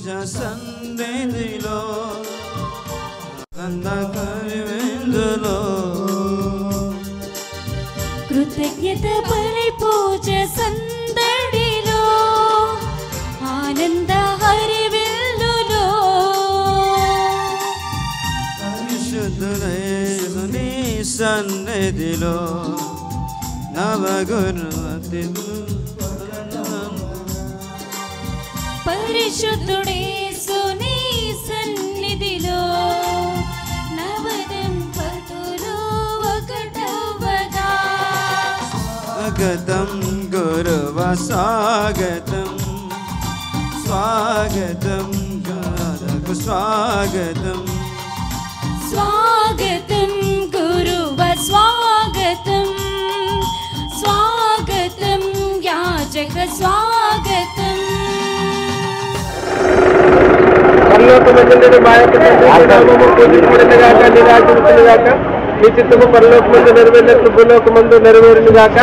పూజ సన్నిధిలో అందకరి విందులో కృతజ్ఞత బలి పూజ సందడిలో ఆనంద హరివిల్లులో పరిశుద్ధుడైన సన్నిధిలో నవగురు పరిశుద్ధుడే సునీ సన్నిధిలో నవదంపతులు ఒకటవగా స్వాగతం గురువ స్వాగతం స్వాగతం గాలకు స్వాగతం స్వాగతం గురువ స్వాగతం స్వాగతం యాజక స్వాగతం పరలోకమందుండే మా యొక్క తండ్రి నీ నామము పూజించబడిన గాక నీ రాజ్యం వచ్చును గాక నీ చిత్తము పరలోకమందు నెరవేరినట్లు భూలోకమందు నెరవేరును గాక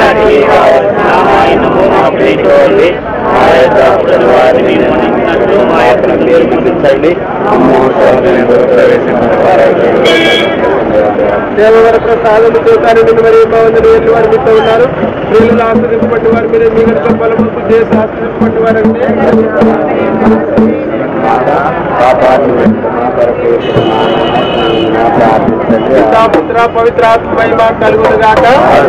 దేవవర ప్రసాదము చూతాను నిన్ను మరి బాగుందని ఎల్లు వారు మీతో ఉన్నారు స్త్రీలను ఆశ్రదింపబట్టి వారు మీరు మీ గడిచిన ఫలముకు చేసి ఆశ్రదింపబట్టి వారంటే పితా, పుత్ర పవిత్ర ఆత్మ మహిమ కలుగును గాక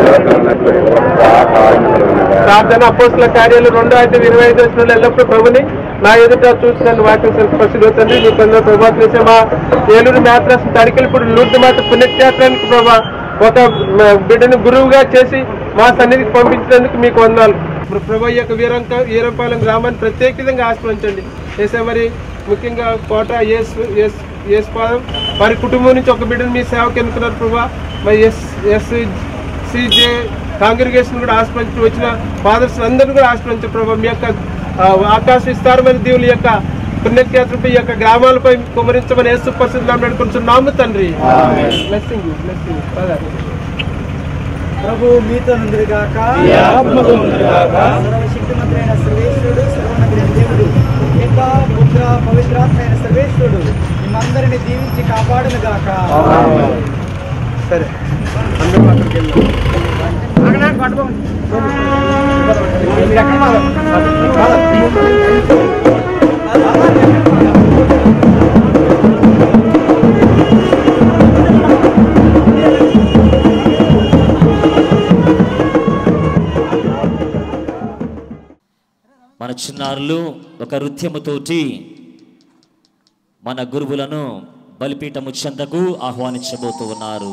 ప్రార్థన అపోస్తుల కార్యాలు రెండో అయితే ఇరవై ఐదు వచ్చిన ఎల్లప్పుడూ ప్రభుని నా ఎదుట చూసి నన్ను వాక్యం పరిశుభ్రతండి మీ కొందరు ప్రభావ చేసే మా ఏలూరు మ్యాట్రస్ తడికలిప్పుడు లూర్దు మాత పుణ్యక్షేత్రానికి ప్రభా ఒక మ- బిడ్డను గురువుగా చేసి మా సన్నిధికి పంపించినందుకు మీకు వందాలు ఇప్పుడు ప్రభు ఈ యొక్క వీరంక వీరంపాలెం గ్రామాన్ని ప్రత్యేకంగా ఆశ్రయించండి చేసే మరి ముఖ్యంగా కోట ఎస్ ఎస్ ఎస్ పాదం వారి కుటుంబం నుంచి ఒక బిడ్డను మీ సేవకు ఎన్నుకున్నారు ప్రభా మరి ఎస్ ఎస్ సిజే కాంగ్రిగేషన్ కూడా ఆశ్రయించి వచ్చిన ఫాదర్స్ అందరినీ కూడా ఆశ్రయించారు ప్రభావ మీ యొక్క ఆ, ఆకాశ విస్తారమైన దేవుని యొక్క పుణ్యక్షేత్రంపై ఈ యొక్క గ్రామాలపై కుమరించమని యేసు పరిస్థితి నడుకొని నాము తండ్రి Blessing you, blessing you. Father. ప్రభు మీతో నుందిగాక సర్వశక్తిమంతుడైన సర్వేశ్వరుడు సర్వనగరైన దేవుడు ఇంకా పుత్ర పవిత్రాత్మైన సర్వేశ్వరుడు మిమ్మందరిని దీవించి కాపాడును గాక సరే అందరూ అక్కడికి వెళ్దాం. మన చిన్నారులు ఒక నృత్యముతోటి మన గురువులను బలిపీఠము చెందకు ఆహ్వానించబోతూ ఉన్నారు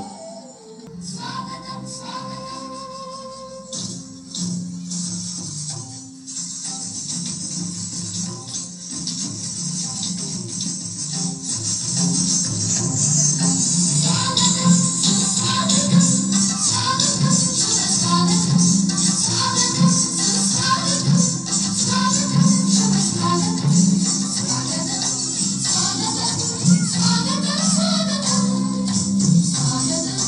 Thank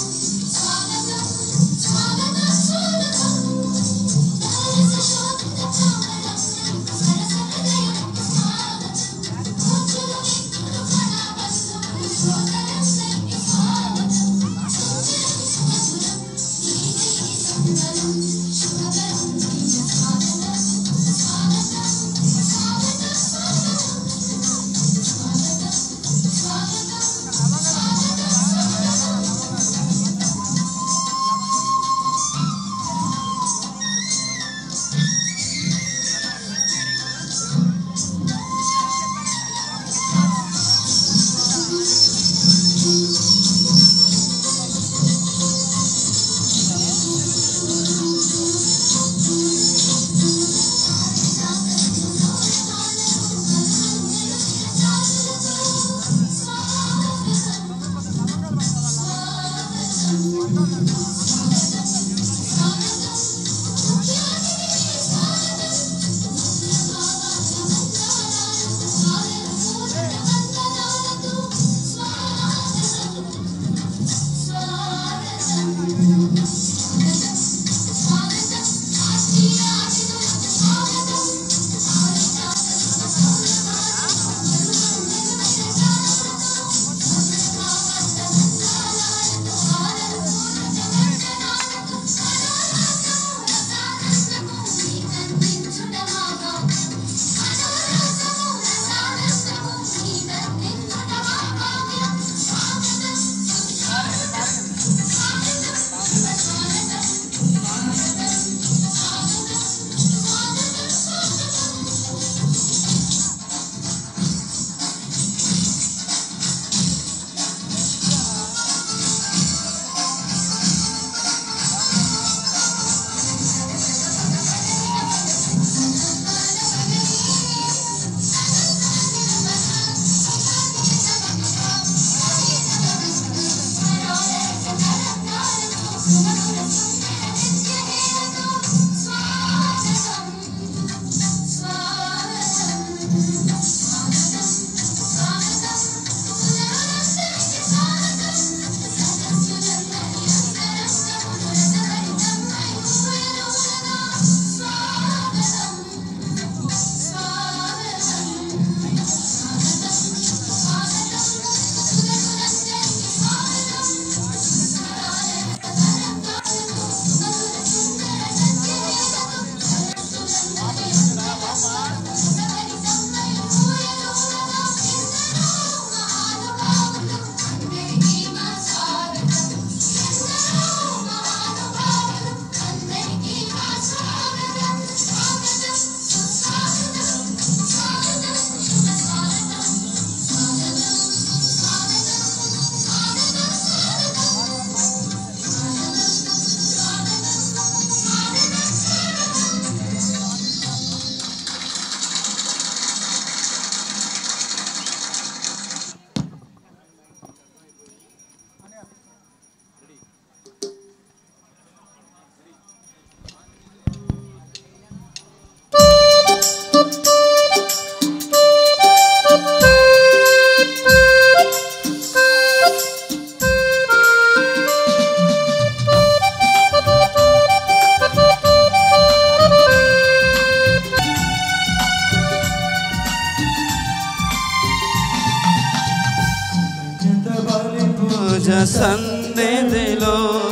సన్నిధిలో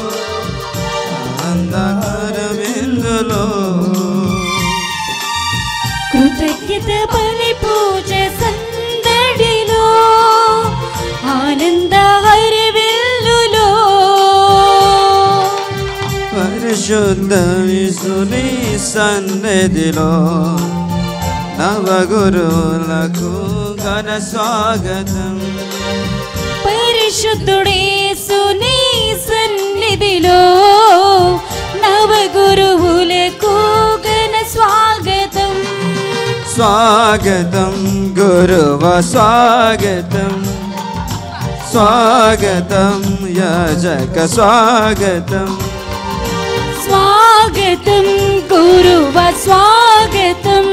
అంధకారమిందులో కృతజ్ఞత బలి పూజ సందడిలో ఆనంద హరివిల్లులో పరిశుద్ధ విసుని సన్నిధిలో నవగురువులకు ఘన స్వాగతం పరిశుద్ధుడేసు నీ సన్నిధిలో నవ గురువులకు ఘన స్వాగతం స్వాగతం గురువ స్వాగతం స్వాగతం యాజక స్వాగతం స్వాగతం గురువ స్వాగతం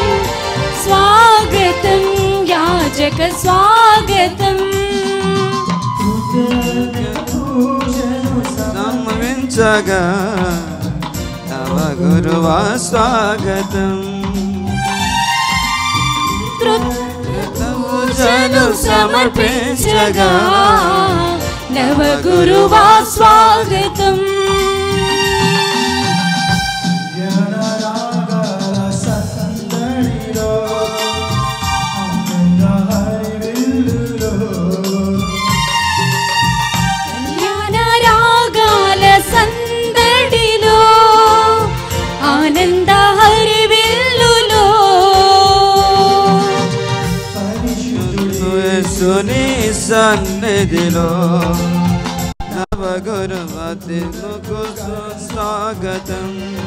స్వాగతం యాజక స్వాగతం సంభవించగా నవ గురువ స్వాగతం పూజలు సమర్పించగా నవ గురువా స్వాగతం కళ్యాణ రాగాల సందడిలో ఆనంద హరివిల్లులో సుని సన్నిధిలో నవ గురువతికు స్వాగతం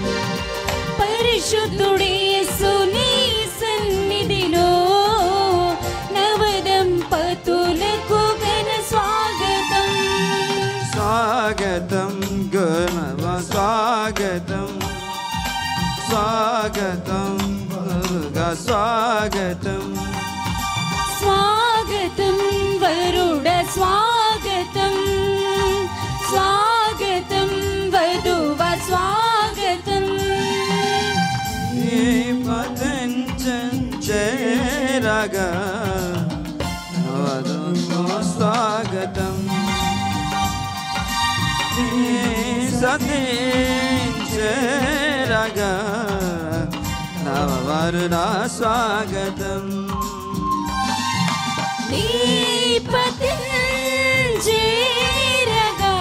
పరిశుద్ధుడేసు నీ సన్నిధిలో నవదంపతులకు ఘన స్వాగతం స్వాగతం గురువ స్వాగతం స్వాగతం గురుగా స్వాగతం స్వాగతం వరుడ స్వాగతం స్వాగతం వధువ స్వాగతం ఈ పతంచం చేరగా నవదుకు స్వాగతం సతీ చేరగా నవవరుణ స్వాగతం దీపతించేరగా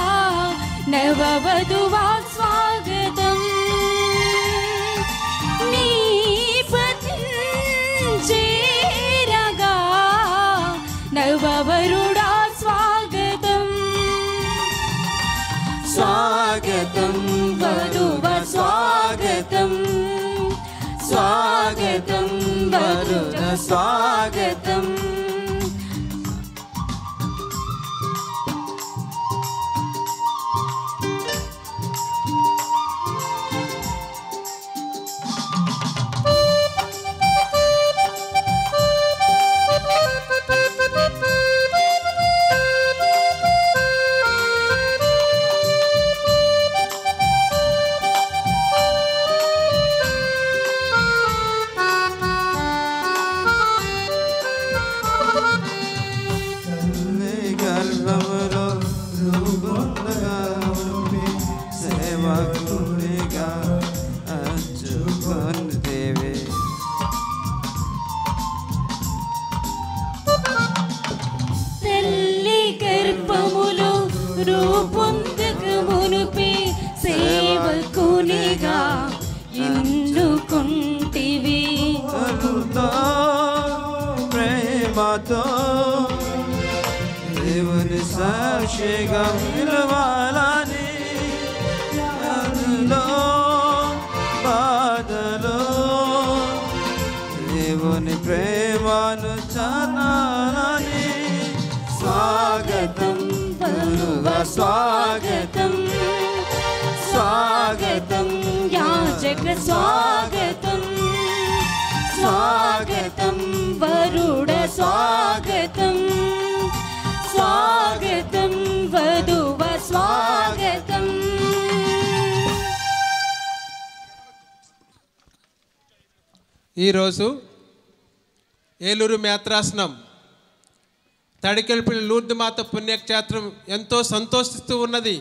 నవవధువా స్వాగతం నీపతించేరగా నవవరుడా స్వాగతం స్వాగతం వధువ స్వాగతం స్వాగతం వరుణ స్వాగతం తల్లి గర్భములో రూపొందగా ఉండి సేవకుడిగా అచ్చుకొనితేవే తల్లి గర్భములో రూపొందక మునుపే సేవకునిగా ఎన్నుకుంటివి ఎంతో ప్రేమతో దేవుని సాక్షిగా నిలవాలని అందులో బాధలో దేవుని ప్రేమను చానాలని స్వాగతం గురువ స్వాగతం స్వాగతం యాజక స్వాగతం స్వాగతం వరుడ స్వాగతం స్వాగతం వధువ స్వాగతం ఈరోజు ఏలూరు మేత్రాసనం తడికెల్పిడి లూర్ది మాత పుణ్యక్షేత్రం ఎంతో సంతోషిస్తూ ఉన్నది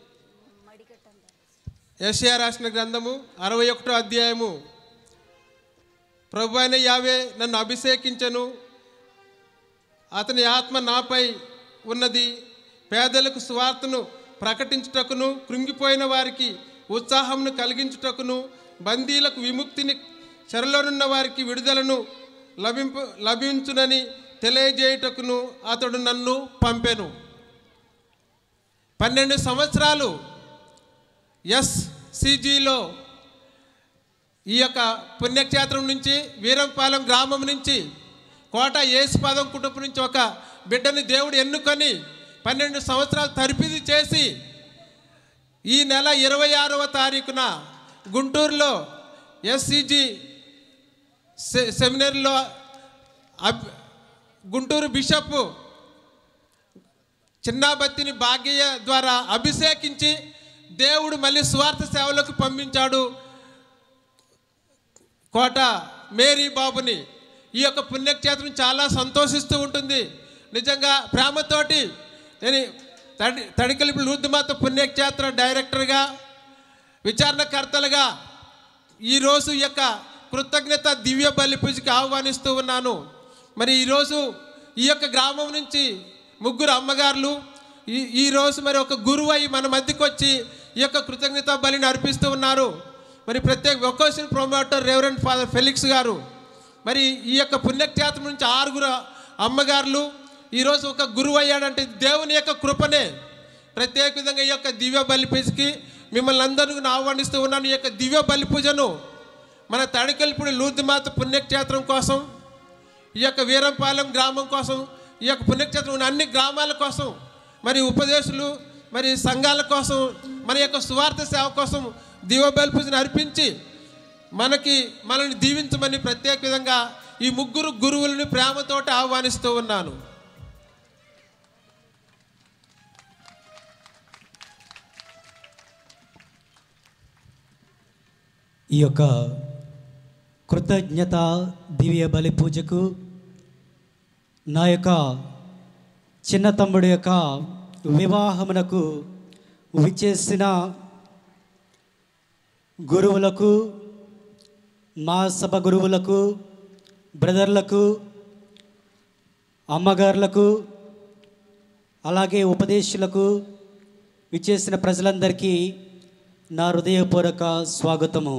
యెషయా రాసిన గ్రంథము అరవై ఒకటో అధ్యాయము ప్రభు అయిన యావే నన్ను అభిషేకించను అతని ఆత్మ నాపై ఉన్నది పేదలకు స్వార్థను ప్రకటించుటకును కృంగిపోయిన వారికి ఉత్సాహమును కలిగించుటకును బందీలకు విముక్తిని చెరలోనున్న వారికి విడుదలను లభింపు లభించునని తెలియజేయుటకును అతడు నన్ను పంపెను పన్నెండు సంవత్సరాలు ఎస్సిజిలో ఈ యొక్క పుణ్యక్షేత్రం నుంచి వీరంపాలెం గ్రామం నుంచి కోట యేసుపాదం కుటుంబం నుంచి ఒక బిడ్డని దేవుడు ఎన్నుకొని పన్నెండు సంవత్సరాలు తరిపిది చేసి ఈ నెల ఇరవై ఆరవ తారీఖున గుంటూరులో ఎస్సిజి సెమినరీలో అబ్ గుంటూరు బిషప్ చిన్నాబత్తిని భాగ్య ద్వారా అభిషేకించి దేవుడు మళ్ళీ స్వార్థ సేవలకు పంపించాడు కోట మేరీ బాబుని ఈ యొక్క పుణ్యక్షేత్రం చాలా సంతోషిస్తూ ఉంటుంది నిజంగా ప్రేమతోటి నేను తడి తడికలిపి లూర్దుమాత పుణ్యక్షేత్ర డైరెక్టర్గా విచారణకర్తలుగా ఈరోజు ఈ యొక్క కృతజ్ఞత దివ్య బలి పూజకి ఆహ్వానిస్తూ ఉన్నాను మరి ఈరోజు ఈ యొక్క గ్రామం నుంచి ముగ్గురు అమ్మగారులు ఈ ఈరోజు మరి ఒక గురువు అయి మన మధ్యకి వచ్చి ఈ యొక్క కృతజ్ఞత బలిని అర్పిస్తూ ఉన్నారు మరి ప్రత్యేక vocation promoter reverend father Felix గారు మరి ఈ యొక్క పుణ్యక్షేత్రం నుంచి ఆరుగురు అమ్మగారులు ఈరోజు ఒక గురువు అయ్యాడంటే దేవుని యొక్క కృపనే ప్రత్యేక విధంగా ఈ యొక్క దివ్య బలి పూజకి మిమ్మల్ని అందరినీ ఆహ్వానిస్తూ ఉన్నాను ఈ యొక్క దివ్య బలి పూజను మన తడికెల్పుడి లూర్దిమాత పుణ్యక్షేత్రం కోసం ఈ యొక్క వీరంపాలెం గ్రామం కోసం ఈ యొక్క పుణ్యక్షేత్రం ఉన్న అన్ని గ్రామాల కోసం మరి ఉపదేశులు మరి సంఘాల కోసం మన యొక్క సువార్త సేవ కోసం దివబలి పూజను అర్పించి మనకి మనల్ని దీవించమని ప్రత్యేక విధంగా ఈ ముగ్గురు గురువులని ప్రేమతోటి ఆహ్వానిస్తూ ఉన్నాను ఈ యొక్క కృతజ్ఞత దివ్య బలి పూజకు నా యొక్క చిన్న తమ్ముడి యొక్క వివాహమునకు విచ్చేసిన గురువులకు మా సభ గురువులకు బ్రదర్లకు అమ్మగారులకు అలాగే ఉపదేశులకు విచ్చేసిన ప్రజలందరికీ నా హృదయపూర్వక స్వాగతము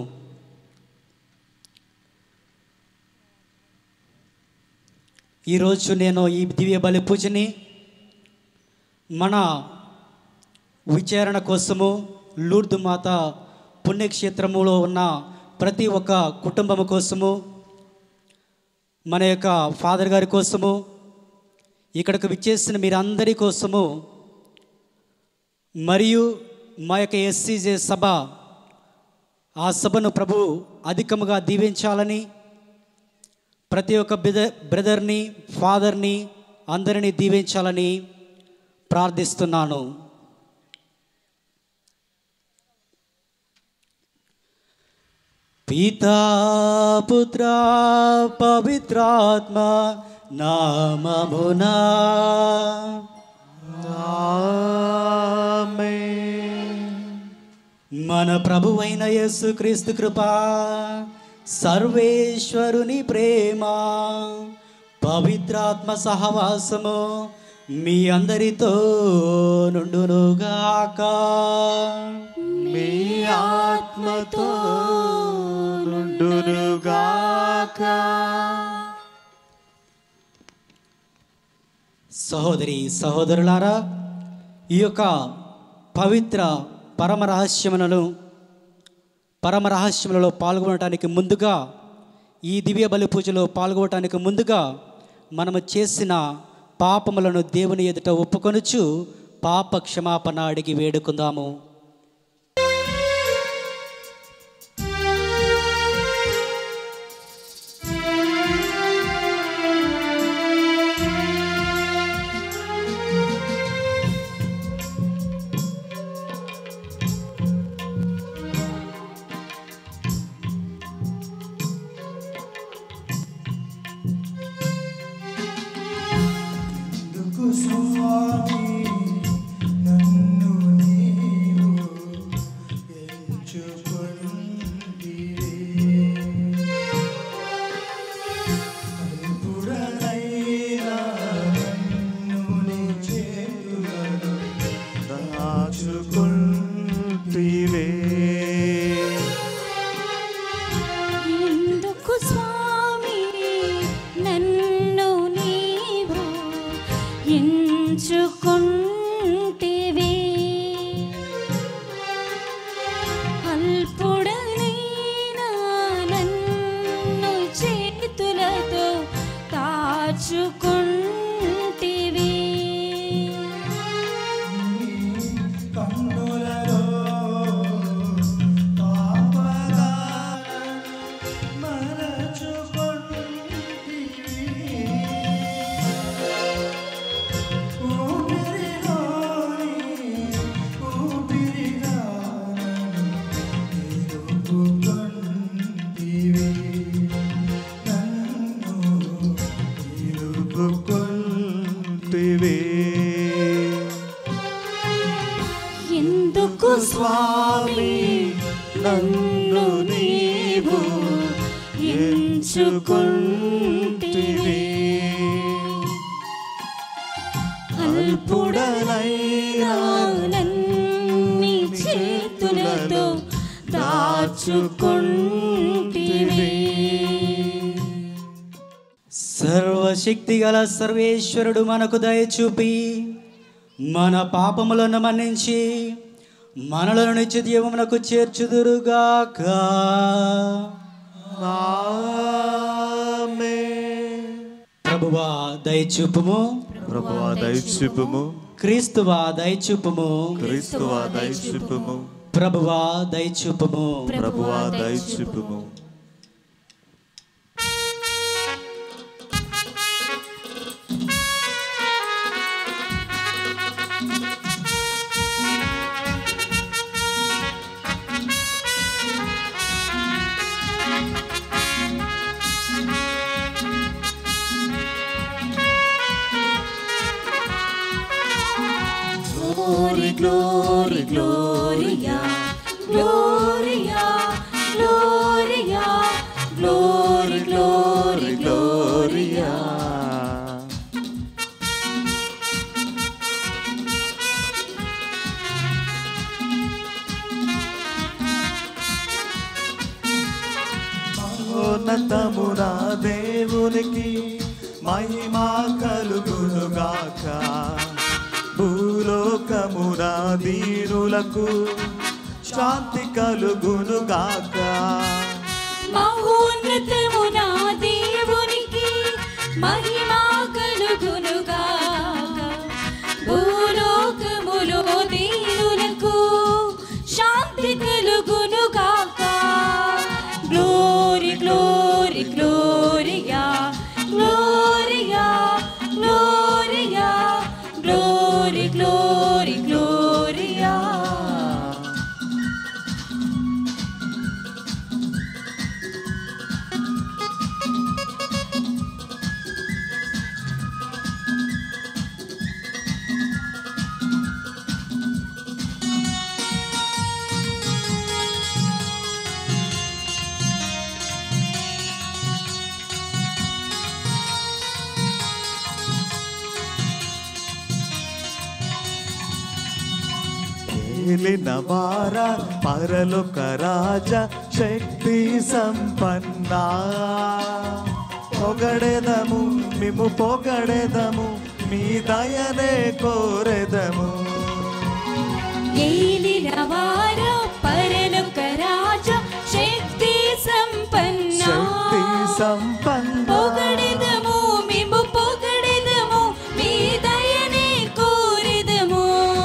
ఈరోజు నేను ఈ దివ్య బలి పూజని మన విచారణ కోసము లూర్దు మాత పుణ్యక్షేత్రములో ఉన్న ప్రతి ఒక్క కుటుంబము కోసము మన యొక్క ఫాదర్ గారి కోసము ఇక్కడికి విచ్చేసిన మీరందరి కోసము మరియు మా యొక్క ఎస్సీజే సభ ఆ సభను ప్రభు అధికముగా దీవించాలని ప్రతి ఒక్క బ్రదర్ బ్రదర్ని ఫాదర్ని అందరినీ దీవించాలని ప్రార్థిస్తున్నాను పితా పుత్ర పవిత్రాత్మ నామమునా మన ప్రభువైన యేసుక్రీస్తు కృప సర్వేశ్వరుని ప్రేమ పవిత్రాత్మ సహవాసము మీ అందరితో నుండునుగాక మీ ఆత్మతో నుండునుగాక సహోదరి సహోదరులారా ఈ యొక్క పవిత్ర పరమ రహస్యములను పరమ రహస్యములలో పాల్గొనడానికి ముందుగా ఈ దివ్య బలి పూజలో పాల్గొనడానికి ముందుగా మనము చేసిన పాపములను దేవుని ఎదుట ఒప్పుకొనుచు పాప క్షమాపణ అడిగి వేడుకుందాము ఎందుకు స్వామి నన్ను నీవు ఎంచుకుంటివి అల్పుడనైనా నన్ని చేతులతో దాచుకుంటివి సర్వశక్తి గల సర్వేశ్వరుడు మనకు దయచూపి మన పాపములను మన్నించి మనలను నిత్య జీవమునకు చేర్చుదురుగాక ప్రభువా దయచూపుము ప్రభువా దయచూపుము క్రీస్తువా దయచూపుము క్రీస్తువా దయచూపుము ప్రభువా దయచూపుము ప్రభువా దయచూపుము Glory, glory, gloria, gloria, gloria, glory, glory, gloria. ఉన్నతమున దేవునికి మహిమా కలుగునుగాక భూలోకమున దీనులకు శాంతి కలుగునుగాక మహోన్నతమున దేవునికి మహిమా కలుగునుగా భూలోకములో దీనులకు శాంతి కలుగునుగాక glory glory gloria gloria gloria glory glory gloria ఏలిన వార పరలోక రాజ శక్తి సంపన్న పొగడెదము మేము పొగడెదము మీ దయనే కోరెదము ఏలినవార పరలోక రాజ శక్తి సంపన్న శక్తి సంపన్న పొగడెదము మేము పొగడెదము మీ దయనే కోరెదము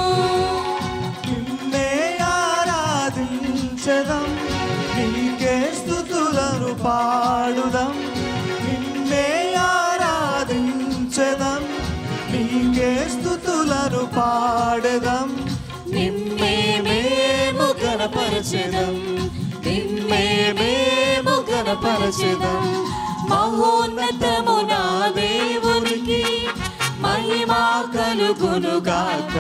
నిన్నే ఆరాధించదం నీకే స్థుతులను పాడుదం నిన్నే ఆరాధించదం నీకే స్థుతులను పాడదం నిన్నే మేము గణపరచెదం నిన్నే మేము గణపరచెదం మహోన్నతమున దేవునికి మహిమా కలుగునుగాక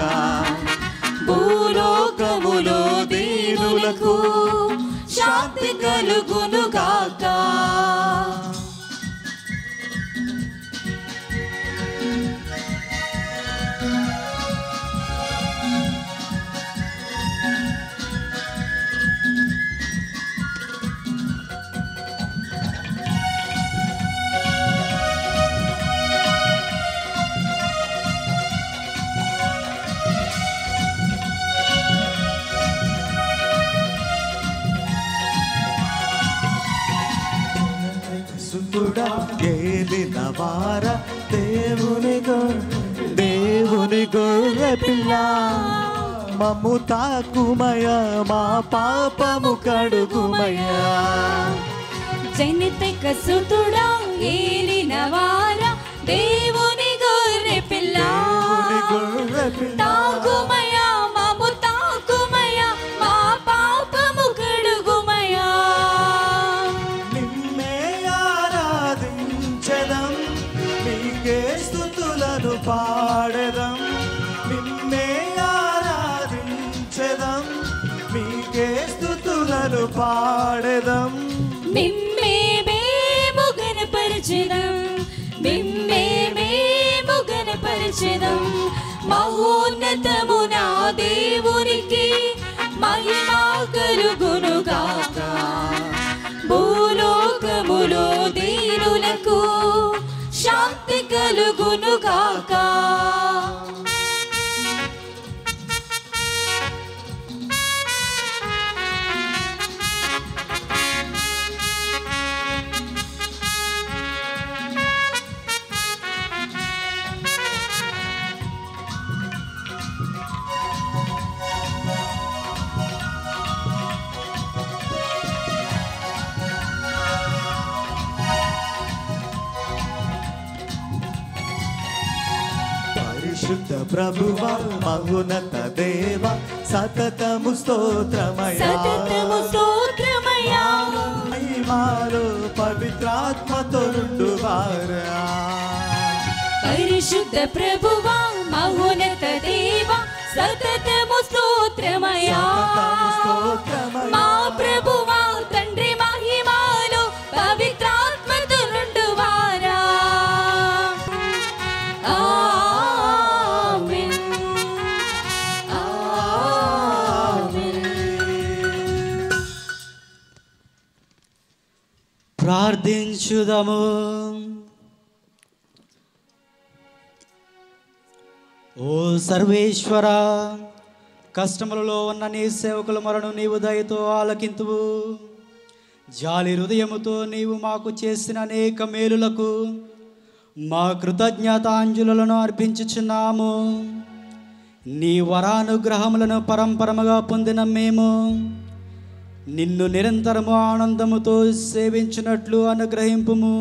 భూలోకములో దీనులకు శాంతి కలుగునుగాక సుతుడా ఏలిన వార దేవుని గొ- దేవుని గొర్రె పిల్ల మమ్ము తాకుమయ మా పాపము కడుగుమయ జనితక సుతుడా ఏలినవార దేవుని గొర్రె పిల్ల దేవుని గొర్రె పిల్ల తాకుమయ మము తాకుమయ మా పాపము కడుగుమయ నిన్నే ఆరాధించదం నీకే స్థుతులను పాడదం నిన్నే ఆరాధించదం పాడెదం మిమ్మే మేము గణపరచెదం మిమ్మే మేము గణపరచెదం మహోన్నతము నా దేవునికి మహిమా కలుగునుగాక భూలోకములో దీనులకు శాంతి కలుగునుగాక పరిశుద్ధ ప్రభువ మహోన్నత దేవ సతతము స్తోత్రమయా సతతము స్తోత్రమయా మహిమాలో పవిత్రాత్మతో వారా పరిశుద్ధ ప్రభువా మహోన్నత దేవా సతతము స్తోత్రమయా సతతము స్తోత్రమయా. మా ప్రభువా తండ్రి మహిమాలో పవిత్రాత్మతో నుండువారా ఆమేన్ ఆమేన్ ప్రార్థించుదము ఓ సర్వేశ్వర కష్టములలో ఉన్న నీ సేవకుల మరణం నీవు దయతో ఆలకింతువు జాలి హృదయముతో నీవు మాకు చేసిన అనేక మేలులకు మా కృతజ్ఞతాంజులను అర్పించుచున్నాము నీ వరానుగ్రహములను పరంపరముగా పొందిన మేము నిన్ను నిరంతరము ఆనందముతో సేవించినట్లు అనుగ్రహింపుము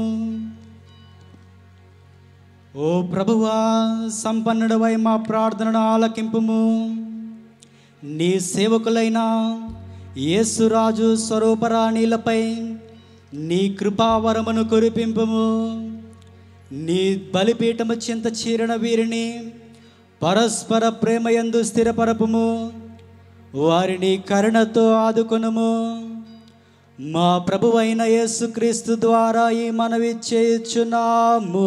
ఓ ప్రభువా సంపన్నుడవై మా ప్రార్థనను ఆలకింపుము నీ సేవకులైన యేసురాజు స్వరూపరాణిలపై నీ కృపావరమును కురిపింపుము నీ బలిపీఠము చింత చీరణ వీరిని పరస్పర ప్రేమయందు స్థిరపరపుము వారిని కరుణతో ఆదుకొనుము మా ప్రభువైన యేసుక్రీస్తు ద్వారా ఈ మనవి చేయుచున్నాము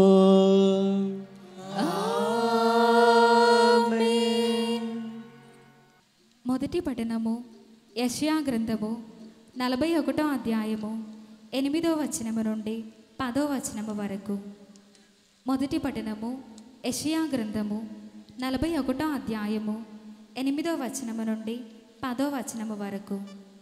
మొదటి పఠనము యషయా గ్రంథము నలభై ఒకటో అధ్యాయము ఎనిమిదో వచనము నుండి పదో వచనము వరకు మొదటి పఠనము యషయా గ్రంథము నలభై ఒకటో అధ్యాయము ఎనిమిదో వచనము నుండి పదో వచనము వరకు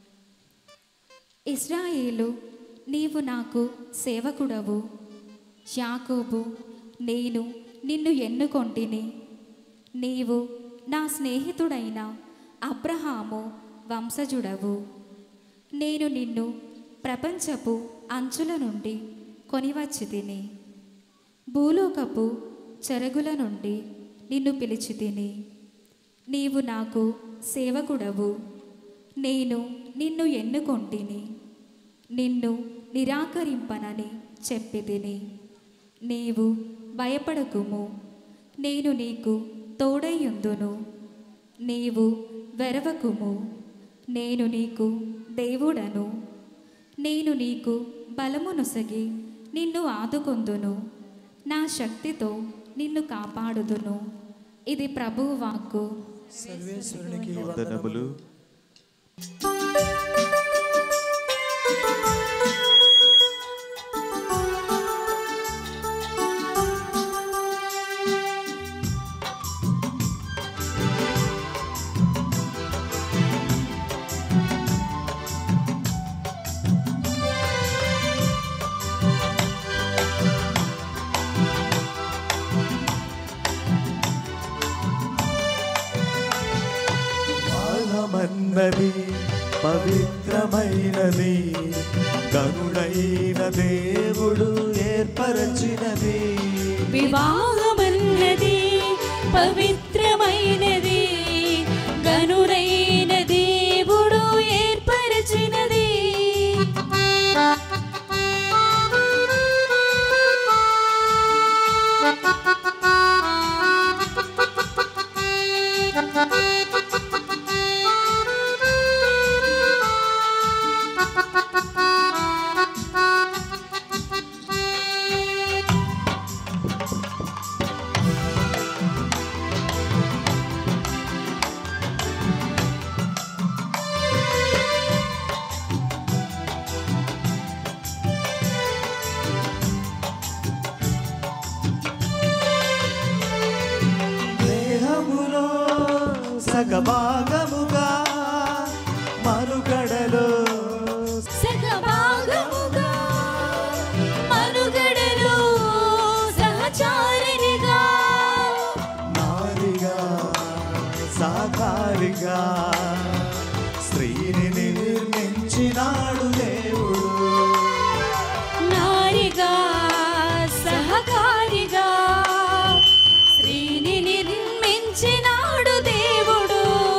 ఇస్రాయేలు నీవు నాకు సేవకుడవు యాకోబు నేను నిన్ను ఎన్నుకొంటిని నీవు నా స్నేహితుడైన అబ్రహాము వంశజుడవు నేను నిన్ను ప్రపంచపు అంచుల నుండి కొనివచ్చి తిని భూలోకపు చెరగుల నుండి నిన్ను పిలిచి తిని నీవు నాకు సేవకుడవు నేను నిన్ను ఎన్నుకొంటిని నిన్ను నిరాకరింపనని చెప్పి తిని నీవు భయపడకుము నేను నీకు తోడయ్యుందును నీవు వెరవకుము నేను నీకు దేవుడను నేను నీకు బలమునొసగి నిన్ను ఆదుకొందును నా శక్తితో నిన్ను కాపాడుదును ఇది ప్రభువు వాక్కు వందనములు పాలమన్నది పవిత్రమైనది గనుడైన దేవుడు ఏర్పరచినది వివాహమన్నది పవిత్రమైనది గనురైన దేవుడు ఏర్పరచినది సగభాగముగా మనుగడలో సగభాగముగా మనుగడలో సహచారినిగా నారిగా సాకారిగా స్త్రీని నిర్మించినాడు దేవుడు నారిగా సహకారిగా స్త్రీని నిర్మించినాడు దేవుడు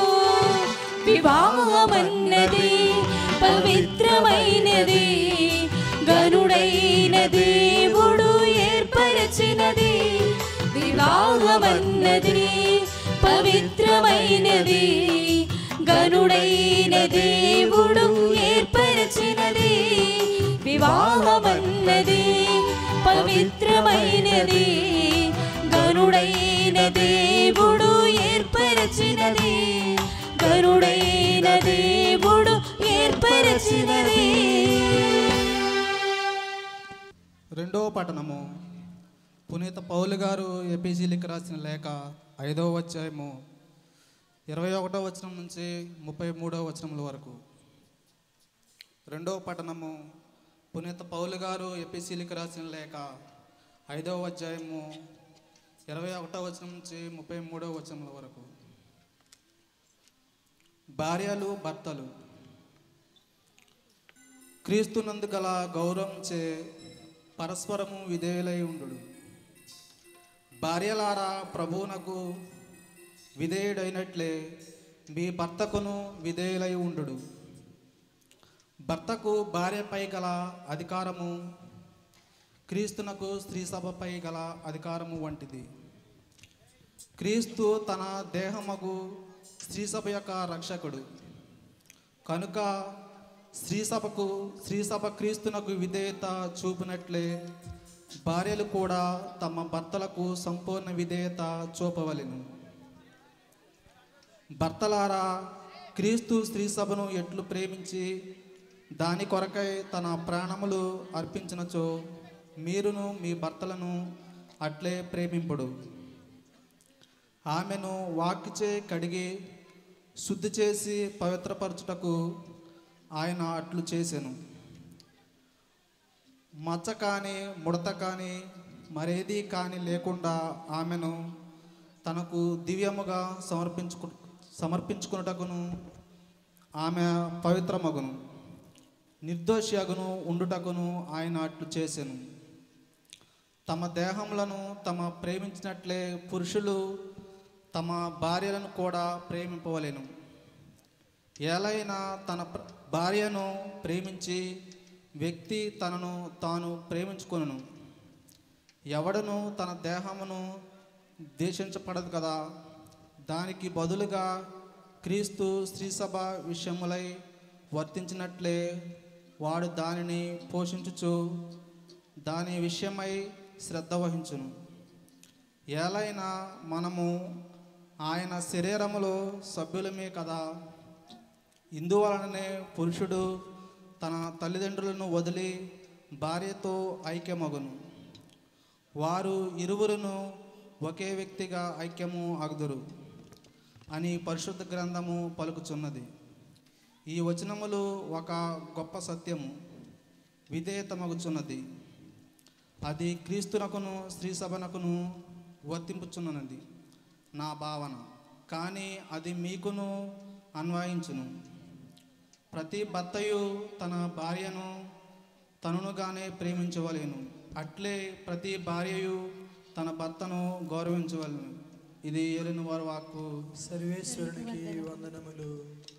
వివాహమన్నది పవిత్రమైనది గనుడైన దేవుడు ఏర్పరచినది వివాహమన్నది పవిత్రమైనది గనుడైన దేవుడు ఏర్పరచినది వివాహమన్నది పవిత్రమైనది గనుడైన దేవుడు ఏర్పరచినది గరుడైన దేవుడు ఏర్పరచినది రెండవ పట్టణము పునీత పౌలు గారు ఎపిజీలికి రాసిన లేఖ ఐదవ అధ్యాయము ఇరవై ఒకటో వచనం నుంచి ముప్పై మూడవ వచనముల వరకు రెండవ పట్టణము పునీత పౌలు గారు ఎపిసీలికి రాసిన లేఖ ఐదవ అధ్యాయము ఇరవై ఒకటో వచనం నుంచి ముప్పై మూడవ వచనముల వరకు భార్యలు భర్తలు క్రీస్తునందు గల గౌరవంచే పరస్పరము విధేయులై ఉండు భార్యలారా ప్రభువునకు విధేయుడైనట్లే మీ భర్తకును విధేయులై ఉండు భర్తకు భార్యపై గల అధికారము క్రీస్తునకు స్త్రీ సభపై గల అధికారము వంటిది క్రీస్తు తన దేహమగు స్త్రీ సభ యొక్క రక్షకుడు కనుక స్త్రీ సభకు స్త్రీ సభ క్రీస్తునకు విధేయత చూపినట్లే భార్యలు కూడా తమ భర్తలకు సంపూర్ణ విధేయత చూపవలెను భర్తలారా క్రీస్తు స్త్రీ సభను ఎట్లు ప్రేమించి దాని కొరకై తన ప్రాణములు అర్పించినచో మీరును మీ భర్తలను అట్లే ప్రేమింపుడు ఆమెను వాక్చే కడిగి శుద్ధి చేసి పవిత్రపరచుటకు ఆయన అట్లు చేసెను మచ్చ కానీ ముడత కానీ మరేది కానీ లేకుండా ఆమెను తనకు దివ్యముగా సమర్పించుకు సమర్పించుకున్నటకును ఆమె పవిత్రమగును నిర్దోషియగును ఉండుటకును ఆయన అట్లు చేసెను తమ దేహములను తమ ప్రేమించినట్లే పురుషులు తమ భార్యలను కూడా ప్రేమింపవలెను ఏలైనా తన ప్ర- భార్యను ప్రేమించి వ్యక్తి తనను తాను ప్రేమించుకొనును ఎవడను తన దేహమును దేశించపడదు కదా దానికి బదులుగా క్రీస్తు స్త్రీ సభ విషయములై వర్తించినట్లే వాడు దానిని పోషించుచు దాని విషయమై శ్రద్ధ వహించును ఏలైనా మనము ఆయన శరీరములో సభ్యులమే కదా ఇందువలననే పురుషుడు తన తల్లిదండ్రులను వదిలి భార్యతో ఐక్యమగును వారు ఇరువురును ఒకే వ్యక్తిగా ఐక్యము అగుదురు అని పరిశుద్ధ గ్రంథము పలుకుచున్నది ఈ వచనములు ఒక గొప్ప సత్యము విధేయతమగుచున్నది అది క్రీస్తునకును స్త్రీ సభనకును వర్తింపుచున్నది నా భావన కానీ అది మీకును అన్వయించును ప్రతి భర్తయు తన భార్యను తననుగానే ప్రేమించవలేను అట్లే ప్రతి భార్యయు తన భర్తను గౌరవించవలను ఇది ఏలిన వారి వాక్కు సర్వేశ్వరునికి వందనములు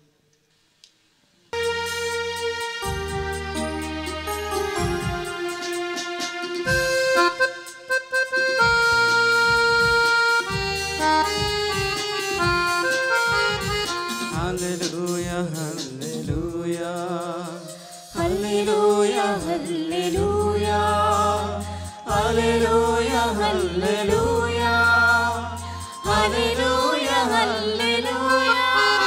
హల్లెలూయా హల్లెలూయా హల్లెలూయా హల్లెలూయా హల్లెలూయా హల్లెలూయా హల్లెలూయా హల్లెలూయా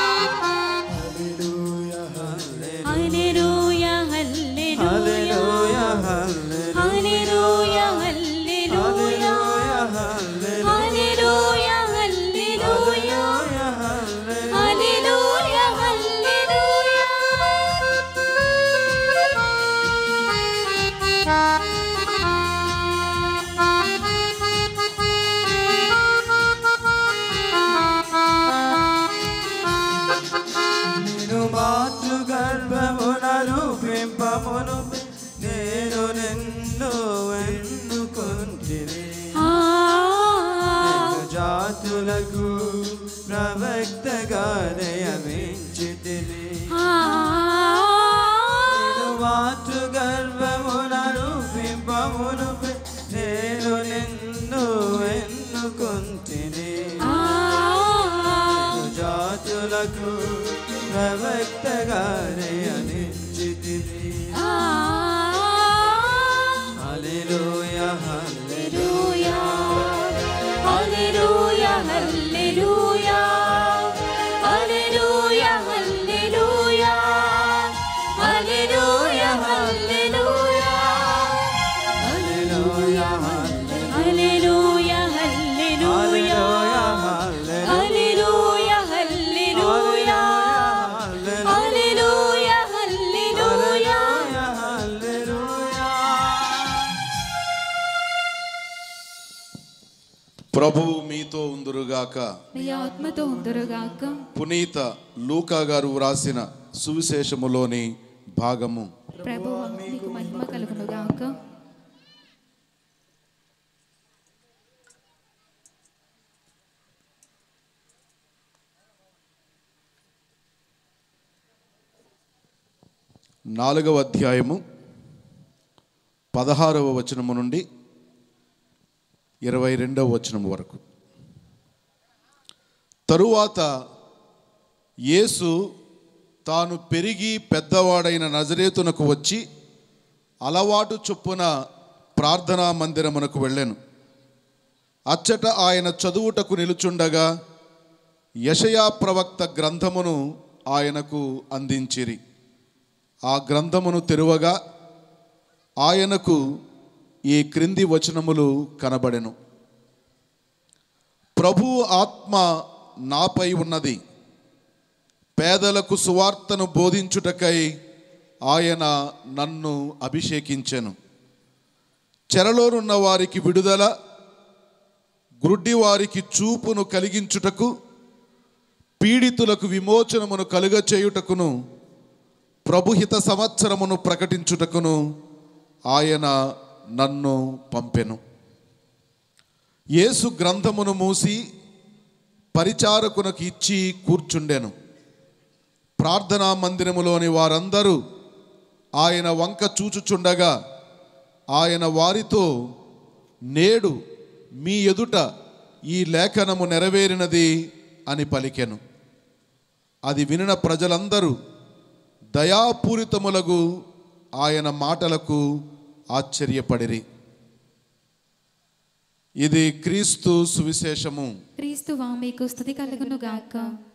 హల్లెలూయా హల్లెలూయా హల్లెలూయా హల్లెలూయా హల్లెలూయా హల్లెలూయా హల్లెలూయా హల్లెలూయా హల్లెలూయా నేను మాతృ గర్భమున రూపింపమును నేను నిన్ను ఎన్నుకుంటిని నేను జాతులకు ప్రవక్తగా నియమించితిని నేను మాతృ గర్భమున రూపింపమును నేను నిన్ను ఎన్నుకుంటిని నేను జాతులకు ప్రవక్తగా నియమించితిని హల్లెలూయా హల్లెలూయా హల్లెలూయా హల్లెలూయా హల్లెలూయా హల్లెలూయా హల్లెలూయా హల్లెలూయా హల్లెలూయా హల్లెలూయా హల్లెలూయా హల్లెలూయా హల్లెలూయా హల్లెలూయా ప్రభువు మీతో ఉందురుగాక మీ ఆత్మతో ఉందరుగాక పునీత లూకా గారు వ్రాసిన సువిశేషములోని భాగము ప్రభువా మీకు మహిమ కలుగునుగాక నాలుగవ అధ్యాయము పదహారవ వచనము నుండి ఇరవై రెండవ వచనం వరకు తరువాత యేసు తాను పెరిగి పెద్దవాడైన నజరేతునకు వచ్చి అలవాటు చొప్పున ప్రార్థనా మందిరమునకు వెళ్ళెను అచ్చట ఆయన చదువుటకు నిలుచుండగా యషయా ప్రవక్త గ్రంథమును ఆయనకు అందించిరి ఆ గ్రంథమును తెరువగా ఆయనకు ఈ క్రింది వచనములు కనబడెను ప్రభు ఆత్మ నాపై ఉన్నది పేదలకు సువార్తను బోధించుటకై ఆయన నన్ను అభిషేకించెను చెరలోనున్న వారికి విడుదల గ్రుడ్డి వారికి చూపును కలిగించుటకు పీడితులకు విమోచనమును కలుగచేయుటకును ప్రభుహిత సంవత్సరమును ప్రకటించుటకును ఆయన నన్ను పంపెను యేసు గ్రంథమును మూసి పరిచారకునకు ఇచ్చి కూర్చుండెను ప్రార్థనా మందిరములోని వారందరూ ఆయన వంక చూచుచుండగా ఆయన వారితో నేడు మీ ఎదుట ఈ లేఖనము నెరవేరినది అని పలికెను అది వినిన ప్రజలందరూ దయాపూరితములగు ఆయన మాటలకు ఆశ్చర్యపడిరి ఇది క్రీస్తు సువిశేషము క్రీస్తువా మీకు స్థుతి కలుగునుగాక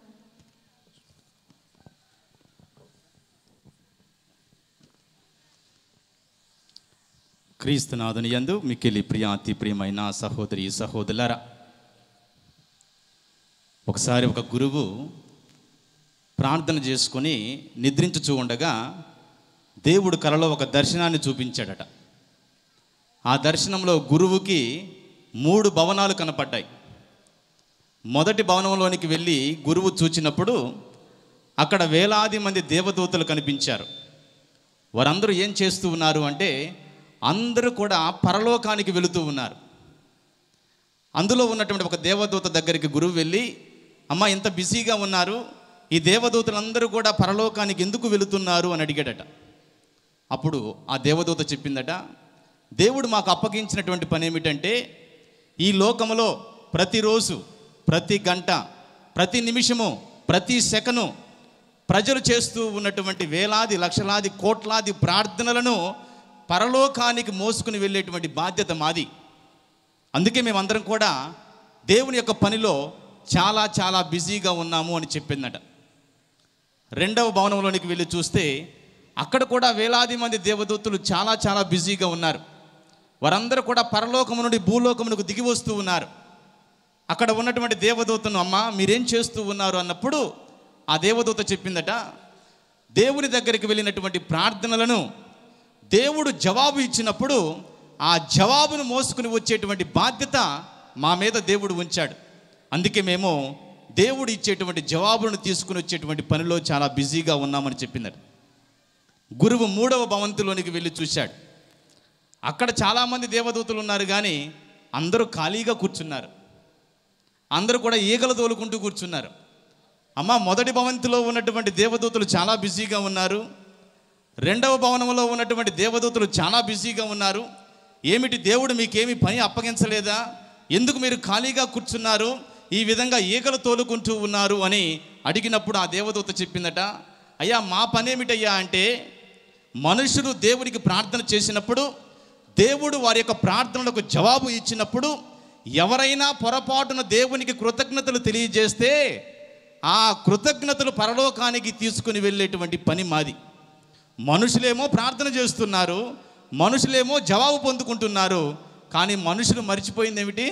క్రీస్తునాథుని యందు మిక్కిలి ప్రియాతి ప్రియమైన సహోదరి సహోదరులారా ఒకసారి ఒక గురువు ప్రార్థన చేసుకొని నిద్రించుచూ ఉండగా దేవుడు కలలో ఒక దర్శనాన్ని చూపించాడట ఆ దర్శనంలో గురువుకి మూడు భవనాలు కనపడ్డాయి మొదటి భవనంలోనికి వెళ్ళి గురువు చూచినప్పుడు అక్కడ వేలాది మంది దేవదూతలు కనిపించారు వారందరూ ఏం చేస్తూ ఉన్నారు అంటే అందరూ కూడా పరలోకానికి వెళుతూ ఉన్నారు అందులో ఉన్నటువంటి ఒక దేవదూత దగ్గరికి గురువు వెళ్ళి అమ్మ ఇంత బిజీగా ఉన్నారు ఈ దేవదూతలందరూ కూడా పరలోకానికి ఎందుకు వెళుతున్నారు అని అడిగాడట అప్పుడు ఆ దేవదూత చెప్పిందట దేవుడు మాకు అప్పగించినటువంటి పని ఏమిటంటే ఈ లోకములో ప్రతిరోజు ప్రతి గంట ప్రతి నిమిషము ప్రతి సెకను ప్రజలు చేస్తూ ఉన్నటువంటి వేలాది లక్షలాది కోట్లాది ప్రార్థనలను పరలోకానికి మోసుకుని వెళ్ళేటువంటి బాధ్యత మాది అందుకే మేమందరం కూడా దేవుని యొక్క పనిలో చాలా చాలా బిజీగా ఉన్నాము అని చెప్పిందట రెండవ భవనంలోనికి వెళ్ళి చూస్తే అక్కడ కూడా వేలాది మంది దేవదూతలు చాలా చాలా బిజీగా ఉన్నారు వారందరూ కూడా పరలోకము నుండి భూలోకమునకు దిగి వస్తూ ఉన్నారు అక్కడ ఉన్నటువంటి దేవదూతను అమ్మ మీరేం చేస్తూ ఉన్నారు అన్నప్పుడు ఆ దేవదూత చెప్పిందట దేవుని దగ్గరికి వెళ్ళినటువంటి ప్రార్థనలను దేవుడు జవాబు ఇచ్చినప్పుడు ఆ జవాబును మోసుకుని వచ్చేటువంటి బాధ్యత మా మీద దేవుడు ఉంచాడు అందుకే మేము దేవుడు ఇచ్చేటువంటి జవాబులను తీసుకుని వచ్చేటువంటి పనిలో చాలా బిజీగా ఉన్నామని చెప్పిందట గురువు మూడవ భవంతిలోనికి వెళ్ళి చూశాడు అక్కడ చాలామంది దేవదూతలు ఉన్నారు కానీ అందరూ ఖాళీగా కూర్చున్నారు అందరూ కూడా ఈగలు తోలుకుంటూ కూర్చున్నారు అమ్మ మొదటి భవంతిలో ఉన్నటువంటి దేవదూతలు చాలా బిజీగా ఉన్నారు రెండవ భవనంలో ఉన్నటువంటి దేవదూతలు చాలా బిజీగా ఉన్నారు ఏమిటి దేవుడు మీకేమి పని అప్పగించలేదా ఎందుకు మీరు ఖాళీగా కూర్చున్నారు ఈ విధంగా ఈగలు తోలుకుంటూ ఉన్నారు అని అడిగినప్పుడు ఆ దేవదూత చెప్పిందట అయ్యా మా పని ఏమిటయ్యా అంటే మనుషులు దేవుడికి ప్రార్థన చేసినప్పుడు దేవుడు వారి యొక్క ప్రార్థనలకు జవాబు ఇచ్చినప్పుడు ఎవరైనా పొరపాటున దేవునికి కృతజ్ఞతలు తెలియజేస్తే ఆ కృతజ్ఞతలు పరలోకానికి తీసుకుని వెళ్ళేటువంటి పని మాది మనుషులేమో ప్రార్థన చేస్తున్నారు మనుషులేమో జవాబు పొందుకుంటున్నారు కానీ మనుషులు మర్చిపోయింది ఏమిటి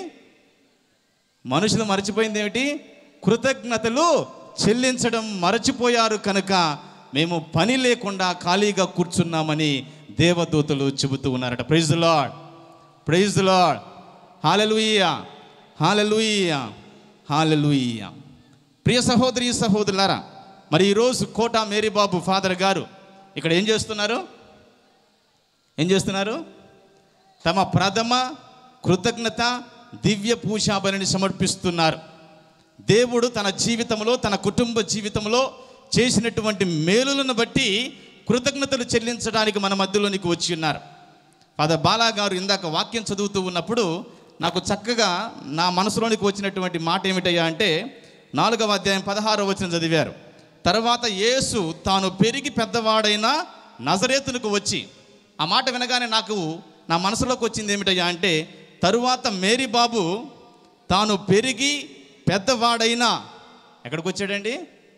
మనుషులు మర్చిపోయింది ఏమిటి కృతజ్ఞతలు చెల్లించడం మరచిపోయారు కనుక మేము పని లేకుండా ఖాళీగా కూర్చున్నామని దేవదూతలు చెబుతూ ఉన్నారట praise lord praise lord hallelujah hallelujah hallelujah ప్రియ సహోదరి సహోదరులారా మరి ఈరోజు కోట మేరీబాబు ఫాదర్ గారు ఇక్కడ ఏం చేస్తున్నారు ఏం చేస్తున్నారు తమ ప్రథమ కృతజ్ఞత దివ్య పూజాబలిని సమర్పిస్తున్నారు దేవుడు తన జీవితంలో తన కుటుంబ జీవితంలో చేసినటువంటి మేలులను బట్టి కృతజ్ఞతలు చెల్లించడానికి మన మధ్యలోనికి వచ్చి ఉన్నారు ఫాదర్ బాలా గారు ఇందాక వాక్యం చదువుతూ ఉన్నప్పుడు నాకు చక్కగా నా మనసులోనికి వచ్చినటువంటి మాట ఏమిటయ్యా అంటే నాలుగవ అధ్యాయం పదహారో వచనం చదివారు తర్వాత యేసు తాను పెరిగి పెద్దవాడైన నజరేతునికి వచ్చి ఆ మాట వినగానే నాకు నా మనసులోకి వచ్చింది ఏమిటయ్యా అంటే తరువాత మేరీ బాబు తాను పెరిగి పెద్దవాడైన ఎక్కడికి వచ్చాడండి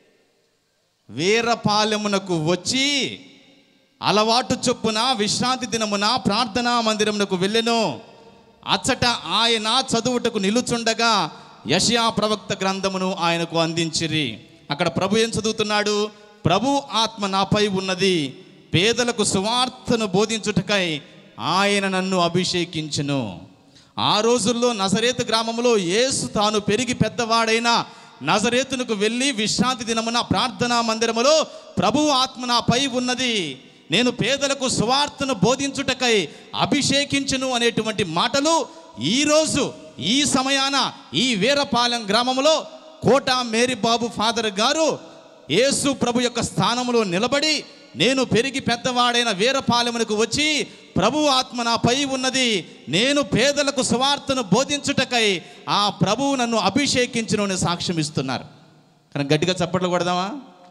వీరపాలెమునకు వచ్చి అలవాటు చొప్పున విశ్రాంతి దినమున ప్రార్థనా మందిరమునకు వెళ్ళెను అచ్చట ఆయన చదువుటకు నిలుచుండగా యషయా ప్రవక్త గ్రంథమును ఆయనకు అందించిరి అక్కడ ప్రభు ఏం చదువుతున్నాడు ప్రభు ఆత్మ నాపై ఉన్నది పేదలకు సువార్తను బోధించుటకై ఆయన నన్ను అభిషేకించును ఆ రోజుల్లో నజరేతు గ్రామంలో యేసు తాను పెరిగి పెద్దవాడైన నజరేతునకు వెళ్ళి విశ్రాంతి దినమున ప్రార్థనా మందిరములో ప్రభు ఆత్మ నాపై ఉన్నది నేను పేదలకు సువార్తను బోధించుటకై అభిషేకించును అనేటువంటి మాటలు ఈరోజు ఈ సమయాన ఈ వీరపాలెం గ్రామంలో కోట మేరీబాబు ఫాదర్ గారు యేసు ప్రభు యొక్క స్థానంలో నిలబడి నేను పెరిగి పెద్దవాడైన వీరపాలెమునకు వచ్చి ప్రభు ఆత్మ నాపై ఉన్నది నేను పేదలకు సువార్తను బోధించుటకై ఆ ప్రభువు నన్ను అభిషేకించును అని సాక్ష్యం ఇస్తున్నారు కానీ గట్టిగా చప్పట్లు కొడదామా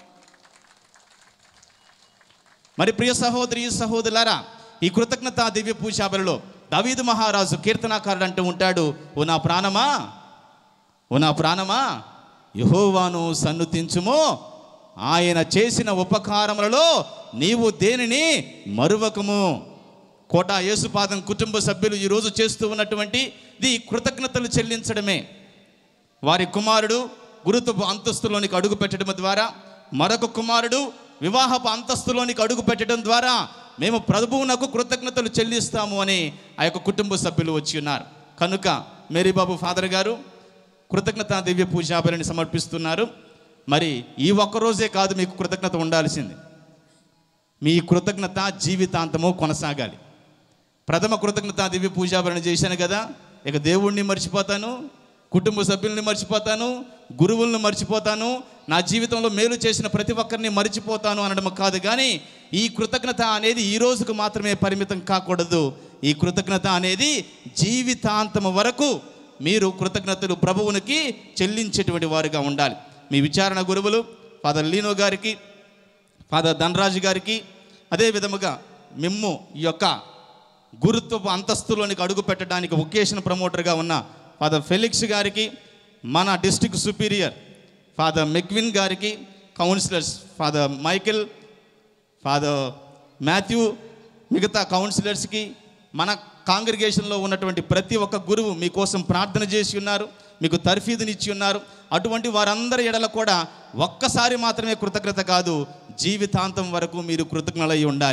మరి ప్రియ సహోదరి సహోదరులారా ఈ కృతజ్ఞత దివ్య పూజాబలిలో దావీదు మహారాజు కీర్తనాకారుడు అంటూ ఉంటాడు ఓ నా ప్రాణమా ఓ నా ప్రాణమా యహోవాను సన్నుతించుమో ఆయన చేసిన ఉపకారములలో నీవు దేనిని మరువకము కోట యేసుపాదం కుటుంబ సభ్యులు ఈరోజు చేస్తూ ఉన్నటువంటి ది కృతజ్ఞతలు చెల్లించడమే వారి కుమారుడు గురుత్వపు అంతస్తులోనికి అడుగు పెట్టడం ద్వారా మరొక కుమారుడు వివాహపు అంతస్తులోనికి అడుగు పెట్టడం ద్వారా మేము ప్రభువునకు కృతజ్ఞతలు చెల్లిస్తాము అని ఆ యొక్క కుటుంబ సభ్యులు వచ్చి ఉన్నారు కనుక మేరీబాబు ఫాదర్ గారు కృతజ్ఞత దివ్య పూజాబలిని సమర్పిస్తున్నారు మరి ఈ ఒక్కరోజే కాదు మీకు కృతజ్ఞత ఉండాల్సింది మీ కృతజ్ఞత జీవితాంతము కొనసాగాలి ప్రథమ కృతజ్ఞత దివ్య పూజాభరణ చేశాను కదా ఇక దేవుణ్ణి మర్చిపోతాను కుటుంబ సభ్యుల్ని మర్చిపోతాను గురువులను మర్చిపోతాను నా జీవితంలో మేలు చేసిన ప్రతి ఒక్కరిని మర్చిపోతాను అనడం కాదు కానీ ఈ కృతజ్ఞత అనేది ఈ రోజుకు మాత్రమే పరిమితం కాకూడదు ఈ కృతజ్ఞత అనేది జీవితాంతం వరకు మీరు కృతజ్ఞతలు ప్రభువునికి చెల్లించేటువంటి వారుగా ఉండాలి మీ విచారణ గురువులు ఫాదర్ లీనో గారికి ఫాదర్ ధనరాజు గారికి అదే విధముగా మిమ్ము ఈ యొక్క గురుత్వపు అంతస్తులోనికి అడుగు పెట్టడానికి ఒకేషన్ ప్రమోటర్గా ఉన్న ఫాదర్ ఫెలిక్స్ గారికి మన డిస్ట్రిక్ట్ సుపీరియర్ ఫాదర్ మెక్విన్ గారికి councillors father Michael father Matthew మిగతా కౌన్సిలర్స్కి మన కాంగ్రిగేషన్లో ఉన్నటువంటి ప్రతి ఒక్క గురువు మీకోసం ప్రార్థన చేసి ఉన్నారు మీకు తర్ఫీదునిచ్చి ఉన్నారు అటువంటి వారందరి ఎడల కూడా ఒక్కసారి మాత్రమే కృతజ్ఞత కాదు జీవితాంతం వరకు మీరు కృతజ్ఞలై ఉండాలి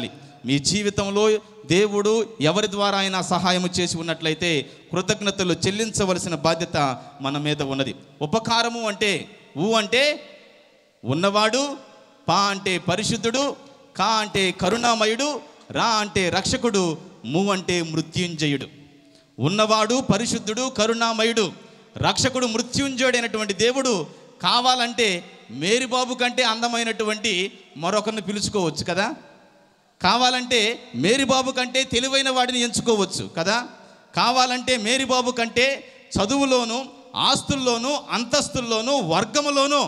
మీ జీవితంలో దేవుడు ఎవరి ద్వారా అయినా సహాయం చేసి ఉన్నట్లయితే కృతజ్ఞతలు చెల్లించవలసిన బాధ్యత మన మీద ఉన్నది ఉపకారము అంటే ఊ అంటే ఉన్నవాడు పా అంటే పరిశుద్ధుడు కా అంటే కరుణామయుడు రా అంటే రక్షకుడు ము అంటే మృత్యుంజయుడు ఉన్నవాడు పరిశుద్ధుడు కరుణామయుడు రక్షకుడు మృత్యుంజయుడైనటువంటి దేవుడు కావాలంటే మేరీబాబు కంటే అందమైనటువంటి మరొకరిని పిలుచుకోవచ్చు కదా కావాలంటే మేరీబాబు కంటే తెలివైన వాడిని ఎంచుకోవచ్చు కదా కావాలంటే మేరీబాబు కంటే చదువులోను ఆస్తుల్లోనూ అంతస్తుల్లోనూ వర్గములోనూ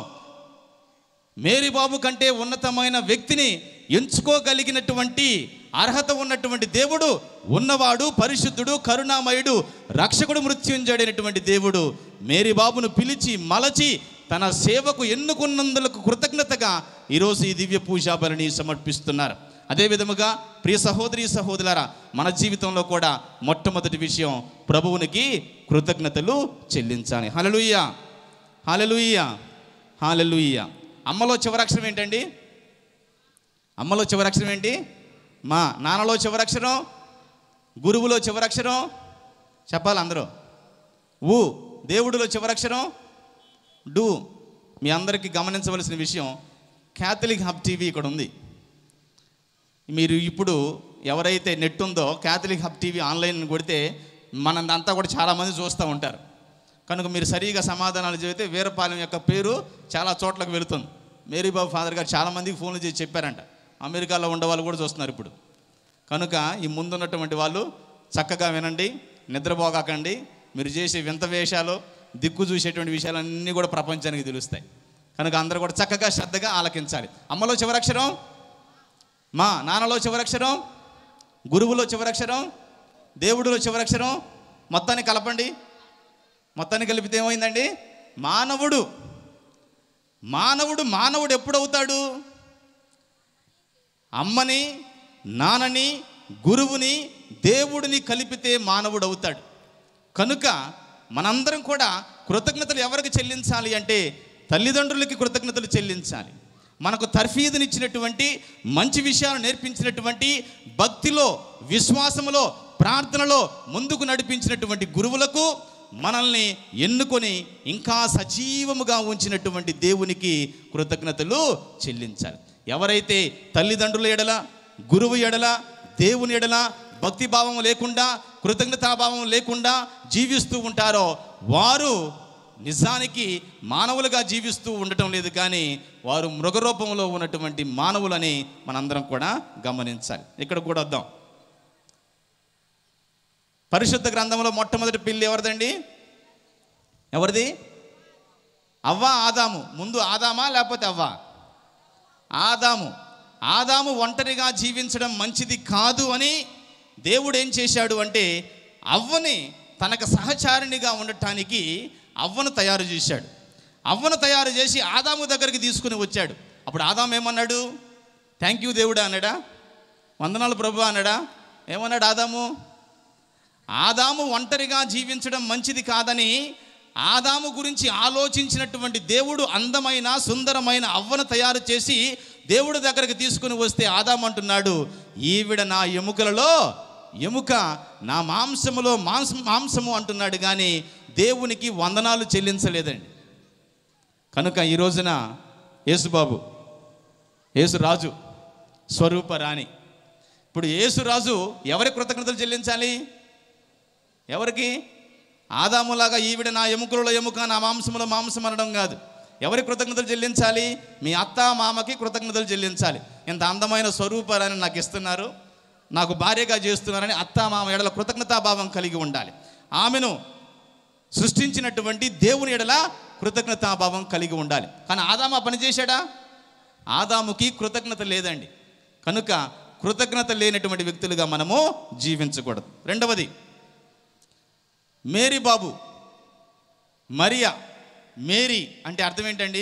మేరీబాబు కంటే ఉన్నతమైన వ్యక్తిని ఎంచుకోగలిగినటువంటి అర్హత ఉన్నటువంటి దేవుడు ఉన్నవాడు పరిశుద్ధుడు కరుణామయుడు రక్షకుడు మృత్యుంజడైనటువంటి దేవుడు మేరీబాబును పిలిచి మలచి తన సేవకు ఎన్నుకున్నందులకు కృతజ్ఞతగా ఈరోజు ఈ దివ్య పూజా బలిని సమర్పిస్తున్నారు అదే విధముగా ప్రియ సహోదరి సహోదరులారా మన జీవితంలో కూడా మొట్టమొదటి విషయం ప్రభువునికి కృతజ్ఞతలు చెల్లించాలి హలలుయ్య హలలుయ్య హాలలుయ్య అమ్మలో చివరక్షరం ఏంటండి అమ్మలో చివరక్షరం ఏంటి మా నాన్నలో చివరక్షరం గురువులో చివరక్షరం చెప్పాలి అందరూ ఊ దేవుడిలో చివరక్షరం డు మీ అందరికీ గమనించవలసిన విషయం క్యాథలిక్ హబ్ టీవీ ఇక్కడ ఉంది మీరు ఇప్పుడు ఎవరైతే నెట్ ఉందో క్యాథలిక్ హబ్ టీవీ ఆన్లైన్ కొడితే మనంతా కూడా చాలామంది చూస్తూ ఉంటారు కనుక మీరు సరిగా సమాధానాలు చెబితే వీరపాలెం యొక్క పేరు చాలా చోట్లకు వెళుతుంది మేరీబాబు ఫాదర్ గారు చాలామందికి ఫోన్లు చేసి చెప్పారంట అమెరికాలో ఉండే వాళ్ళు కూడా చూస్తున్నారు ఇప్పుడు కనుక ఈ ముందున్నటువంటి వాళ్ళు చక్కగా వినండి నిద్రపోగాకండి మీరు చేసే వింత వేషాలు దిక్కు చూసేటువంటి విషయాలన్నీ కూడా ప్రపంచానికి తెలుస్తాయి కనుక అందరూ కూడా చక్కగా శ్రద్ధగా ఆలకించాలి అమ్మలో చివరక్షరం మా నాన్నలో చివరక్షరం గురువులో చివరక్షరం దేవుడిలో చివరక్షరం మొత్తాన్ని కలపండి మొత్తాన్ని కలిపితే ఏమైందండి మానవుడు మానవుడు మానవుడు ఎప్పుడవుతాడు అమ్మని నాన్నని గురువుని దేవుడిని కలిపితే మానవుడు అవుతాడు కనుక మనందరం కూడా కృతజ్ఞతలు ఎవరికి చెల్లించాలి అంటే తల్లిదండ్రులకి కృతజ్ఞతలు చెల్లించాలి మనకు తర్ఫీదునిచ్చినటువంటి మంచి విషయాలు నేర్పించినటువంటి భక్తిలో విశ్వాసములో ప్రార్థనలో ముందుకు నడిపించినటువంటి గురువులకు మనల్ని ఎన్నుకొని ఇంకా సజీవముగా ఉంచినటువంటి దేవునికి కృతజ్ఞతలు చెల్లించాలి ఎవరైతే తల్లిదండ్రుల ఎడల గురువు ఎడల దేవుని ఎడల భక్తి భావం లేకుండా కృతజ్ఞతాభావం లేకుండా జీవిస్తూ ఉంటారో వారు నిజానికి మానవులుగా జీవిస్తూ ఉండటం లేదు కానీ వారు మృగరూపంలో ఉన్నటువంటి మానవులని మనందరం కూడా గమనించాలి ఇక్కడ కూడా వద్దాం పరిశుద్ధ గ్రంథంలో మొట్టమొదటి పిల్లి ఎవరిదండి ఎవరిది అవ్వ ఆదాము ముందు ఆదామా లేకపోతే అవ్వ ఆదాము ఆదాము ఒంటరిగా జీవించడం మంచిది కాదు అని దేవుడు ఏం చేశాడు అంటే అవ్వని తనకు సహచారిణిగా ఉండటానికి అవ్వను తయారు చేశాడు అవ్వను తయారు చేసి ఆదాము దగ్గరికి తీసుకుని వచ్చాడు అప్పుడు ఆదాము ఏమన్నాడు థ్యాంక్ యూ దేవుడా అన్నాడా వందనాలు ప్రభు అన్నాడా ఏమన్నాడు ఆదాము ఆదాము ఒంటరిగా జీవించడం మంచిది కాదని ఆదాము గురించి ఆలోచించినటువంటి దేవుడు అందమైన సుందరమైన అవ్వను తయారు చేసి దేవుడి దగ్గరకు తీసుకుని వస్తే ఆదాము అంటున్నాడు ఈవిడ నా ఎముకలలో ఎముక నా మాంసములో మాంసం మాంసము అంటున్నాడు కానీ దేవునికి వందనాలు చెల్లించలేదండి కనుక ఈ రోజున యేసుబాబు యేసురాజు స్వరూప రాణి ఇప్పుడు యేసురాజు ఎవరి కృతజ్ఞతలు చెల్లించాలి ఎవరికి ఆదాములాగా ఈవిడ నా ఎముకలలో ఎముక నా మాంసములో మాంసం అనడం కాదు ఎవరి కృతజ్ఞతలు చెల్లించాలి మీ అత్త మామకి కృతజ్ఞతలు చెల్లించాలి ఇంత అందమైన స్వరూపాలని నాకు ఇస్తున్నారు నాకు భార్యగా చేస్తున్నారని అత్త మామ ఎడల కృతజ్ఞతాభావం కలిగి ఉండాలి ఆమెను సృష్టించినటువంటి దేవుని ఎడల కృతజ్ఞతాభావం కలిగి ఉండాలి కానీ ఆదాము ఆ పని చేశాడా ఆదాముకి కృతజ్ఞత లేదండి కనుక కృతజ్ఞత లేనటువంటి వ్యక్తులుగా మనము జీవించకూడదు రెండవది మేరీ బాబు మరియా మేరీ అంటే అర్థం ఏంటండి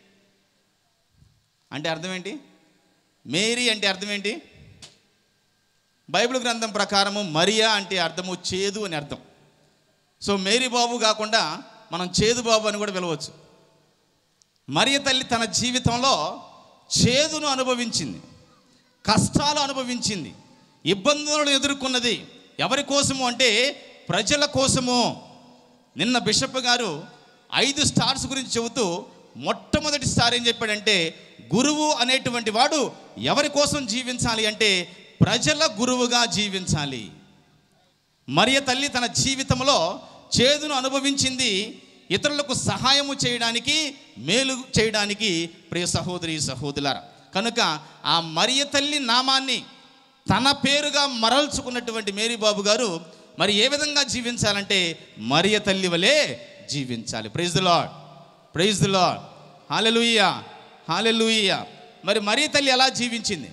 అంటే అర్థం ఏంటి మేరీ అంటే అర్థం ఏంటి బైబిల్ గ్రంథం ప్రకారము మరియా అంటే అర్థము చేదు అని అర్థం సో మేరీ బాబు కాకుండా మనం చేదు బాబు అని కూడా పిలవచ్చు మరియ తల్లి తన జీవితంలో చేదును అనుభవించింది కష్టాలు అనుభవించింది ఇబ్బందులను ఎదుర్కొన్నది ఎవరి కోసము అంటే ప్రజల కోసము నిన్న బిషప్ గారు ఐదు స్టార్స్ గురించి చెబుతూ మొట్టమొదటి స్టార్ ఏం చెప్పాడంటే గురువు అనేటువంటి వాడు ఎవరి కోసం జీవించాలి అంటే ప్రజల గురువుగా జీవించాలి మరియ తల్లి తన జీవితంలో చేదును అనుభవించింది ఇతరులకు సహాయము చేయడానికి మేలు చేయడానికి ప్రియ సహోదరి సహోదరులారా కనుక ఆ మరియ తల్లి నామాన్ని తన పేరుగా మరల్చుకున్నటువంటి మేరీబాబు గారు మరి ఏ విధంగా జీవించాలంటే మరియ తల్లి వలె జీవించాలి praise the lord praise the lord hallelujah hallelujah మరి మరియ తల్లి ఎలా జీవించింది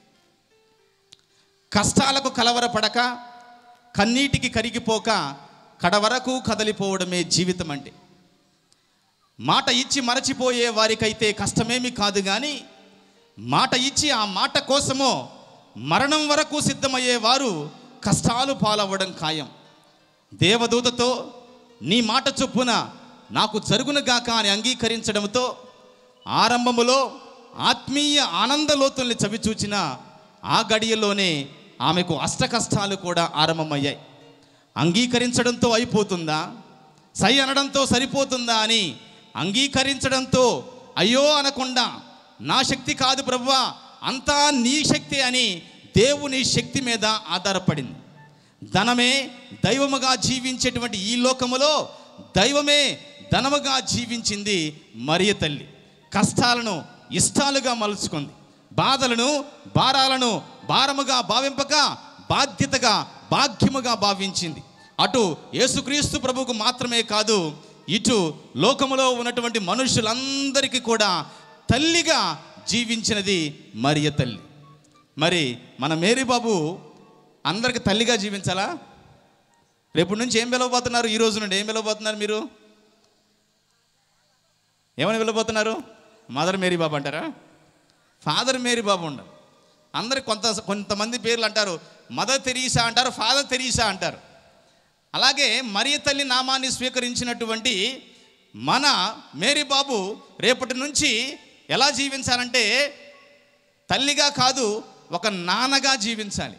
కష్టాలకు కలవరపడక కన్నీటికి కరిగిపోక కడవరకు కదలిపోవడమే జీవితం అంటే మాట ఇచ్చి మరచిపోయే వారికైతే కష్టమేమీ కాదు కానీ మాట ఇచ్చి ఆ మాట కోసమో మరణం వరకు సిద్ధమయ్యే వారు కష్టాలు పాలవ్వడం ఖాయం దేవదూతతో నీ మాట చొప్పున నాకు జరుగునుగాక అని అంగీకరించడంతో ఆరంభములో ఆత్మీయ ఆనందలోతుల్ని చవిచూచిన ఆ గడియలోనే ఆమెకు అష్ట కష్టాలు కూడా ఆరంభమయ్యాయి అంగీకరించడంతో అయిపోతుందా సై అనడంతో సరిపోతుందా అని అంగీకరించడంతో అయ్యో అనకుండా నా శక్తి కాదు ప్రవ్వా అంతా నీ శక్తి అని దేవుని శక్తి మీద ఆధారపడింది ధనమే దైవముగా జీవించేటువంటి ఈ లోకములో దైవమే ధనముగా జీవించింది మరియ తల్లి కష్టాలను ఇష్టాలుగా మలుచుకుంది బాధలను భారాలను భారముగా భావింపక బాధ్యతగా భాగ్యముగా భావించింది అటు యేసుక్రీస్తు ప్రభువుకు మాత్రమే కాదు ఇటు లోకములో ఉన్నటువంటి మనుషులందరికీ కూడా తల్లిగా జీవించినది మరియ తల్లి మరి మన మేరీ బాబు అందరికి తల్లిగా జీవించాలా రేపటి నుంచి ఏం పిలవబోతున్నారు ఈ రోజు నుండి ఏం పిలవబోతున్నారు మీరు ఏమని పిలవబోతున్నారు మదర్ మేరీ బాబు అంటారా ఫాదర్ మేరీ బాబు ఉండాలి అందరికి కొంత కొంతమంది పేర్లు అంటారు మదర్ తెరీసా అంటారు ఫాదర్ తెరీసా అంటారు అలాగే మరియ తల్లి నామాన్ని స్వీకరించినటువంటి మన మేరీ బాబు రేపటి నుంచి ఎలా జీవించాలంటే తల్లిగా కాదు ఒక నాన్నగా జీవించాలి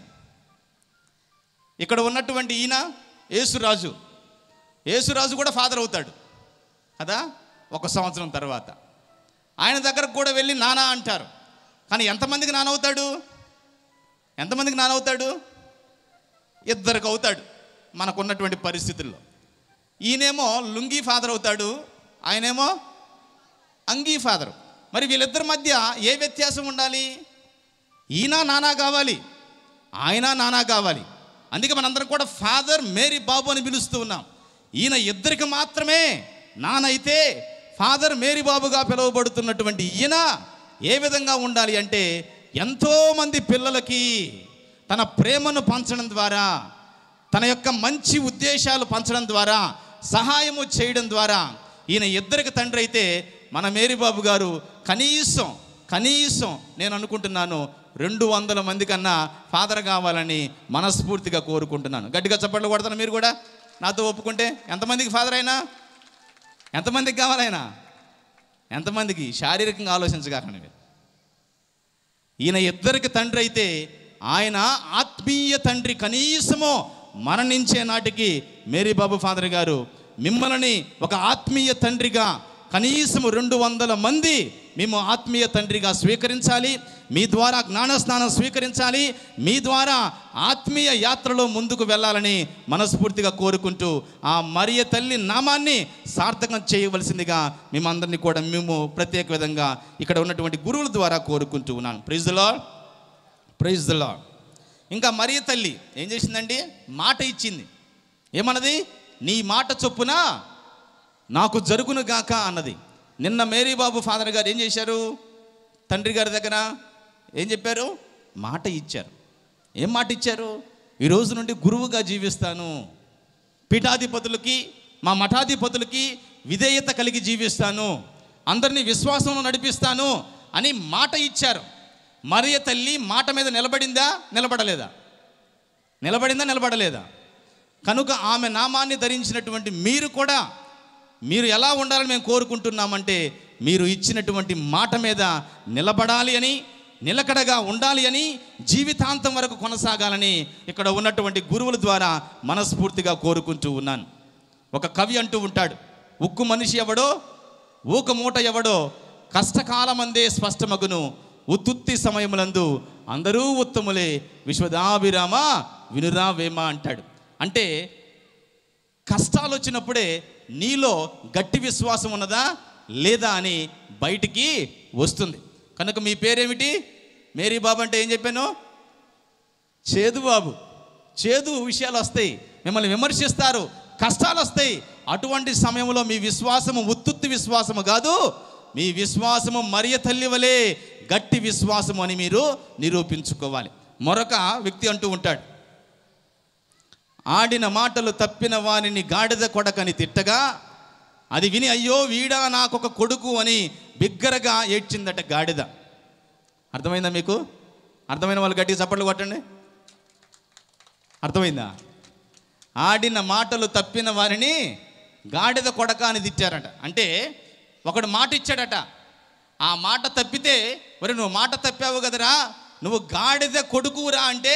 ఇక్కడ ఉన్నటువంటి ఈయన యేసురాజు యేసురాజు కూడా ఫాదర్ అవుతాడు కదా ఒక సంవత్సరం తర్వాత ఆయన దగ్గరకు కూడా వెళ్ళి నానా అంటారు కానీ ఎంతమందికి నానవుతాడు ఎంతమందికి నానవుతాడు ఇద్దరికి అవుతాడు మనకున్నటువంటి పరిస్థితుల్లో ఈయనేమో లుంగీ ఫాదర్ అవుతాడు ఆయనేమో అంగీ ఫాదర్ మరి వీళ్ళిద్దరి మధ్య ఏ వ్యత్యాసం ఉండాలి ఈయన నానా కావాలి ఆయన నానా కావాలి అందుకే మనందరం కూడా ఫాదర్ మేరీ బాబు అని పిలుస్తూ ఉన్నాం ఈయన ఇద్దరికి మాత్రమే నానైతే ఫాదర్ మేరీ బాబుగా పిలువబడుతున్నటువంటి ఈయన ఏ విధంగా ఉండాలి అంటే ఎంతోమంది పిల్లలకి తన ప్రేమను పంచడం ద్వారా తన యొక్క మంచి ఉద్దేశాలు పంచడం ద్వారా సహాయము చేయడం ద్వారా ఈయన ఇద్దరికి తండ్రి అయితే మన మేరీబాబు గారు కనీసం కనీసం నేను అనుకుంటున్నాను రెండు వందల మంది కన్నా ఫాదర్ కావాలని మనస్ఫూర్తిగా కోరుకుంటున్నాను గట్టిగా చప్పట్లు కొడతాను మీరు కూడా నాతో ఒప్పుకుంటే ఎంతమందికి ఫాదర్ అయినా ఎంతమందికి కావాలైనా ఎంతమందికి శారీరకంగా ఆలోచించగాకండి మీరు ఈయన ఇద్దరికి తండ్రి అయితే ఆయన ఆత్మీయ తండ్రి కనీసము మరణించే నాటికి మేరీ బాబు ఫాదర్ గారు మిమ్మల్ని ఒక ఆత్మీయ తండ్రిగా కనీసం రెండు వందల మంది మేము ఆత్మీయ తండ్రిగా స్వీకరించాలి మీ ద్వారా జ్ఞానస్నానం స్వీకరించాలి మీ ద్వారా ఆత్మీయ యాత్రలో ముందుకు వెళ్ళాలని మనస్ఫూర్తిగా కోరుకుంటూ ఆ మరియ తల్లి నామాన్ని సార్థకం చేయవలసిందిగా మేమందరినీ కూడా మేము ప్రత్యేక విధంగా ఇక్కడ ఉన్నటువంటి గురువుల ద్వారా కోరుకుంటూ ఉన్నాను praise the lord praise the lord ఇంకా మరియ తల్లి ఏం చేసిందండి మాట ఇచ్చింది ఏమన్నది నీ మాట చొప్పున నాకు జరుగును గాక అన్నది నిన్న మేరీ బాబు ఫాదర్ గారు ఏం చేశారు తండ్రి గారి దగ్గర ఏం చెప్పారు మాట ఇచ్చారు ఏం మాట ఇచ్చారు ఈ రోజు నుండి గురువుగా జీవిస్తాను పీఠాధిపతులకి మా మఠాధిపతులకి విధేయత కలిగి జీవిస్తాను అందరినీ విశ్వాసంలో నడిపిస్తాను అని మాట ఇచ్చారు మరియ తల్లి మాట మీద నిలబడిందా నిలబడలేదా నిలబడిందా నిలబడలేదా కనుక ఆమె నామాన్ని ధరించినటువంటి మీరు కూడా మీరు ఎలా ఉండాలని మేము కోరుకుంటున్నామంటే మీరు ఇచ్చినటువంటి మాట మీద నిలబడాలి అని నిలకడగా ఉండాలి అని జీవితాంతం వరకు కొనసాగాలని ఇక్కడ ఉన్నటువంటి గురువుల ద్వారా మనస్ఫూర్తిగా కోరుకుంటూ ఉన్నాను ఒక కవి అంటూ ఉంటాడు ఉక్కు మనిషి ఎవడో ఊక మూట ఎవడో కష్టకాలమందే స్పష్టమగును ఉత్తుత్తి సమయములందు అందరూ ఉత్తములే విశ్వదాభిరామ వినురా వేమ అంటాడు అంటే కష్టాలు వచ్చినప్పుడే నీలో గట్టి విశ్వాసం ఉన్నదా లేదా అని బయటికి వస్తుంది కనుక మీ పేరేమిటి మేరీ బాబు అంటే ఏం చెప్పాను చేదు బాబు చేదు విషయాలు వస్తాయి మిమ్మల్ని విమర్శిస్తారు కష్టాలు వస్తాయి అటువంటి సమయంలో మీ విశ్వాసము ఉత్తుత్తి విశ్వాసము కాదు మీ విశ్వాసము మరియ తల్లి వలె గట్టి విశ్వాసము అని మీరు నిరూపించుకోవాలి మరొక వ్యక్తి అంటూ ఉంటాడు ఆడిన మాటలు తప్పిన వానిని గాడిద కొడకని తిట్టగా అది విని అయ్యో వీడా నాకొక కొడుకు అని బిగ్గరగా ఏడ్చిందట గాడిద అర్థమైందా మీకు అర్థమైన వాళ్ళు గట్టిగా చప్పట్లు కొట్టండి అర్థమైందా ఆడిన మాటలు తప్పిన వారిని గాడిద కొడక అని తిట్టారట అంటే ఒకడు మాట ఇచ్చాడట ఆ మాట తప్పితే మరి నువ్వు మాట తప్పావు కదరా నువ్వు గాడిద కొడుకురా అంటే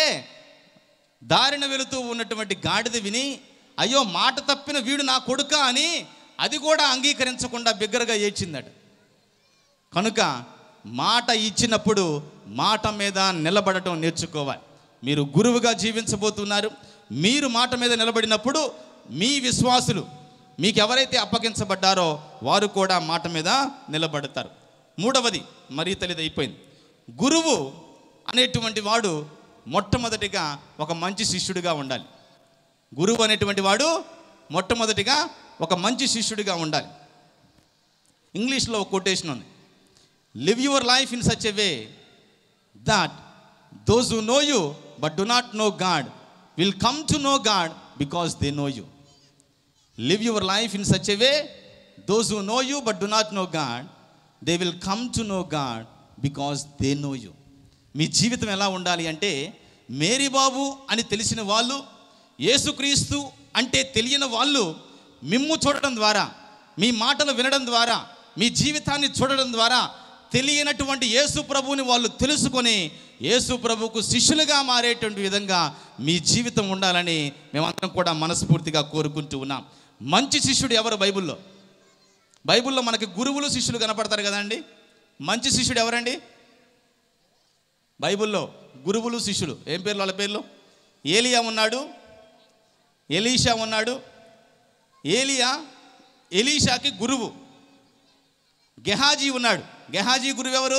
దారిన వెళుతూ ఉన్నటువంటి గాడిద విని అయ్యో మాట తప్పిన వీడు నా కొడుక అని అది కూడా అంగీకరించకుండా బిగ్గరగా ఏడ్చిందట కనుక మాట ఇచ్చినప్పుడు మాట మీద నిలబడటం నేర్చుకోవాలి మీరు గురువుగా జీవించబోతున్నారు మీరు మాట మీద నిలబడినప్పుడు మీ విశ్వాసులు మీకు ఎవరైతే అప్పగించబడ్డారో వారు కూడా మాట మీద నిలబడతారు మూడవది మరీ తల్లిది అయిపోయింది గురువు అనేటువంటి వాడు మొట్టమొదటిగా ఒక మంచి శిష్యుడిగా ఉండాలి గురువు అనేటువంటి వాడు మొట్టమొదటిగా ఒక మంచి శిష్యుడిగా ఉండాలి ఇంగ్లీష్లో ఒక కొటేషన్ ఉంది live your life in such a way that those who know you but do not know God will come to know God because they know you live your life in such a way those who know you but do not know God they will come to know God because they know you మీ జీవితం ఎలా ఉండాలి అంటే Mary బాబు అని తెలిసిన వాళ్ళు యేసుక్రీస్తు అంటే తెలియని వాళ్ళు మిమ్ము చూడడం ద్వారా మీ మాటలు వినడం ద్వారా మీ జీవితాన్ని చూడడం ద్వారా తెలియనటువంటి యేసు ప్రభువుని వాళ్ళు తెలుసుకొని యేసు ప్రభువుకు శిష్యులుగా మారేటువంటి విధంగా మీ జీవితం ఉండాలని మేమందరం కూడా మనస్ఫూర్తిగా కోరుకుంటూ ఉన్నాం మంచి శిష్యుడు ఎవరు బైబిల్లో బైబిల్లో మనకి గురువులు శిష్యులు కనపడతారు కదండి మంచి శిష్యుడు ఎవరండి బైబిల్లో గురువులు శిష్యులు ఏం పేర్లు వాళ్ళ పేర్లు ఏలియా ఉన్నాడు ఎలీషా ఉన్నాడు ఏలియా ఎలీషాకి గురువు గెహాజీ ఉన్నాడు గెహాజీ గురువు ఎవరు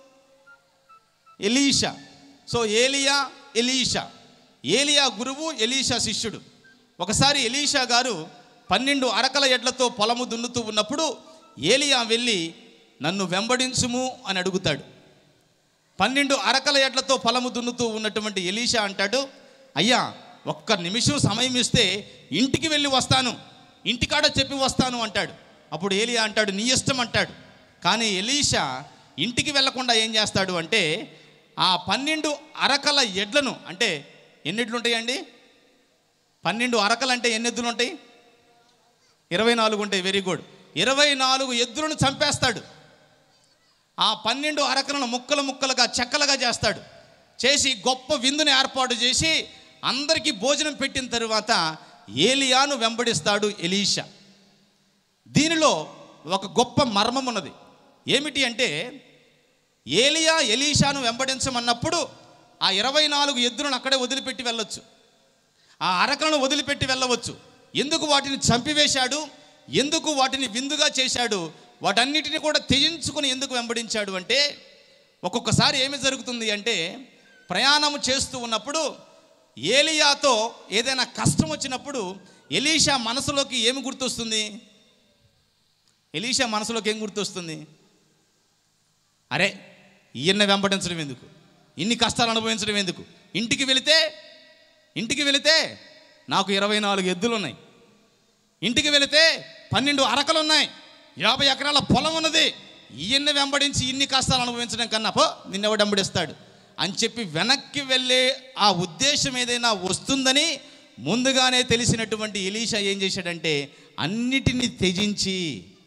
ఎలీషా సో ఏలియా ఎలీషా ఏలియా గురువు ఎలీషా శిష్యుడు ఒకసారి ఎలీషా గారు పన్నెండు అరకల ఎడ్లతో పొలము దున్నుతూ ఉన్నప్పుడు ఏలియా వెళ్ళి నన్ను వెంబడించుము అని అడుగుతాడు పన్నెండు అరకల ఎడ్లతో పొలము దున్నుతూ ఉన్నటువంటి ఎలీషా అంటాడు అయ్యా ఒక్క నిమిషం సమయం ఇస్తే ఇంటికి వెళ్ళి వస్తాను ఇంటికాడ చెప్పి వస్తాను అంటాడు అప్పుడు ఏలియా అంటాడు నీ ఇష్టం అంటాడు కానీ ఎలీషా ఇంటికి వెళ్లకుండా ఏం చేస్తాడు అంటే ఆ పన్నెండు అరకల ఎడ్లను అంటే ఎన్ని ఎడ్లు ఉంటాయండి పన్నెండు అరకలు అంటే ఎన్ని ఎద్దులు ఉంటాయి ఇరవై నాలుగు ఉంటాయి వెరీ గుడ్ ఇరవై నాలుగు ఎద్దులను చంపేస్తాడు ఆ పన్నెండు అరకలను ముక్కలు ముక్కలుగా చెక్కలుగా చేస్తాడు చేసి గొప్ప విందుని ఏర్పాటు చేసి అందరికీ భోజనం పెట్టిన తరువాత ఏలియాను వెంబడిస్తాడు ఎలీషా దీనిలో ఒక గొప్ప మర్మం ఉన్నది ఏమిటి అంటే ఏలియా ఎలీషాను వెంబడించమన్నప్పుడు ఆ ఇరవై నాలుగు ఎద్దులను అక్కడే వదిలిపెట్టి వెళ్ళొచ్చు ఆ అరకలను వదిలిపెట్టి వెళ్ళవచ్చు ఎందుకు వాటిని చంపివేశాడు ఎందుకు వాటిని విందుగా చేశాడు వాటన్నిటిని కూడా త్యజించుకుని ఎందుకు వెంబడించాడు అంటే ఒక్కొక్కసారి ఏమి జరుగుతుంది అంటే ప్రయాణం చేస్తూ ఉన్నప్పుడు ఏలియాతో ఏదైనా కష్టం వచ్చినప్పుడు ఎలీషా మనసులోకి ఏమి గుర్తొస్తుంది ఎలీషా మనసులోకి ఏం గుర్తొస్తుంది అరే ఈయన వెంబడించడం ఎందుకు ఇన్ని కష్టాలు అనుభవించడం ఎందుకు ఇంటికి వెళితే ఇంటికి వెళితే నాకు ఇరవై నాలుగు ఎద్దులు ఉన్నాయి ఇంటికి వెళితే పన్నెండు అరకలు ఉన్నాయి యాభై ఎకరాల పొలం ఉన్నది ఈయన్ని వెంబడించి ఇన్ని కష్టాలు అనుభవించడం కన్నా పో నిన్నెవడు వెంబడిస్తాడు అని చెప్పి వెనక్కి వెళ్ళే ఆ ఉద్దేశం ఏదైనా వస్తుందని ముందుగానే తెలిసినటువంటి ఎలీషా ఏం చేశాడంటే అన్నిటినీ త్యజించి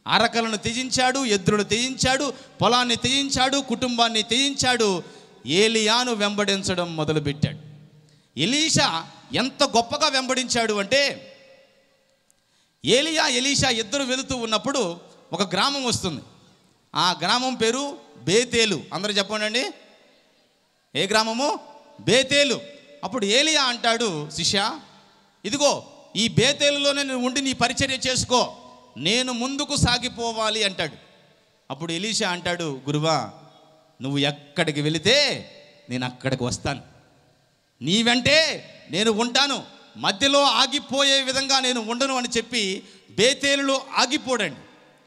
అరకలను త్యజించాడు ఎద్దులను త్యజించాడు పొలాన్ని త్యజించాడు కుటుంబాన్ని త్యజించాడు ఏలియాను వెంబడించడం మొదలుపెట్టాడు ఎలీషా ఎంత గొప్పగా వెంబడించాడు అంటే ఏలియా ఎలీషా ఇద్దరు వెళుతూ ఉన్నప్పుడు ఒక గ్రామం వస్తుంది ఆ గ్రామం పేరు బేతేలు అందరూ చెప్పండి ఏ గ్రామము బేతేలు అప్పుడు ఏలియా అంటాడు శిష్య ఇదిగో ఈ బేతేలులోనే నువ్వు ఉండి నీ పరిచర్య చేసుకో నేను ముందుకు సాగిపోవాలి అంటాడు అప్పుడు ఎలీషా అంటాడు గురువా నువ్వు ఎక్కడికి వెళితే నేను అక్కడికి వస్తాను నీ వెంటే నేను ఉంటాను మధ్యలో ఆగిపోయే విధంగా నేను ఉండను అని చెప్పి బేతేలులో ఆగిపోడండి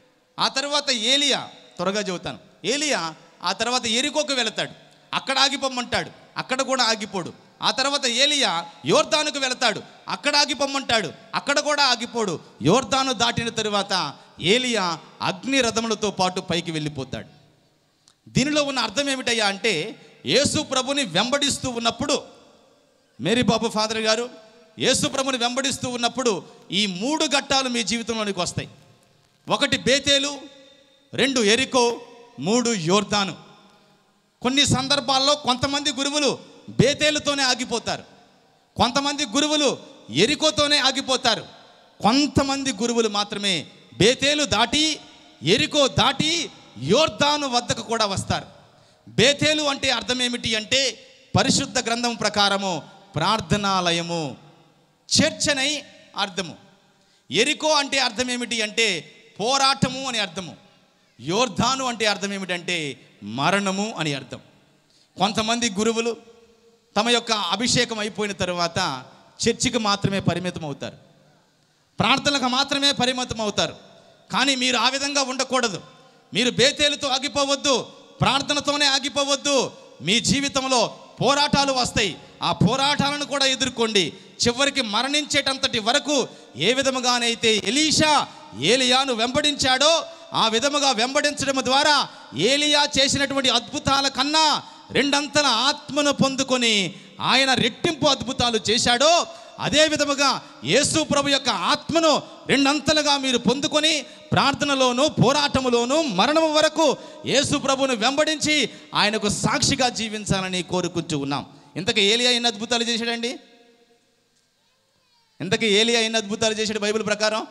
ఆ తర్వాత ఏలియా త్వరగా చెబుతాను ఏలియా ఆ తర్వాత ఎరికోకు వెళతాడు అక్కడ ఆగిపోమ్మంటాడు అక్కడ కూడా ఆగిపోడు ఆ తర్వాత ఏలియా యోర్దానుకు వెళతాడు అక్కడ ఆగిపోమ్మంటాడు అక్కడ కూడా ఆగిపోడు యోర్దాను దాటిన తరువాత ఏలియా అగ్ని రథములతో పాటు పైకి వెళ్ళిపోతాడు దీనిలో ఉన్న అర్థం ఏమిటయ్యా అంటే యేసు ప్రభుని వెంబడిస్తూ ఉన్నప్పుడు మేరీ బాబు ఫాదర్ గారు యేసు ప్రభుని వెంబడిస్తూ ఉన్నప్పుడు ఈ మూడు ఘట్టాలు మీ జీవితంలోనికి వస్తాయి ఒకటి బేతేలు రెండు ఎరికో మూడు యోర్దాను కొన్ని సందర్భాల్లో కొంతమంది గురువులు బేతేలుతోనే ఆగిపోతారు కొంతమంది గురువులు ఎరికోతోనే ఆగిపోతారు కొంతమంది గురువులు మాత్రమే బేతేలు దాటి ఎరికో దాటి యోర్దాను వద్దకు కూడా వస్తారు బేతేలు అంటే అర్థం ఏమిటి అంటే పరిశుద్ధ గ్రంథం ప్రకారము ప్రార్థనాలయము చర్చ్ అని అర్థము ఎరికో అంటే అర్థం ఏమిటి అంటే పోరాటము అని అర్థము యోర్ధాను అంటే అర్థం ఏమిటంటే మరణము అని అర్థం కొంతమంది గురువులు తమ యొక్క అభిషేకం అయిపోయిన తర్వాత చర్చికి మాత్రమే పరిమితం అవుతారు ప్రార్థనలకు మాత్రమే పరిమితం అవుతారు కానీ మీరు ఆ విధంగా ఉండకూడదు మీరు బేతేలుతో ఆగిపోవద్దు ప్రార్థనతోనే ఆగిపోవద్దు మీ జీవితంలో పోరాటాలు వస్తాయి ఆ పోరాటాలను కూడా ఎదుర్కోండి చివరికి మరణించేటంతటి వరకు ఏ విధముగానైతే ఎలీషా ఏలియాను వెంబడించాడో ఆ విధముగా వెంబడించడం ద్వారా ఏలియా చేసినటువంటి అద్భుతాల కన్నా రెండంతల ఆత్మను పొందుకొని ఆయన రెట్టింపు అద్భుతాలు చేశాడో అదే విధముగా యేసు ప్రభు యొక్క ఆత్మను రెండంతలుగా మీరు పొందుకొని ప్రార్థనలోను పోరాటములోను మరణము వరకు యేసు ప్రభును వెంబడించి ఆయనకు సాక్షిగా జీవించాలని కోరుకుంటూ ఉన్నాం ఇంతకీ ఏలియా ఎన్ని అద్భుతాలు చేశాడండి ఇంతకీ ఏలియా ఎన్ని అద్భుతాలు చేశాడు బైబిల్ ప్రకారం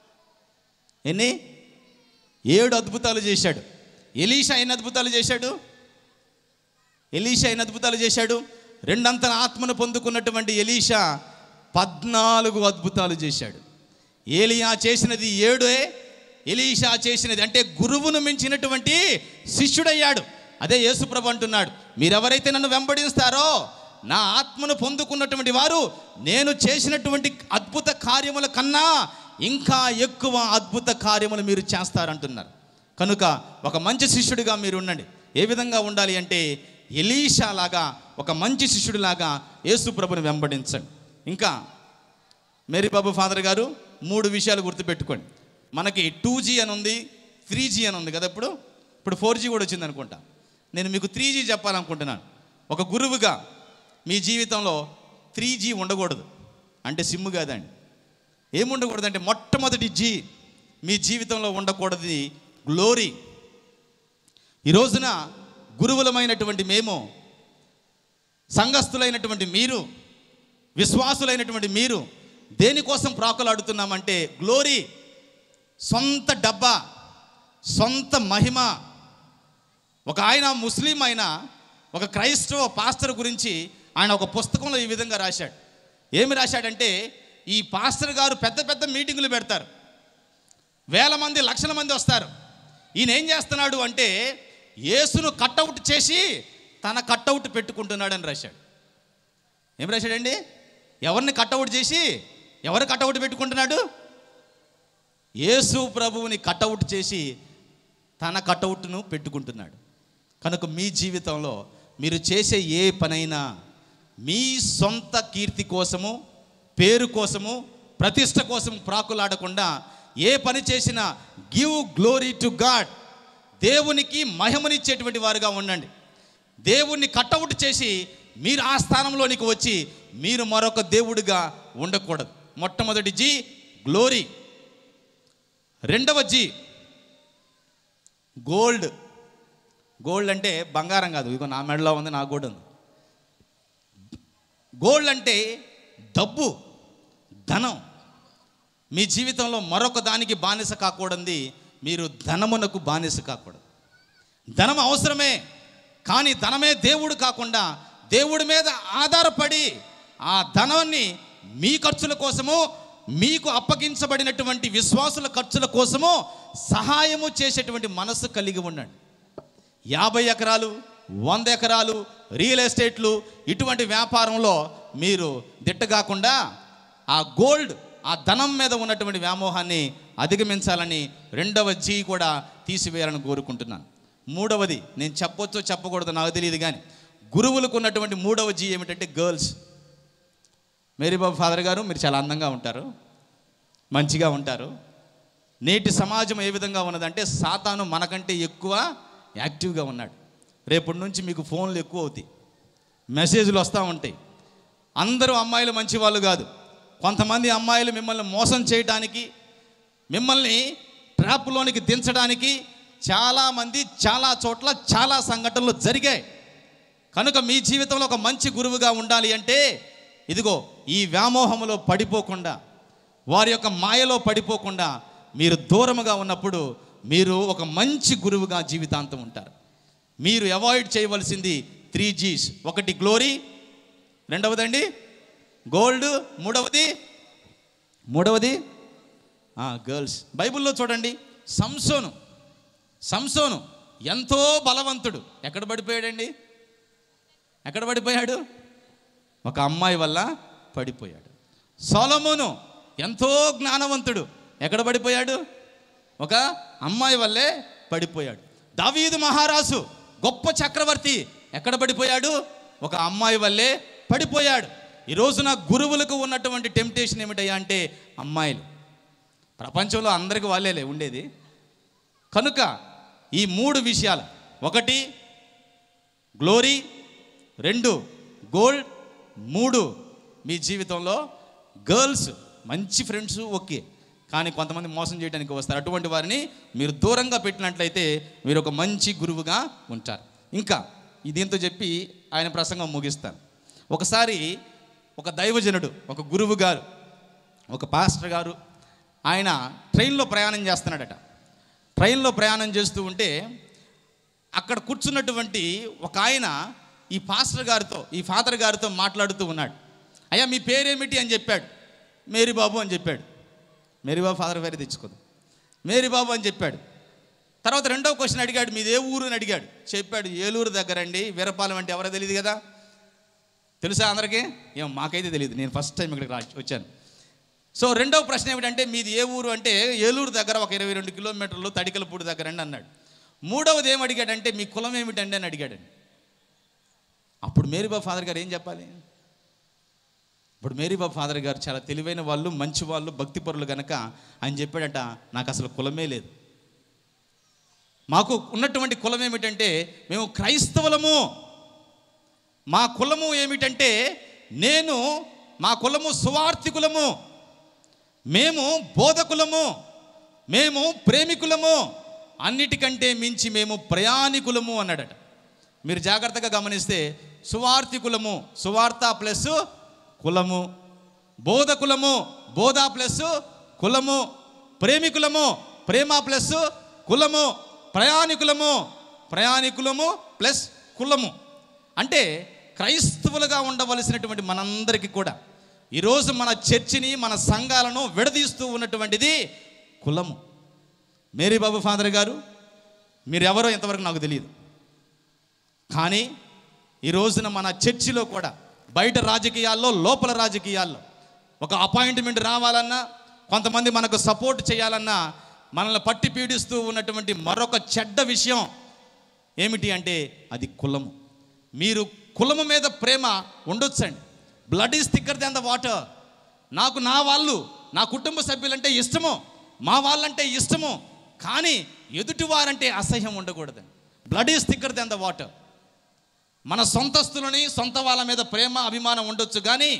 ఎన్ని ఏడు అద్భుతాలు చేశాడు ఎలీషా ఎన్ని అద్భుతాలు చేశాడు ఎలీషా ఎన్ని అద్భుతాలు చేశాడు రెండంతల ఆత్మను పొందుకున్నటువంటి ఎలీషా పద్నాలుగు అద్భుతాలు చేశాడు ఏలియా చేసినది ఏడే ఎలీషా చేసినది అంటే గురువును మించినటువంటి శిష్యుడయ్యాడు అదే యేసుప్రభు అంటున్నాడు మీరెవరైతే నన్ను వెంబడిస్తారో నా ఆత్మను పొందుకున్నటువంటి వారు నేను చేసినటువంటి అద్భుత కార్యముల కన్నా ఇంకా ఎక్కువ అద్భుత కార్యములు మీరు చేస్తారంటున్నారు కనుక ఒక మంచి శిష్యుడిగా మీరు ఉండండి ఏ విధంగా ఉండాలి అంటే ఎలీషా లాగా ఒక మంచి శిష్యుడిలాగా యేసు ప్రభుని వెంబడించండి ఇంకా మేరీ బాబు ఫాదర్ గారు మూడు విషయాలు గుర్తుపెట్టుకోండి మనకి టూ జీ అని ఉంది త్రీ జీ అని ఉంది కదా ఇప్పుడు ఇప్పుడు ఫోర్ జీ కూడా వచ్చింది అనుకుంటా నేను మీకు త్రీ జీ చెప్పాలనుకుంటున్నాను ఒక గురువుగా మీ జీవితంలో త్రీ జీ ఉండకూడదు అంటే సిమ్ కాదండి ఏముండకూడదు అంటే మొట్టమొదటి జీ మీ జీవితంలో ఉండకూడదు గ్లోరీ ఈ రోజున గురువులమైనటువంటి మేము సంఘస్థులైనటువంటి మీరు విశ్వాసులైనటువంటి మీరు దేనికోసం ప్రాకులాడుతున్నామంటే గ్లోరీ సొంత డబ్బా సొంత మహిమ ఒక ఆయన ముస్లిం అయిన ఒక క్రైస్తవ పాస్టర్ గురించి ఆయన ఒక పుస్తకంలో ఈ విధంగా రాశాడు ఏమి రాశాడంటే ఈ పాస్టర్ గారు పెద్ద పెద్ద మీటింగులు పెడతారు వేల మంది లక్షల మంది వస్తారు ఈయన ఏం చేస్తున్నాడు అంటే యేసును కట్అవుట్ చేసి తన కట్అవుట్ పెట్టుకుంటున్నాడు అని రాశాడు ఏం రాశాడండి ఎవరిని కట్అవుట్ చేసి ఎవరు కట్అవుట్ పెట్టుకుంటున్నాడు యేసు ప్రభువుని కట్అవుట్ చేసి తన కట్అవుట్ను పెట్టుకుంటున్నాడు కనుక మీ జీవితంలో మీరు చేసే ఏ పనైనా మీ సొంత కీర్తి కోసము పేరు కోసము ప్రతిష్ట కోసం ప్రాకులాడకుండా ఏ పని చేసినా గివ్ గ్లోరీ టు గాడ్ దేవునికి మహిమనిచ్చేటువంటి వారుగా ఉండండి దేవుణ్ణి కట్అవుట్ చేసి మీరు ఆ స్థానంలోనికి వచ్చి మీరు మరొక దేవుడిగా ఉండకూడదు మొట్టమొదటి జీ గ్లోరీ రెండవ జీ గోల్డ్ గోల్డ్ అంటే బంగారం కాదు ఇగో నా మెడలో ఉంది నా గోల్డ్ ఉంది గోల్డ్ అంటే డబ్బు ధనం మీ జీవితంలో మరొక దానికి బానిస కాకూడదు మీరు ధనమునకు బానిస కాకూడదు ధనం అవసరమే కానీ ధనమే దేవుడు కాకుండా దేవుడి మీద ఆధారపడి ఆ ధనాన్ని మీ ఖర్చుల కోసము మీకు అప్పగించబడినటువంటి విశ్వాసుల ఖర్చుల కోసము సహాయము చేసేటువంటి మనస్సు కలిగి ఉండండి యాభై ఎకరాలు వంద ఎకరాలు రియల్ ఎస్టేట్లు ఇటువంటి వ్యాపారంలో మీరు దిట్టగాకుండా ఆ గోల్డ్ ఆ ధనం మీద ఉన్నటువంటి వ్యామోహాన్ని అధిగమించాలని రెండవ జీ కూడా తీసివేయాలని కోరుకుంటున్నాను మూడవది నేను చెప్పొచ్చో చెప్పకూడదు నాకు తెలియదు కానీ గురువులకు ఉన్నటువంటి మూడవ జీ ఏమిటంటే గర్ల్స్ మేరీబాబు ఫాదర్ గారు మీరు చాలా అందంగా ఉంటారు మంచిగా ఉంటారు నేటి సమాజం ఏ విధంగా ఉన్నదంటే సాతాను మనకంటే ఎక్కువ యాక్టివ్గా ఉన్నాడు రేపటి నుంచి మీకు ఫోన్లు ఎక్కువ అవుతాయి మెసేజ్లు వస్తూ ఉంటాయి అందరూ అమ్మాయిలు మంచి వాళ్ళు కాదు కొంతమంది అమ్మాయిలు మిమ్మల్ని మోసం చేయడానికి మిమ్మల్ని ట్రాప్లోనికి దించడానికి చాలామంది చాలా చోట్ల చాలా సంఘటనలు జరిగాయి కనుక మీ జీవితంలో ఒక మంచి గురువుగా ఉండాలి అంటే ఇదిగో ఈ వ్యామోహములో పడిపోకుండా వారి యొక్క మాయలో పడిపోకుండా మీరు దూరముగా ఉన్నప్పుడు మీరు ఒక మంచి గురువుగా జీవితాంతం ఉంటారు మీరు అవాయిడ్ చేయవలసింది త్రీ జీస్ ఒకటి గ్లోరీ రెండవదండి గోల్డ్ మూడవది మూడవది గర్ల్స్ బైబిల్లో చూడండి సంసోను సంసోను ఎంతో బలవంతుడు ఎక్కడ పడిపోయాడండి ఎక్కడ పడిపోయాడు ఒక అమ్మాయి వల్ల పడిపోయాడు సోలమోను ఎంతో జ్ఞానవంతుడు ఎక్కడ పడిపోయాడు ఒక అమ్మాయి వల్లే పడిపోయాడు దావీదు మహారాజు గొప్ప చక్రవర్తి ఎక్కడ పడిపోయాడు ఒక అమ్మాయి వల్లే పడిపోయాడు ఈ రోజున గురువులకు ఉన్నటువంటి టెంప్టేషన్ ఏమిటయ్యా అంటే అమ్మాయిలు ప్రపంచంలో అందరికి వాళ్ళేలే ఉండేది కనుక ఈ మూడు విషయాలు ఒకటి గ్లోరీ రెండు గోల్డ్ మూడు మీ జీవితంలో గర్ల్స్ మంచి ఫ్రెండ్స్ ఓకే కానీ కొంతమంది మోసం చేయడానికి వస్తారు అటువంటి వారిని మీరు దూరంగా పెట్టినట్లయితే మీరు ఒక మంచి గురువుగా ఉంటారు ఇంకా ఈ దీంతో చెప్పి ఆయన ప్రసంగం ముగిస్తాను ఒకసారి ఒక దైవజనుడు ఒక గురువు గారు ఒక పాస్టర్ గారు ఆయన ట్రైన్లో ప్రయాణం చేస్తున్నాడట ట్రైన్లో ప్రయాణం చేస్తూ ఉంటే అక్కడ కూర్చున్నటువంటి ఒక ఆయన ఈ పాస్టర్ గారితో ఈ ఫాదర్ గారితో మాట్లాడుతూ ఉన్నాడు అయ్యా మీ పేరేమిటి అని చెప్పాడు మేరీ బాబు అని చెప్పాడు మేరీ బాబు ఫాదర్ పేరు తెచ్చుకోదు మేరీ బాబు అని చెప్పాడు తర్వాత రెండో క్వశ్చన్ అడిగాడు మీది ఏ ఊరు అని అడిగాడు చెప్పాడు ఏలూరు దగ్గరండి వీరపాలెం అంటే ఎవరో తెలియదు కదా తెలుసా అందరికీ ఏం మాకైతే తెలియదు నేను ఫస్ట్ టైం ఇక్కడికి రా వచ్చాను సో రెండవ ప్రశ్న ఏమిటంటే మీది ఏ ఊరు అంటే ఏలూరు దగ్గర ఒక ఇరవై రెండు కిలోమీటర్లు తడికలపూడి దగ్గర అండి అన్నాడు మూడవది ఏం అడిగాడంటే మీ కులం ఏమిటండి అని అడిగాడండి అప్పుడు మేరీబాబు ఫాదర్ గారు ఏం చెప్పాలి ఇప్పుడు మేరీబాబు ఫాదర్ గారు చాలా తెలివైన వాళ్ళు మంచి వాళ్ళు భక్తిపరులు గనక ఆయన చెప్పాడట నాకు అసలు కులమే లేదు మాకు ఉన్నటువంటి కులం ఏమిటంటే మేము క్రైస్తవులము మా కులము ఏమిటంటే నేను మా కులము సువార్థికులము మేము బోధకులము మేము ప్రేమికులము అన్నిటికంటే మించి మేము ప్రయాణికులము అన్నాడట మీరు జాగ్రత్తగా గమనిస్తే సువార్థికులము సువార్త ప్లస్ కులము బోధకులము బోధ ప్లస్ కులము ప్రేమికులము ప్రేమ ప్లస్ కులము ప్రయాణికులము ప్రయాణికులము ప్లస్ కులము అంటే క్రైస్తవులుగా ఉండవలసినటువంటి మనందరికీ కూడా ఈరోజు మన చర్చిని మన సంఘాలను విడదీస్తూ ఉన్నటువంటిది కులము మేరీ బాబు ఫాదర్ గారు మీరు ఎవరో ఇంతవరకు నాకు తెలియదు కానీ ఈ రోజున మన చర్చిలో కూడా బయట రాజకీయాల్లో లోపల రాజకీయాల్లో ఒక అపాయింట్మెంట్ రావాలన్నా కొంతమంది మనకు సపోర్ట్ చేయాలన్నా మనల్ని పట్టి పీడిస్తూ ఉన్నటువంటి మరొక చెడ్డ విషయం ఏమిటి అంటే అది కులము మీరు కులము మీద ప్రేమ ఉండొచ్చండి blood is thicker than the water నాకు నా వాళ్ళు నా కుటుంబ సభ్యులంటే ఇష్టము మా వాళ్ళంటే ఇష్టము కానీ ఎదుటి వారంటే అసహ్యం ఉండకూడదండి blood is thicker than the water మన సొంతస్తులని సొంత వాళ్ళ మీద ప్రేమ అభిమానం ఉండొచ్చు కానీ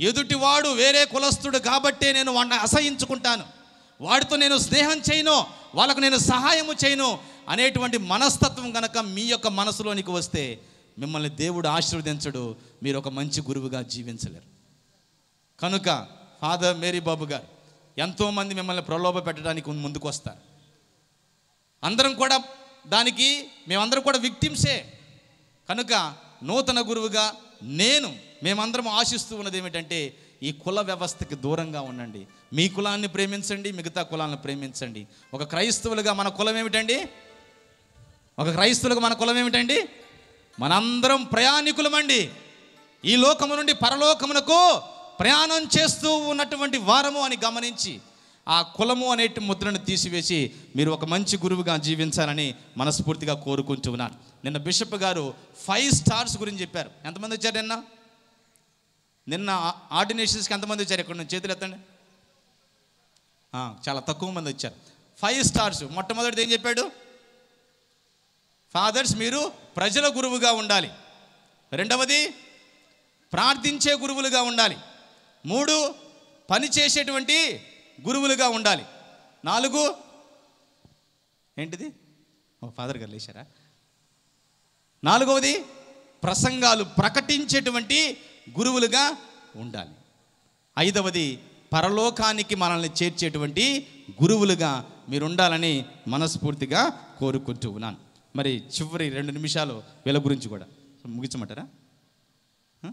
ఎదుటివాడు వేరే కులస్తుడు కాబట్టే నేను వాడిని అసహించుకుంటాను వాడితో నేను స్నేహం చేయను వాళ్ళకు నేను సహాయము చేయను అనేటువంటి మనస్తత్వం కనుక మీ యొక్క మనసులోనికి వస్తే మిమ్మల్ని దేవుడు ఆశీర్వదించడు మీరు ఒక మంచి గురువుగా జీవించలేరు కనుక ఫాదర్ మేరీ బాబు గారు ఎంతోమంది మిమ్మల్ని ప్రలోభ పెట్టడానికి ముందుకు వస్తారు అందరం కూడా దానికి మేమందరం కూడా విక్టిమ్సే కనుక నూతన గురువుగా నేను మేమందరం ఆశిస్తూ ఉన్నది ఏమిటంటే ఈ కుల వ్యవస్థకి దూరంగా ఉండండి మీ కులాన్ని ప్రేమించండి మిగతా కులాలను ప్రేమించండి ఒక క్రైస్తవులుగా మన కులం ఏమిటండి ఒక క్రైస్తవులుగా మన కులం ఏమిటండి మనందరం ప్రయాణికులమండి ఈ లోకము నుండి పరలోకమునకు ప్రయాణం చేస్తూ ఉన్నటువంటి వారము అని గమనించి ఆ కులము అనే ముద్రను తీసివేసి మీరు ఒక మంచి గురువుగా జీవించాలని మనస్ఫూర్తిగా కోరుకుంటున్నాను నిన్న బిషప్ గారు ఫైవ్ స్టార్స్ గురించి చెప్పారు ఎంతమంది వచ్చారు నిన్న నిన్న ఆర్డినేషన్స్కి ఎంతమంది వచ్చారు ఇక్కడ నుంచి చేతులు ఎత్తండి ఆ, చాలా తక్కువ మంది వచ్చారు ఫైవ్ స్టార్స్ మొట్టమొదటిది ఏం చెప్పాడు ఫాదర్స్ మీరు ప్రజల గురువుగా ఉండాలి రెండవది ప్రార్థించే గురువులుగా ఉండాలి మూడు పని చేసేటువంటి గురువులుగా ఉండాలి నాలుగు ఏంటిది ఓ ఫాదర్ గారు లేచారా నాలుగవది ప్రసంగాలు ప్రకటించేటువంటి గురువులుగా ఉండాలి ఐదవది పరలోకానికి మనల్ని చేర్చేటువంటి గురువులుగా మీరు ఉండాలని మనస్ఫూర్తిగా కోరుకుంటూ ఉన్నాను మరి చివరి రెండు నిమిషాలు వీళ్ళ గురించి కూడా ముగించమంటారా హ?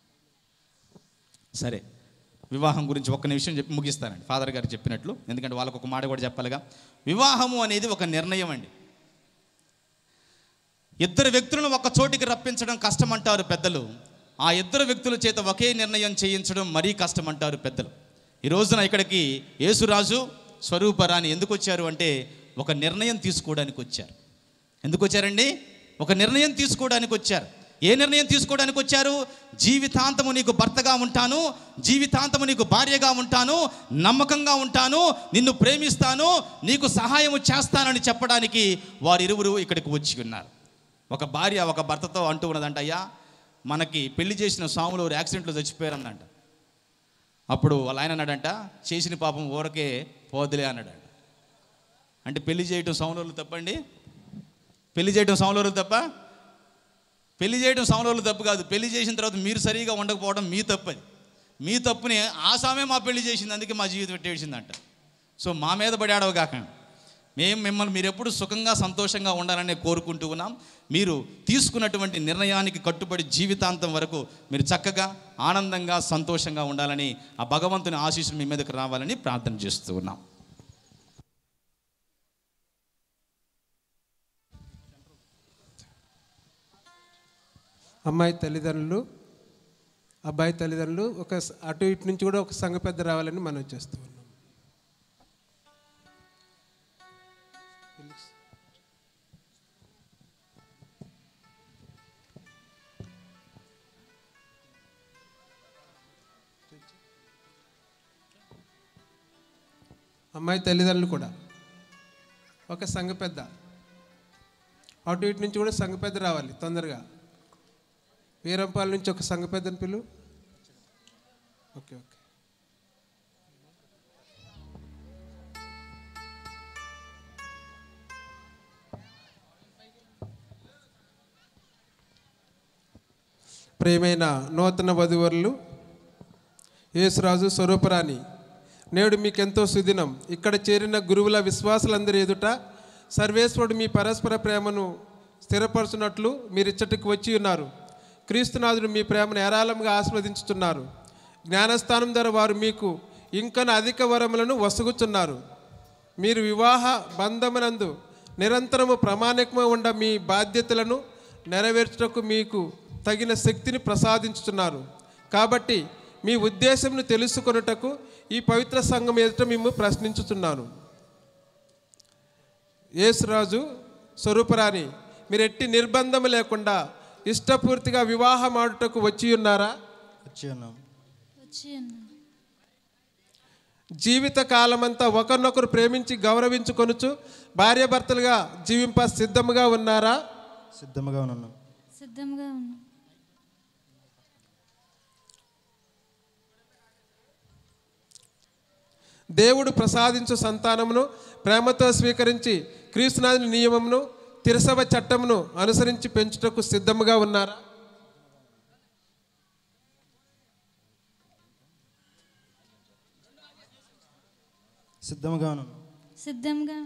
సరే వివాహం గురించి ఒక్క నిమిషం చెప్పి ముగిస్తానండి ఫాదర్ గారు చెప్పినట్లు ఎందుకంటే వాళ్ళకు ఒక మాట కూడా చెప్పాలిగా వివాహము అనేది ఒక నిర్ణయం అండి ఇద్దరు వ్యక్తులను ఒక చోటికి రప్పించడం కష్టం అంటారు పెద్దలు ఆ ఇద్దరు వ్యక్తుల చేత ఒకే నిర్ణయం చేయించడం మరీ కష్టం అంటారు పెద్దలు ఈ రోజున ఇక్కడికి యేసురాజు స్వరూపరాని ఎందుకు వచ్చారు అంటే ఒక నిర్ణయం తీసుకోవడానికి వచ్చారు ఎందుకు వచ్చారండి ఒక నిర్ణయం తీసుకోవడానికి వచ్చారు ఏ నిర్ణయం తీసుకోవడానికి వచ్చారు జీవితాంతము నీకు భర్తగా ఉంటాను జీవితాంతము నీకు భార్యగా ఉంటాను నమ్మకంగా ఉంటాను నిన్ను ప్రేమిస్తాను నీకు సహాయము చేస్తానని చెప్పడానికి వారిరువురు ఇక్కడికి వచ్చి ఉన్నారు ఒక భార్య ఒక భర్తతో అంటూ ఉన్నదంట అయ్యా మనకి పెళ్లి చేసిన స్వాములు యాక్సిడెంట్లో చచ్చిపోయారన్నదంట అప్పుడు వాళ్ళ ఆయన అన్నాడంట చేసిన పాపం ఊరకే పోదులే అన్నాడంట అంటే పెళ్లి చేయటం సౌందర్యులు తప్పండి పెళ్లి చేయటం సౌందర్యులు తప్ప పెళ్లి చేయడం సౌందర్యులు తప్పు కాదు పెళ్లి చేసిన తర్వాత మీరు సరిగా ఉండకపోవడం మీ తప్పది మీ తప్పుని ఆ సామే మా పెళ్లి చేసింది అందుకే మా జీవితం పెట్టేసిందంట సో మా మీద పడి ఆడవ కాకండి మేము మిమ్మల్ని మీరు ఎప్పుడు సుఖంగా సంతోషంగా ఉండాలని కోరుకుంటూ ఉన్నాం మీరు తీసుకున్నటువంటి నిర్ణయానికి కట్టుబడి జీవితాంతం వరకు మీరు చక్కగా ఆనందంగా సంతోషంగా ఉండాలని ఆ భగవంతుని ఆశీస్సులు మీ మీదకి రావాలని ప్రార్థన చేస్తూ ఉన్నాం అమ్మాయి తల్లిదండ్రులు అబ్బాయి తల్లిదండ్రులు ఒక స- అటు ఇటు నుంచి కూడా ఒక సంఘ పెద్ద రావాలని మనం చేస్తూ ఉన్నాం అమ్మాయి తల్లిదండ్రులు కూడా ఒక సంఘ పెద్ద అటు ఇటు నుంచి కూడా సంఘ పెద్ద రావాలి తొందరగా వీరంపాల నుంచి ఒక సంఘ పెద్దని పిలు ఓకే ఓకే ప్రియమైన నూతన వధువరులు యేసురాజు స్వరూపరాణి నేడు మీకెంతో సుదినం ఇక్కడ చేరిన గురువుల విశ్వాసులందరి ఎదుట సర్వేశ్వరుడు మీ పరస్పర ప్రేమను స్థిరపరచున్నట్లు మీరు ఇచ్చటికి వచ్చి ఉన్నారు క్రీస్తునాథుడు మీ ప్రేమను ఏరాళంగా ఆస్వాదించుతున్నారు జ్ఞానస్థానం ద్వారా వారు మీకు ఇంకను అధిక వరములను వసుగుచున్నారు మీరు వివాహ బంధమునందు నిరంతరము ప్రామాణికమై ఉండ మీ బాధ్యతలను నెరవేర్చుటకు మీకు తగిన శక్తిని ప్రసాదించుతున్నారు కాబట్టి మీ ఉద్దేశంను తెలుసుకొనుటకు ఈ పవిత్ర సంఘం ఎదుట మేము ప్రశ్నించుతున్నాను యేసురాజు స్వరూపరాణి మీరు ఎట్టి నిర్బంధం లేకుండా ఇష్టపూర్తిగా వివాహం ఆడుటకు వచ్చి ఉన్నారా వచ్చి ఉన్నాం వచ్చి ఉన్నాం జీవిత కాలమంతా ఒకరినొకరు ప్రేమించి గౌరవించుకొనుచు భార్యాభర్తలుగా జీవింప సిద్ధముగా ఉన్నారా సిద్ధముగా ఉన్నాం సిద్ధంగా ఉన్నాం దేవుడు ప్రసాదించు సంతానమును ప్రేమతో స్వీకరించి క్రీస్తునాథుని నియమమును తిరసవ చట్టమును అనుసరించి పెంచుటకు సిద్ధముగా ఉన్నారా సిద్ధముగా ఉన్నాను సిద్ధంగా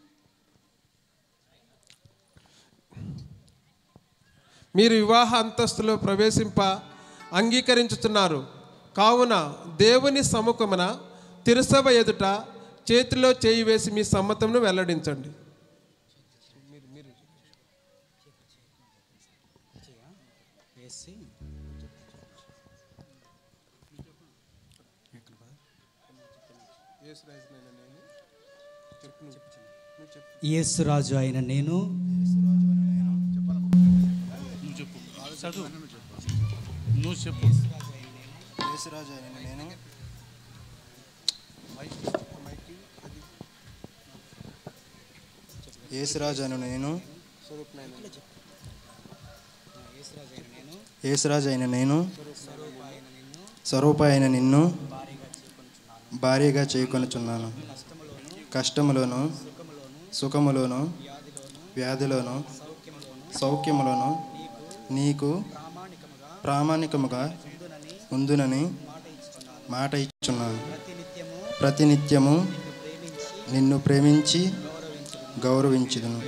మీరు వివాహ అంతస్తులో ప్రవేశింప అంగీకరించుతున్నారు కావున దేవుని సముఖమున తిరుసభ ఎదుట చేతిలో చేయి వేసి మీ సమ్మతమును వెల్లడించండి యేసురాజు అయిన నేను నువ్వు చెప్పు చదువు నువ్వు చెప్పు యేసురాజు అయిన నేను యేసురాజు అయిన నేను యేసురాజు అయిన నేను స్వరూప అయిన నిన్ను భారీగా చేకొనుచున్నాను కష్టములోను సుఖములోను వ్యాధిలోను సౌఖ్యములోను నీకు ప్రామాణికముగా ఉందునని మాట ఇచ్చున్నాను ప్రతినిత్యము నిన్ను ప్రేమించి గౌరవించుదును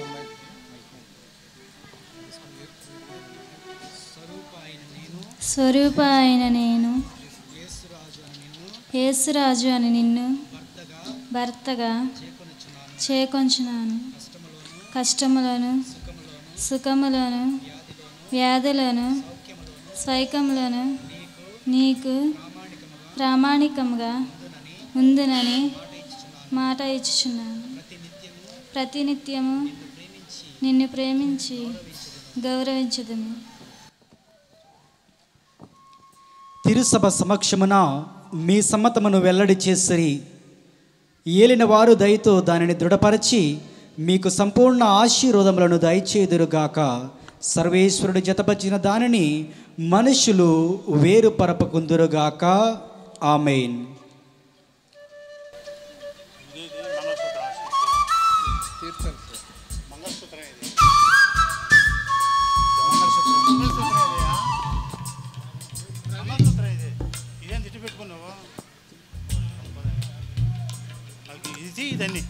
స్వరూప అయిన నేను యేసురాజు అని నిన్ను భర్తగా చేకొంచున్నాను కష్టములను సుఖములను వ్యాధులను స్వైకములను నీకు ప్రామాణికంగా ఉందునని మాట ఇచ్చుచున్నాను ప్రతినిత్యము నిన్ను ప్రేమించి గౌరవించుదును తిరుసభ సమక్షమున మీ సమ్మతమును వెల్లడి చేసిరి ఏలిన వారు దయతో దానిని దృఢపరచి మీకు సంపూర్ణ ఆశీర్వాదములను దయచేదురుగాక సర్వేశ్వరుడు జతపరిచిన దానిని మనుషులు వేరుపరపకుందురుగాక ఆమెన్ ఇదేం తిట్టి పెట్టుకున్నావు అది ఇది ఇదన్నీ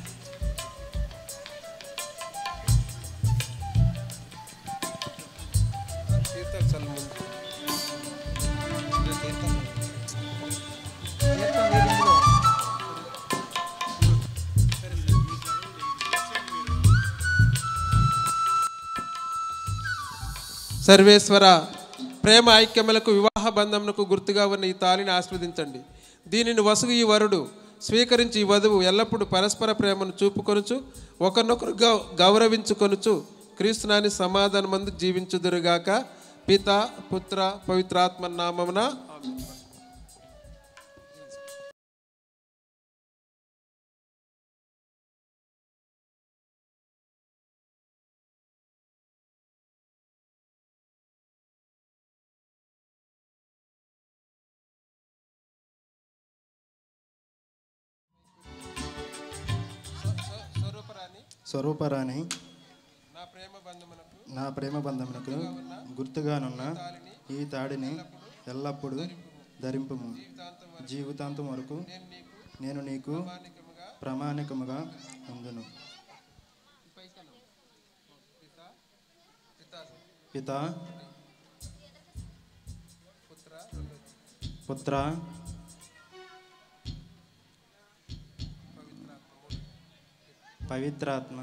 సర్వేశ్వర ప్రేమ ఐక్యములకు వివాహ బంధమునకు గుర్తుగా ఉన్న ఈ తాళిని ఆస్వాదించండి దీనిని వసుగు ఈ వరుడు స్వీకరించి ఈ వధువు ఎల్లప్పుడూ పరస్పర ప్రేమను చూపుకొనుచు ఒకరినొకరు గౌ గౌరవించుకొనుచు క్రీస్తునాని సమాధానమందు జీవించుదురుగాక పిత పుత్ర పవిత్రాత్మ నామమున ఆమేన్. స్వరూపరాణి నా ప్రేమ బంధమునకు గుర్తుగానున్న ఈ తాడిని ఎల్లప్పుడూ ధరింపుము జీవితాంతం వరకు నేను నీకు ప్రామాణికముగా ఉందును పిత పుత్ర పవిత్రాత్మ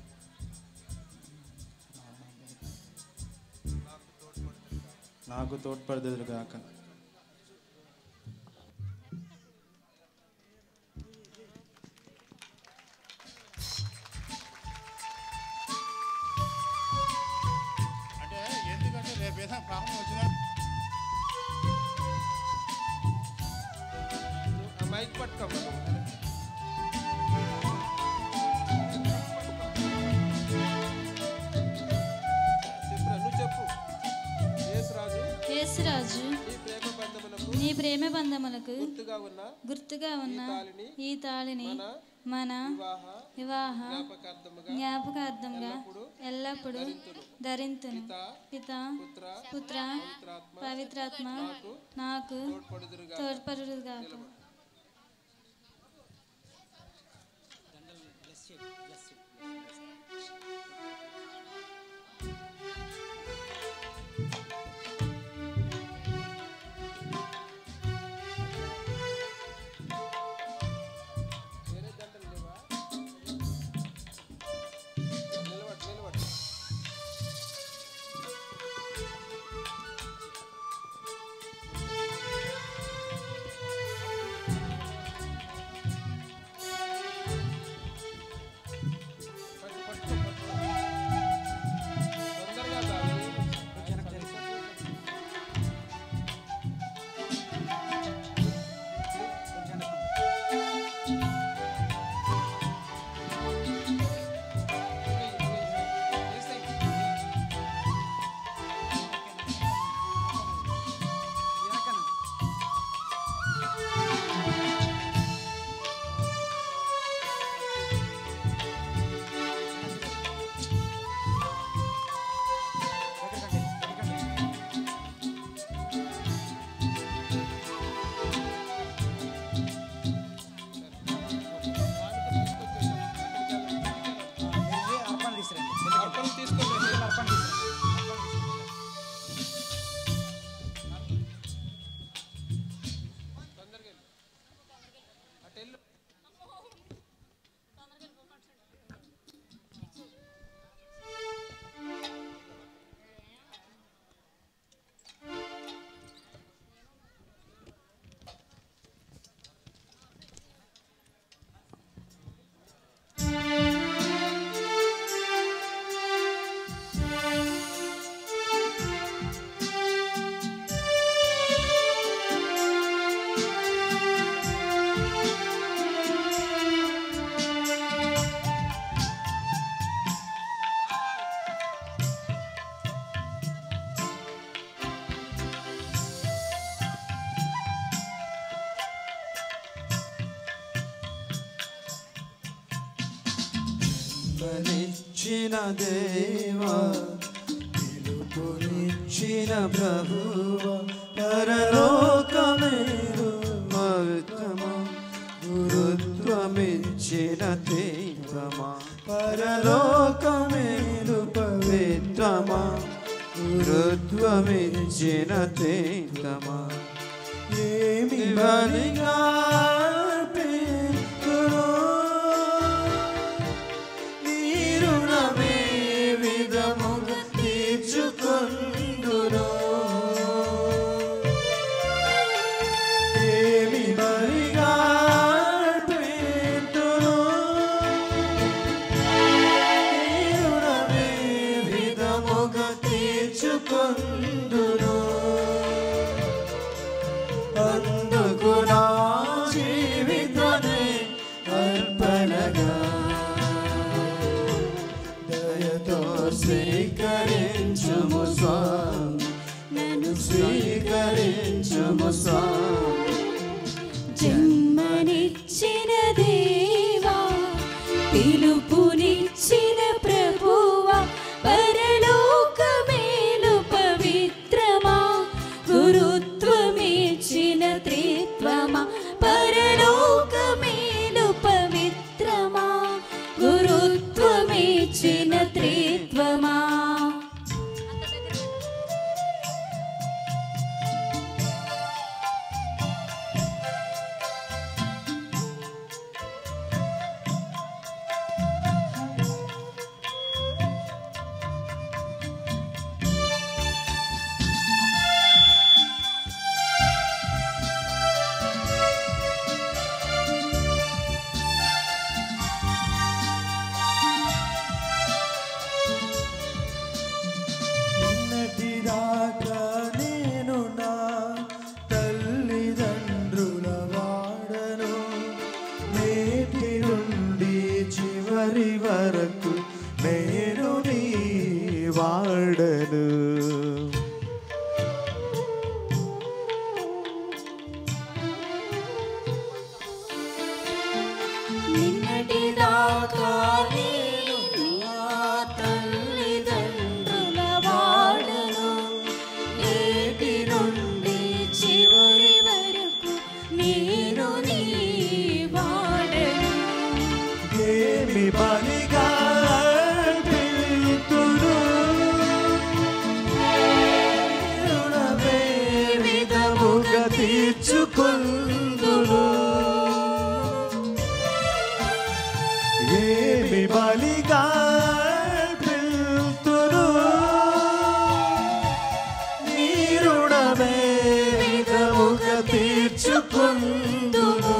నాకు తోడ్పడదురుగాక అంటే ఎందుకంటే రేపు ఏదైనా ప్రాబ్లం వచ్చినా ఆ మైక్ పట్టుకోమ్మా చెప్పురా, నువ్వు చెప్పు యేసురాజు యేసురాజు ఈ ప్రేమ బంధమునకు నీ ప్రేమ బంధములకు గుర్తుగా ఉన్న గుర్తుగా ఉన్న తాళిని ఈ తాళిని మన మన వివాహ జ్ఞాపకార్థముగా జ్ఞాపకార్థంగా ఎల్లప్పుడూ ధరింతును పిత పుత్ర పవిత్రాత్మ నాకు తోడ్పడుగాక అర్పణ తీసుకురండి అర్పణ తీసుకోండి అర్పణ తీసుకురండి పిలుపునిచ్చిన దేవా పిలుపునిచ్చిన ప్రభువ పరలోకమేరు పవిత్రమా గురుత్వమిచ్చిన దేవమా పరలోకమేరు పవిత్రమా గురుత్వమిచ్చిన దేవమా ఏమి బలిగా అర్పింతును? నీరుణమే విధముగా తీర్చుకొందును ఏమి బలిగా అర్పింతును? నీరుణమే విధముగా తీర్చుకొందును అందుకు నా జీవితమే అర్పణగా దయతో స్వీకరించుము స్వామి నన్ను స్వీకరించుము స్వామి జన్మనిచ్చిన దేవా పిలుపునిచ్చిన ప్రభువా పరలోకమేలు పవిత్రమా గురుత్వమిచ్చిన త్రిత్వమా పరలోకమేలు పవిత్రమా గురుత్వమిచ్చిన త్రిత్వమా నిన్నటిదాకా నేను నా తల్లిదండ్రుల వాడను నేటి నుండి చివరి వరకు నేను నీ వాడను నిన్నటి దాకా నేను నా తల్లిదండ్రుల వాడను నేటి నుండి చివరి వరకు నేను నీ వాడను ఏమి బలిగా అర్పితును? రుణమే విధముగా తీర్చుకుందును ఏమి బలిగా అర్పితును? నీ రుణమే విధముగా తీర్చుకుందును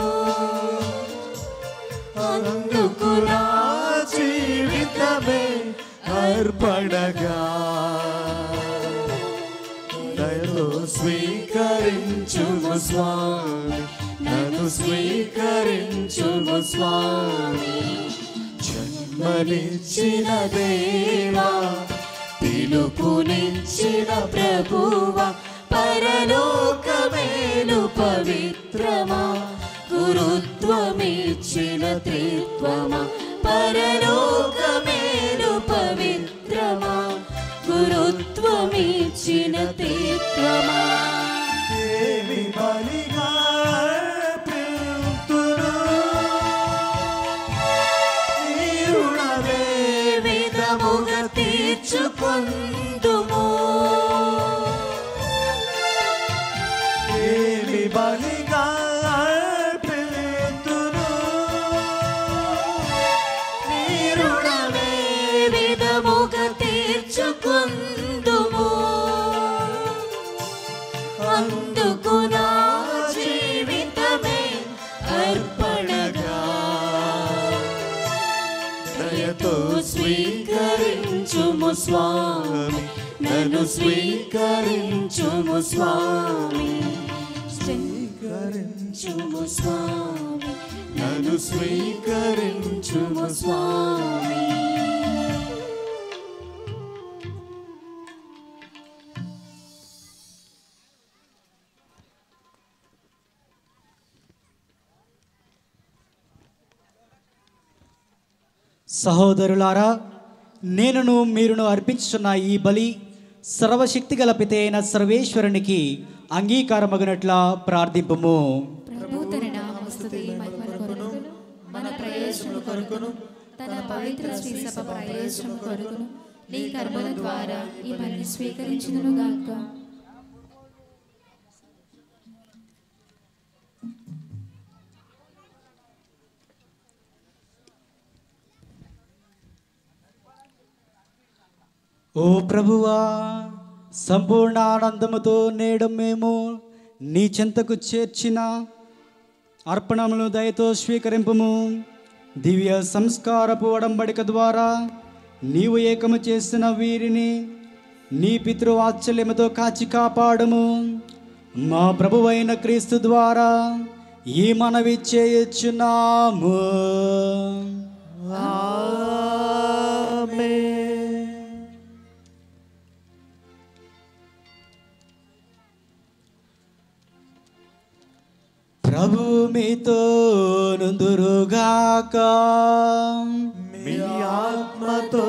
అందుకు నా జీవితమే అర్పణగా దయలో స్వీకరించుము స్వామి నన్ను స్వీకరించుము స్వామి జన్మనిచ్చిన దేవా పిలుపునిచ్చిన ప్రభువా పరలోకమేలు పవిత్రమా గురుత్వమిచ్చిన త్రిత్వమా పరలోకమేలు పవిత్రమా గురుత్వమిచ్చిన త్రిత్వమా ఏమి బలిగా అర్పితును? నీ రుణమే విధముగా తీర్చుకుందుము ఏమి బలిగా అర్పితును? నీ రుణమే విధముగా తీర్చుకుందుము అందుకు నా జీవితమే అర్పణగా దయతో స్వీకరించుము స్వామి నన్ను స్వీకరించుము స్వామి స్వీకరించుము స్వామి నన్ను స్వీకరించుము స్వామి సహోదరులారా నేనును మీరును అర్పించుచున్న ఈ బలి సర్వశక్తి గల పితే అయిన సర్వేశ్వరునికి అంగీకారమగినట్లా ప్రార్థింపము ప్రభు తన నామస్తుతి మహిమల కొరకును మన ప్రయోజనం కొరకును తన పవిత్ర శ్రీ సభ ప్రయోజనం కొరకును నీ కర్మల ద్వారా ఈ బలిని స్వీకరించును గాక ఓ ప్రభువా సంపూర్ణ ఆనందముతో నేడు మేము నీ చెంతకు చేర్చిన అర్పణములు దయతో స్వీకరింపము దివ్య సంస్కారపు ఒడంబడిక ద్వారా నీవు ఏకము చేసిన వీరిని నీ పితృవాత్సల్యముతో కాచి కాపాడము మా ప్రభువైన క్రీస్తు ద్వారా ఈ మనవి చేయుచున్నాము ప్రభు మీతో నుందురుగాక మీ ఆత్మతో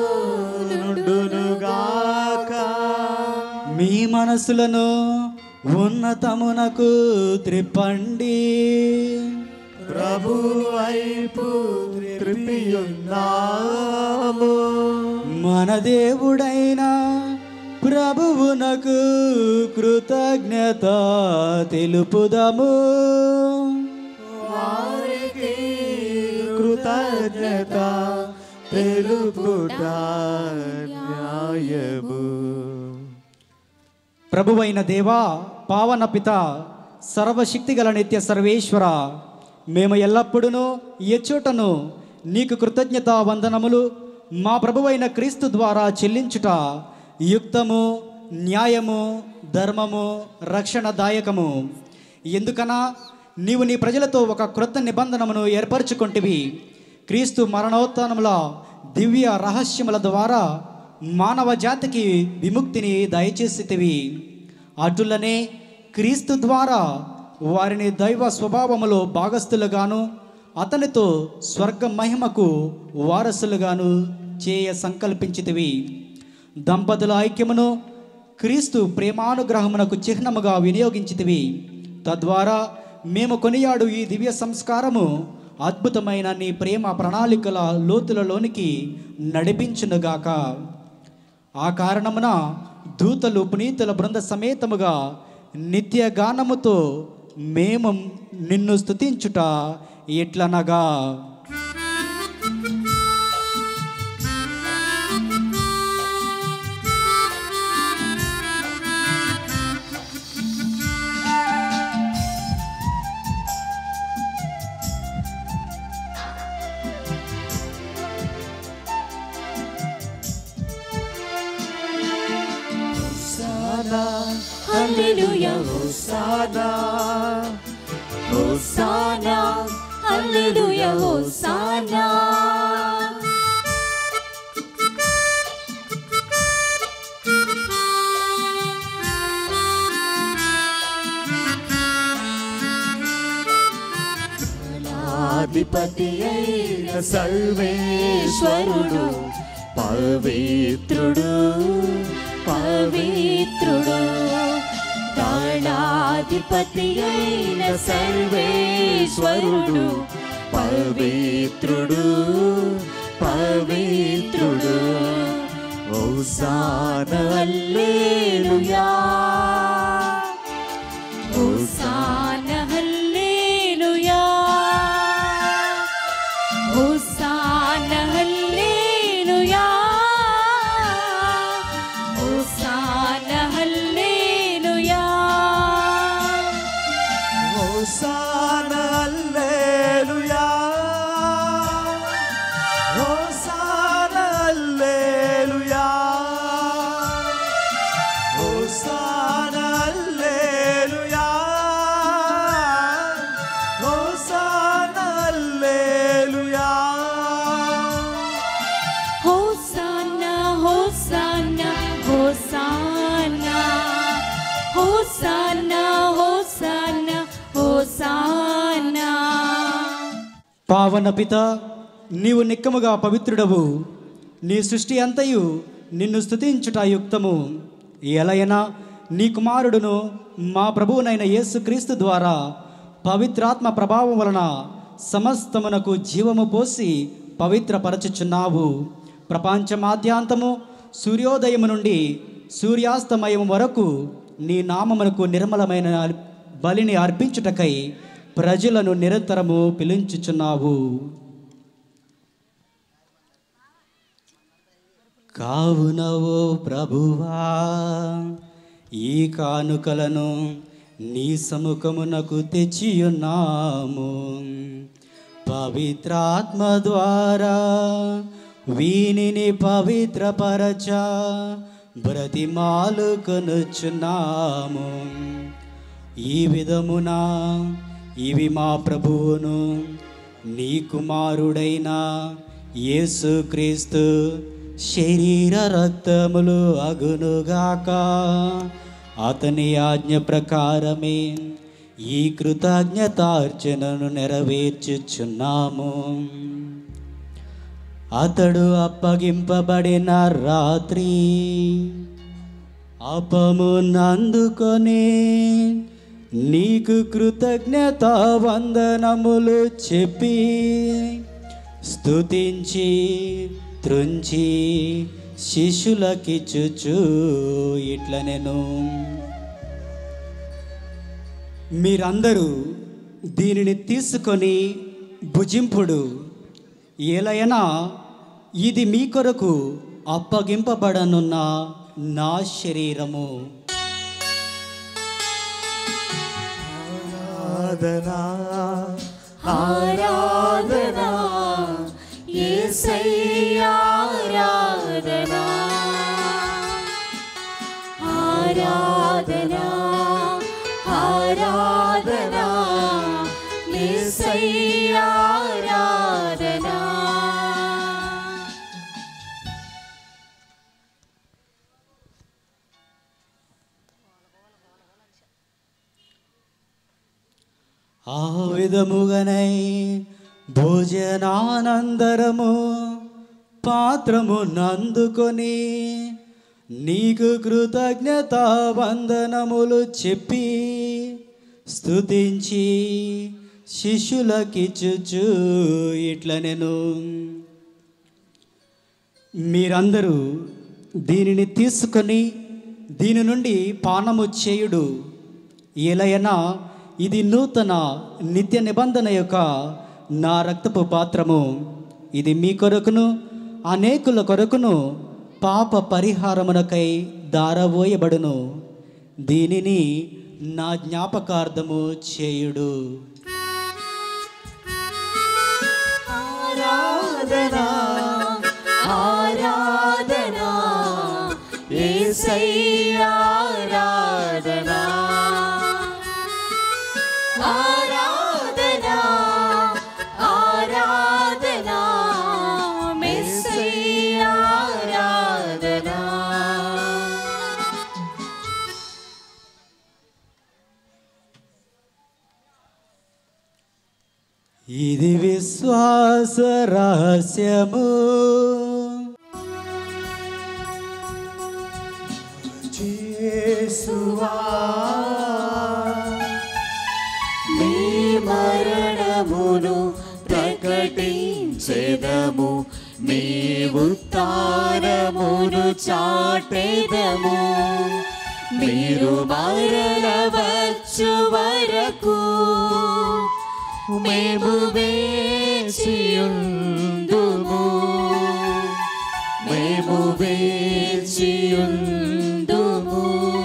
నుండునుగాక మీ మనసులను ఉన్నతమునకు త్రిప్పండి ప్రభు వైపు త్రిపియున్నాము మన దేవుడైన ప్రభువునకు కృతజ్ఞత తెలుపుదము వారికి కృతజ్ఞత తెలుపుట న్యాయము ప్రభువైన దేవా పావన పిత సర్వశక్తిగల నిత్య సర్వేశ్వర మేము ఎల్లప్పుడూ ఎచ్చోటను నీకు కృతజ్ఞత వందనములు మా ప్రభువైన క్రీస్తు ద్వారా చెల్లించుట యుక్తము న్యాయము ధర్మము రక్షణదాయకము ఎందుకనా నీవు నీ ప్రజలతో ఒక క్రొత్త నిబంధనమును ఏర్పరచుకొంటివి క్రీస్తు మరణోత్థానముల దివ్య రహస్యముల ద్వారా మానవ జాతికి విముక్తిని దయచేసితివి అటులనే క్రీస్తు ద్వారా వారిని దైవ స్వభావములో భాగస్థులుగాను అతనితో స్వర్గ మహిమకు వారసులుగాను చేయ సంకల్పించితివి దంపతుల ఐక్యమును క్రీస్తు ప్రేమానుగ్రహమునకు చిహ్నముగా వినియోగించితివి తద్వారా మేము కొనియాడు ఈ దివ్య సంస్కారము అద్భుతమైన నీ ప్రేమ ప్రణాళికల లోతులలోనికి నడిపించునుగాక ఆ కారణమున దూతలు పునీతుల బృంద సమేతముగా నిత్య గానముతో మేము నిన్ను స్తుతించుట ఎట్లనగా Hosanna, Hallelujah, Hosanna, Hosanna, Hallelujah, Hosanna. అధిపతి అయిన సర్వేశ్వరుడు పవిత్రుడు పవిత్రుడు దళాధిపతి అయిన సర్వేశ్వరుడు పవిత్రుడు పవిత్రుడు hosanna hallelujah hosanna hallelujah hosanna hallelujah hosanna hallelujah hosanna hallelujah hosanna hallelujah hosanna hallelujah hosanna hallelujah hosanna hosanna hosanna hosanna hosanna hosanna పావన పిత నీవు నిక్కముగా పవిత్రుడవు నీ సృష్టి అంతయు నిన్ను స్తుతించుట యుక్తము ఎలయనా నీ కుమారుడును మా ప్రభువునైన యేసుక్రీస్తు ద్వారా పవిత్రాత్మ ప్రభావం వలన సమస్తమునకు జీవము పోసి పవిత్రపరచుచున్నావు ప్రపంచమాద్యాంతము సూర్యోదయము నుండి సూర్యాస్తమయం వరకు నీ నామమునకు నిర్మలమైన బలిని అర్పించుటకై ప్రజలను నిరంతరము పిలించుచున్నావు కావునవో ప్రభువా ఈ కానుకలను నీ సముఖమునకు తెచ్చియున్నాము పవిత్రాత్మ ద్వారా వీనిని పవిత్రపరచ బ్రతిమాలు కొనుచున్నాము ఈ విధమున ఇవి మా ప్రభువును నీ కుమారుడైన యేసుక్రీస్తు శరీర రక్తములు అగునుగాక అతని ఆజ్ఞ ప్రకారమే ఈ కృతజ్ఞతార్చనను నెరవేర్చుచున్నాము అతడు అప్పగింపబడిన రాత్రి అపము నందుకొని నీకు కృతజ్ఞత వందనములు చెప్పి స్తుతించి త్రుంచి శిష్యులకిచ్చుచు ఇట్ల నేను మీరందరూ దీనిని తీసుకొని భుజింపుడు ఏలైనా ఇది మీ కొరకు అప్పగింపబడనున్న నా శరీరము ఆరాధనా ఆరాధనా యేసయ్యా ఆరాధనా ఆరాధనా ఆరాధనా యేసయ్యా ఆరాధనా ఆ విధముగానై భోజనానందరము పాత్రము నందుకొని నీకు కృతజ్ఞత వందనములు చెప్పి స్తుతించి శిష్యులకిచ్చుచు ఇట్ల నేను మీరందరూ దీనిని తీసుకొని దీని నుండి పానము చేయుడు ఎలయనా ఇది నూతన నిత్య నిబంధన యొక్క నా రక్తపు పాత్రము ఇది మీ కొరకును అనేకుల కొరకును పాప పరిహారమునకై దారవోయబడును దీనిని నా జ్ఞాపకార్థము చేయుడు ఆరాధనా ఆరాధనా యేసయ్యా ఆరాధనా ఆరాధనా ఆరాధనా మెస్సయ్యా ఆరాధనా ఇది విశ్వాస రహస్యము యేసువా నీ మరణమును ప్రకటించెదము నీ ఉత్తానమును చాటెదము మీరు మరలవచ్చు వరకు మేము వేచియుందుము మేము వేచియుందుము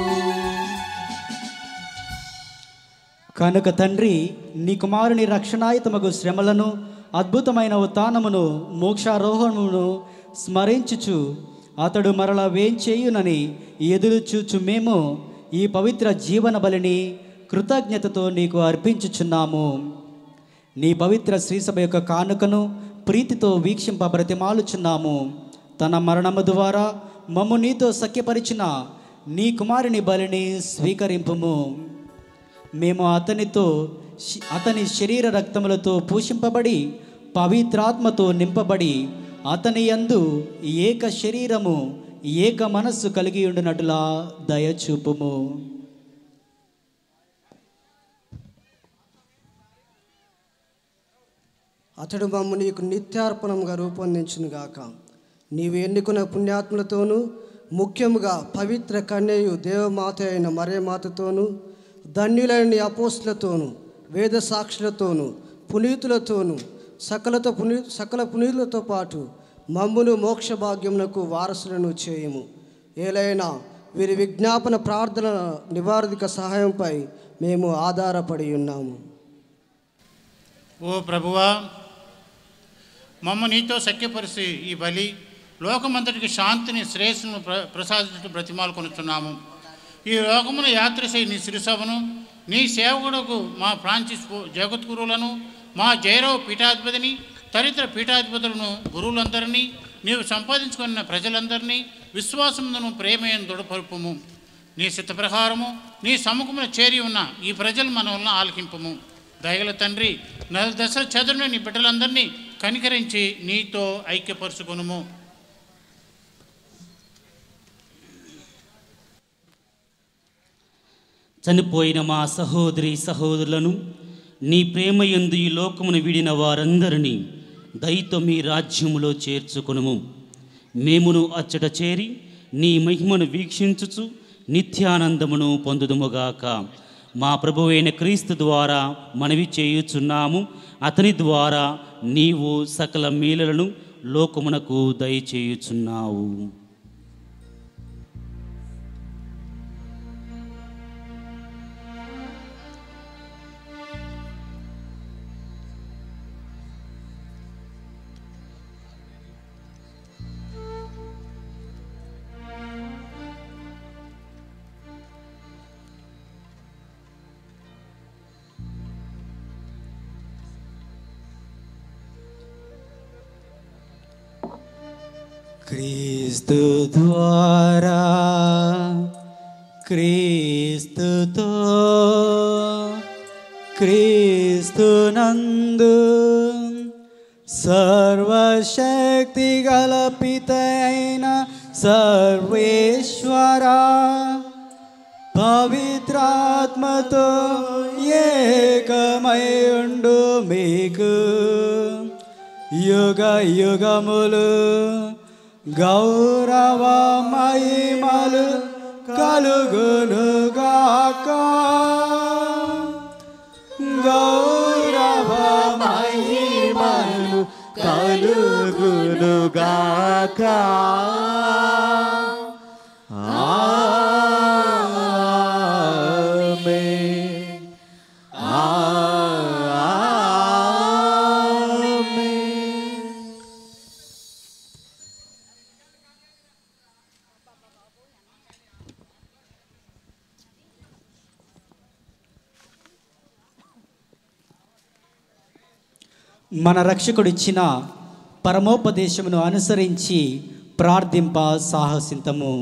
కనుక తండ్రి నీ కుమారుని రక్షణాయుతమగు శ్రమలను అద్భుతమైన ఉత్థానమును మోక్షారోహణమును స్మరించుచు అతడు మరల వేంచేయునని ఎదురు చూచు మేము ఈ పవిత్ర జీవన బలిని కృతజ్ఞతతో నీకు అర్పించుచున్నాము నీ పవిత్ర శ్రీసభ యొక్క కానుకను ప్రీతితో వీక్షింప బ్రతిమాలుచున్నాము తన మరణము ద్వారా మమ్ము నీతో సఖ్యపరిచిన నీ కుమారుని బలిని స్వీకరింపుము మేము అతనితో శి- అతని శరీర రక్తములతో పూషింపబడి పవిత్రాత్మతో నింపబడి అతని యందు ఏక శరీరము ఏక మనస్సు కలిగి ఉండినట్లా దయచూపుము అతడు మమ్ము నీకు నిత్యార్పణంగా రూపొందించునుగాక నీవు ఎన్నుకున్న పుణ్యాత్ములతోనూ ముఖ్యముగా పవిత్ర కన్యయు దేవమాత అయిన మరేమాతతోనూ ధన్యులైన నీ అపోస్తులతోనూ వేద సాక్షులతోనూ పునీతులతోనూ సకలతో పునీ సకల పునీతులతో పాటు మమ్మును మోక్ష భాగ్యమునకు వారసులను చేయము ఏలైనా వీరి విజ్ఞాపన ప్రార్థన నివారధిక సహాయంపై మేము ఆధారపడి ఉన్నాము ఓ ప్రభువా మమ్మ నీతో సఖ్యపరిచి ఈ బలి లోకమంతటికి శాంతిని శ్రేయస్సును ప్ర ప్రసాదించు బ్రతిమాలు కొనుచున్నాము ఈ లోకమున యాత్రసై నీ సిరిసభను నీ సేవకుడుకు మా ఫ్రాన్సిస్ పో- జగద్గురువులను మా జైరవ పీఠాధిపతిని తదితర పీఠాధిపతులను గురువులందరినీ నీవు సంపాదించుకున్న ప్రజలందరినీ విశ్వాసమును ప్రేమయం దృఢపరుపుము నీ చిత్త ప్రకారము నీ సముఖమున చేరి ఉన్న ఈ ప్రజలు మన వలన ఆలకింపము దయగల తండ్రి నలు దశల చదువుని నీ బిడ్డలందరినీ కనికరించి నీతో ఐక్యపరుచుకొనుము చనిపోయిన మా సహోదరి సహోదరులను నీ ప్రేమయందు ఈ లోకమును విడిన వారందరినీ దయతో మీ రాజ్యములో చేర్చుకొనుము మేమును అచ్చట చేరి నీ మహిమను వీక్షించుచు నిత్యానందమును పొందుదుముగాక మా ప్రభువైన క్రీస్తు ద్వారా మనవి చేయుచున్నాము అతని ద్వారా నీవు సకల మేలులను లోకమునకు దయచేయుచున్నావు క్రీస్తు ద్వారా క్రీస్తుతో క్రీస్తునందు సర్వశక్తి గల పిత అయిన సర్వేశ్వరా పవిత్రాత్మతో ఏకమై ఉండు మీకు యుగ యుగములు గౌరవ మహిమలు కలుగునుగాక గౌరవ మహిమలు కలుగునుగాక ఆమేన్. ఆమేన్. మన రక్షకుడిచ్చిన పరమోపదేశమును అనుసరించి ప్రార్థింప సాహసింతము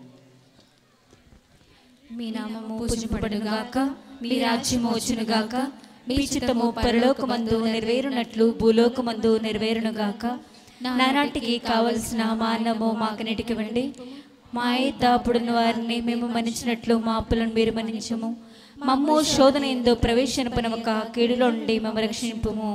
మీ నామము పూజింపబడుగాక మీ రాజ్యము వచ్చునుగాక మీ చిత్తము పరలోకమందు నెరవేరునట్లు భూలోకమందు నెరవేరునుగాక నానాటికి కావలసిన మానము మాకనటికివ్వండి మా దాపుడున్న వారిని మేము మన్నించినట్లు మా అప్పులను మీరు మన్నించము మమ్ము శోధన ఎందు ప్రవేశనపనమక కీడులో నుండి మమ్మ రక్షింపుము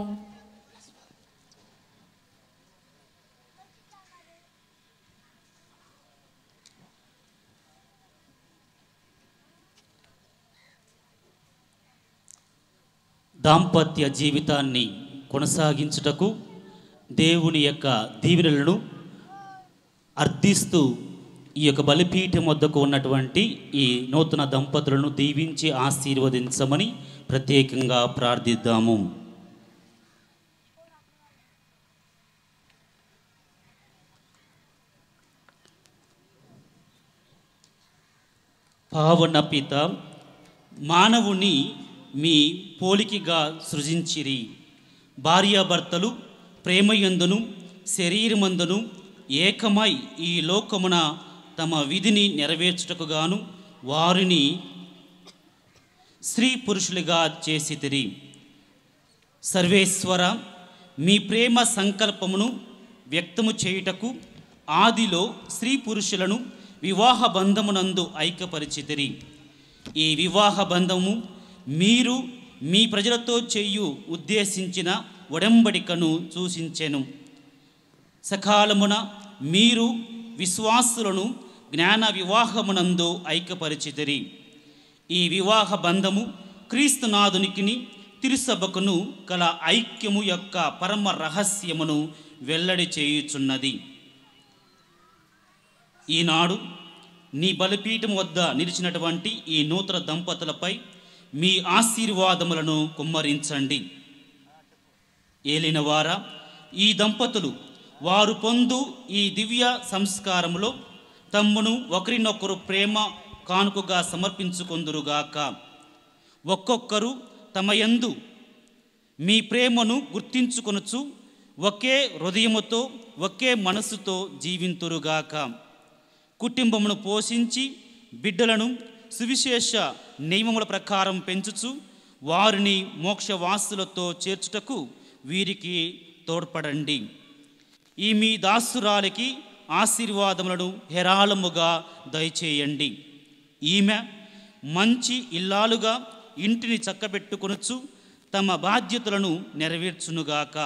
దాంపత్య జీవితాన్ని కొనసాగించుటకు దేవుని యొక్క దీవెనలను అర్థిస్తూ ఈ యొక్క బలిపీఠం వద్దకు ఉన్నటువంటి ఈ నూతన దంపతులను దీవించి ఆశీర్వదించమని ప్రత్యేకంగా ప్రార్థిద్దాము పావన పిత మానవుని మీ పోలికగా సృజించిరి భార్యాభర్తలు ప్రేమయందును శరీరమందును ఏకమై ఈ లోకమున తమ విధిని నెరవేర్చుటకు గాను వారిని స్త్రీ పురుషులుగా చేసితిరి సర్వేశ్వర మీ ప్రేమ సంకల్పమును వ్యక్తము చేయుటకు ఆదిలో స్త్రీ పురుషులను వివాహ బంధమునందు ఐక్యపరిచితిరి ఈ వివాహ బంధము మీరు మీ ప్రజలతో చేయు ఉద్దేశించిన ఒడంబడికను సూచించెను సకాలమున మీరు విశ్వాసులను జ్ఞాన వివాహమునందు ఐక్యపరిచితిరి ఈ వివాహ బంధము క్రీస్తునాథునికిని తిరుసభకును కల ఐక్యము యొక్క పరమ రహస్యమును వెల్లడి చేయుచున్నది ఈనాడు నీ బలిపీఠం వద్ద నిలిచినటువంటి ఈ నూతన దంపతులపై మీ ఆశీర్వాదములను కుమ్మరించండి ఏలినవారా ఈ దంపతులు వారు పొందు ఈ దివ్య సంస్కారములో తమ్మును ఒకరినొకరు ప్రేమ కానుకగా సమర్పించుకొందురుగాక ఒక్కొక్కరు తమ యందు మీ ప్రేమను గుర్తించుకొనుచు ఒకే హృదయముతో ఒకే మనసుతో జీవింతురుగాక కుటుంబమును పోషించి బిడ్డలను సువిశేష నియమముల ప్రకారం పెంచుచు వారిని మోక్షవాసులతో చేర్చుటకు వీరికి తోడ్పడండి ఈ మీ దాసురాలికి ఆశీర్వాదములను హెరాళముగా దయచేయండి ఈమె మంచి ఇల్లాలుగా ఇంటిని చక్కబెట్టుకొనుచు తమ బాధ్యతలను నెరవేర్చునుగాక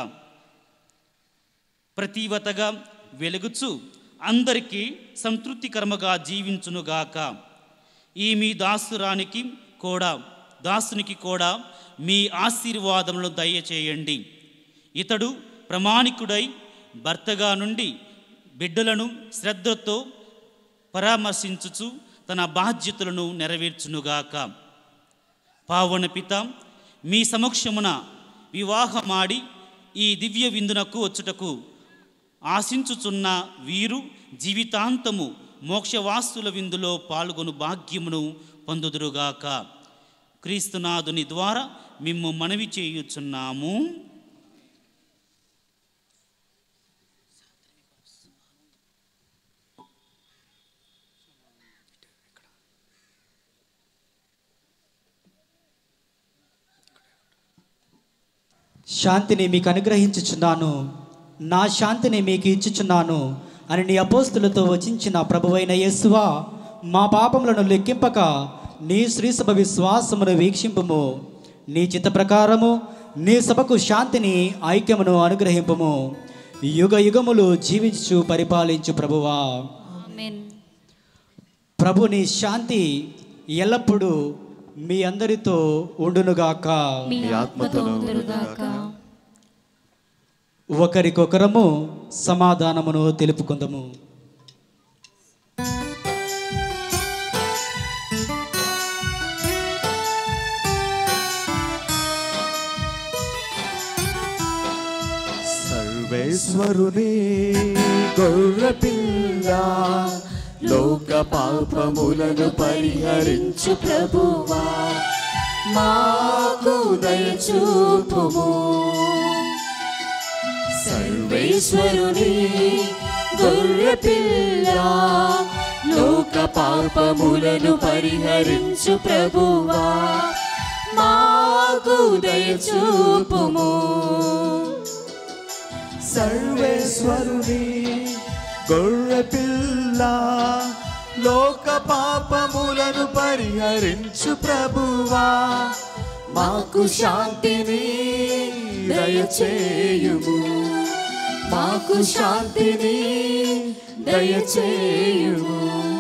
ప్రతీవతగా వెలుగుచు అందరికీ సంతృప్తికరముగా జీవించునుగాక ఈ మీ దాసురానికి కూడా దాసునికి కూడా మీ ఆశీర్వాదములను దయచేయండి ఇతడు ప్రమాణికుడై భర్తగా నుండి బిడ్డలను శ్రద్ధతో పరామర్శించుచు తన బాధ్యతలను నెరవేర్చునుగాక పావన పిత మీ సమక్షమున వివాహమాడి ఈ దివ్య విందునకు వచ్చుటకు ఆశించుచున్న వీరు జీవితాంతము మోక్షవాస్తుల విందులో పాల్గొను భాగ్యమును పొందుదురుగాక క్రీస్తునాథుని ద్వారా మిమ్ము మనవి చేయుచున్నాము శాంతిని మీకు అనుగ్రహించుచున్నాను నా శాంతిని మీకు ఇచ్చుచున్నాను అని నీ అపోస్తులతో వచించిన ప్రభువైన యేసువా మా పాపములను లెక్కింపక నీ శ్రీసభ విశ్వాసమును వీక్షింపుము నీ చిత్త ప్రకారము నీ సభకు శాంతిని ఐక్యమును అనుగ్రహింపుము యుగ యుగములు జీవించు పరిపాలించు ప్రభువా ప్రభు నీ శాంతి ఎల్లప్పుడూ మీ అందరితో ఉండునుగాక మీ ఆత్మతో ఉండునుగాక. ఒకరికొకరము సమాధానమును తెలుపుకుందాము సర్వేశ్వరుని గొర్రెపిల్ల లోక పాపములను పరిహరించు ప్రభువా మాకు దయచూపుము సర్వేశ్వరుని గొర్రెపిల్ల లోక పాపములను పరిహరించు ప్రభువా మాకు దయచూపుము సర్వేశ్వరుని గొర్రెపిల్ల లోక పాపములను పరిహరించు ప్రభువా మాకు శాంతిని దయచేయుము మాకు శాంతిని దయచేయుము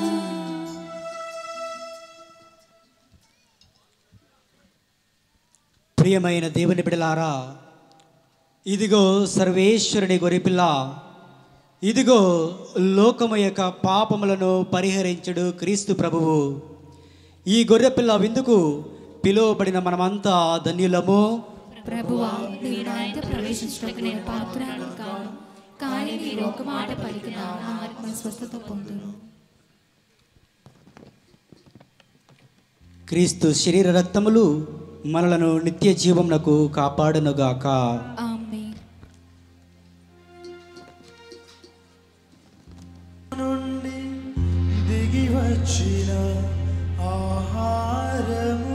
ప్రియమైన దేవుని బిడలారా ఇదిగో సర్వేశ్వరుని గొరిపిల్ల ఇదిగో లోకము యొక్క పాపములను పరిహరించుడు క్రీస్తు ప్రభువు ఈ గొర్రెపిల్ల విందుకు పిలువబడిన మనమంతా ధన్యులము ప్రభువా నీ నాయక ప్రవేశించడానికి నేను పాత్రాన్ని కాను కానీ మీరు ఒక మాట పలికిన నా ఆత్మ స్వస్థత పొందును క్రీస్తు శరీర రక్తములు మనలను నిత్య జీవమునకు కాపాడునుగాక ఆమేన్ దిగి వచ్చిన ఆహారము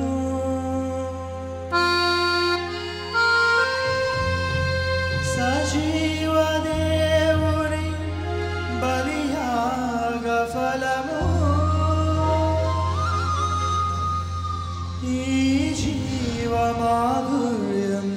సజీవ దేవుని బలియాగ ఫలము ఈ జీవ మాధుర్యం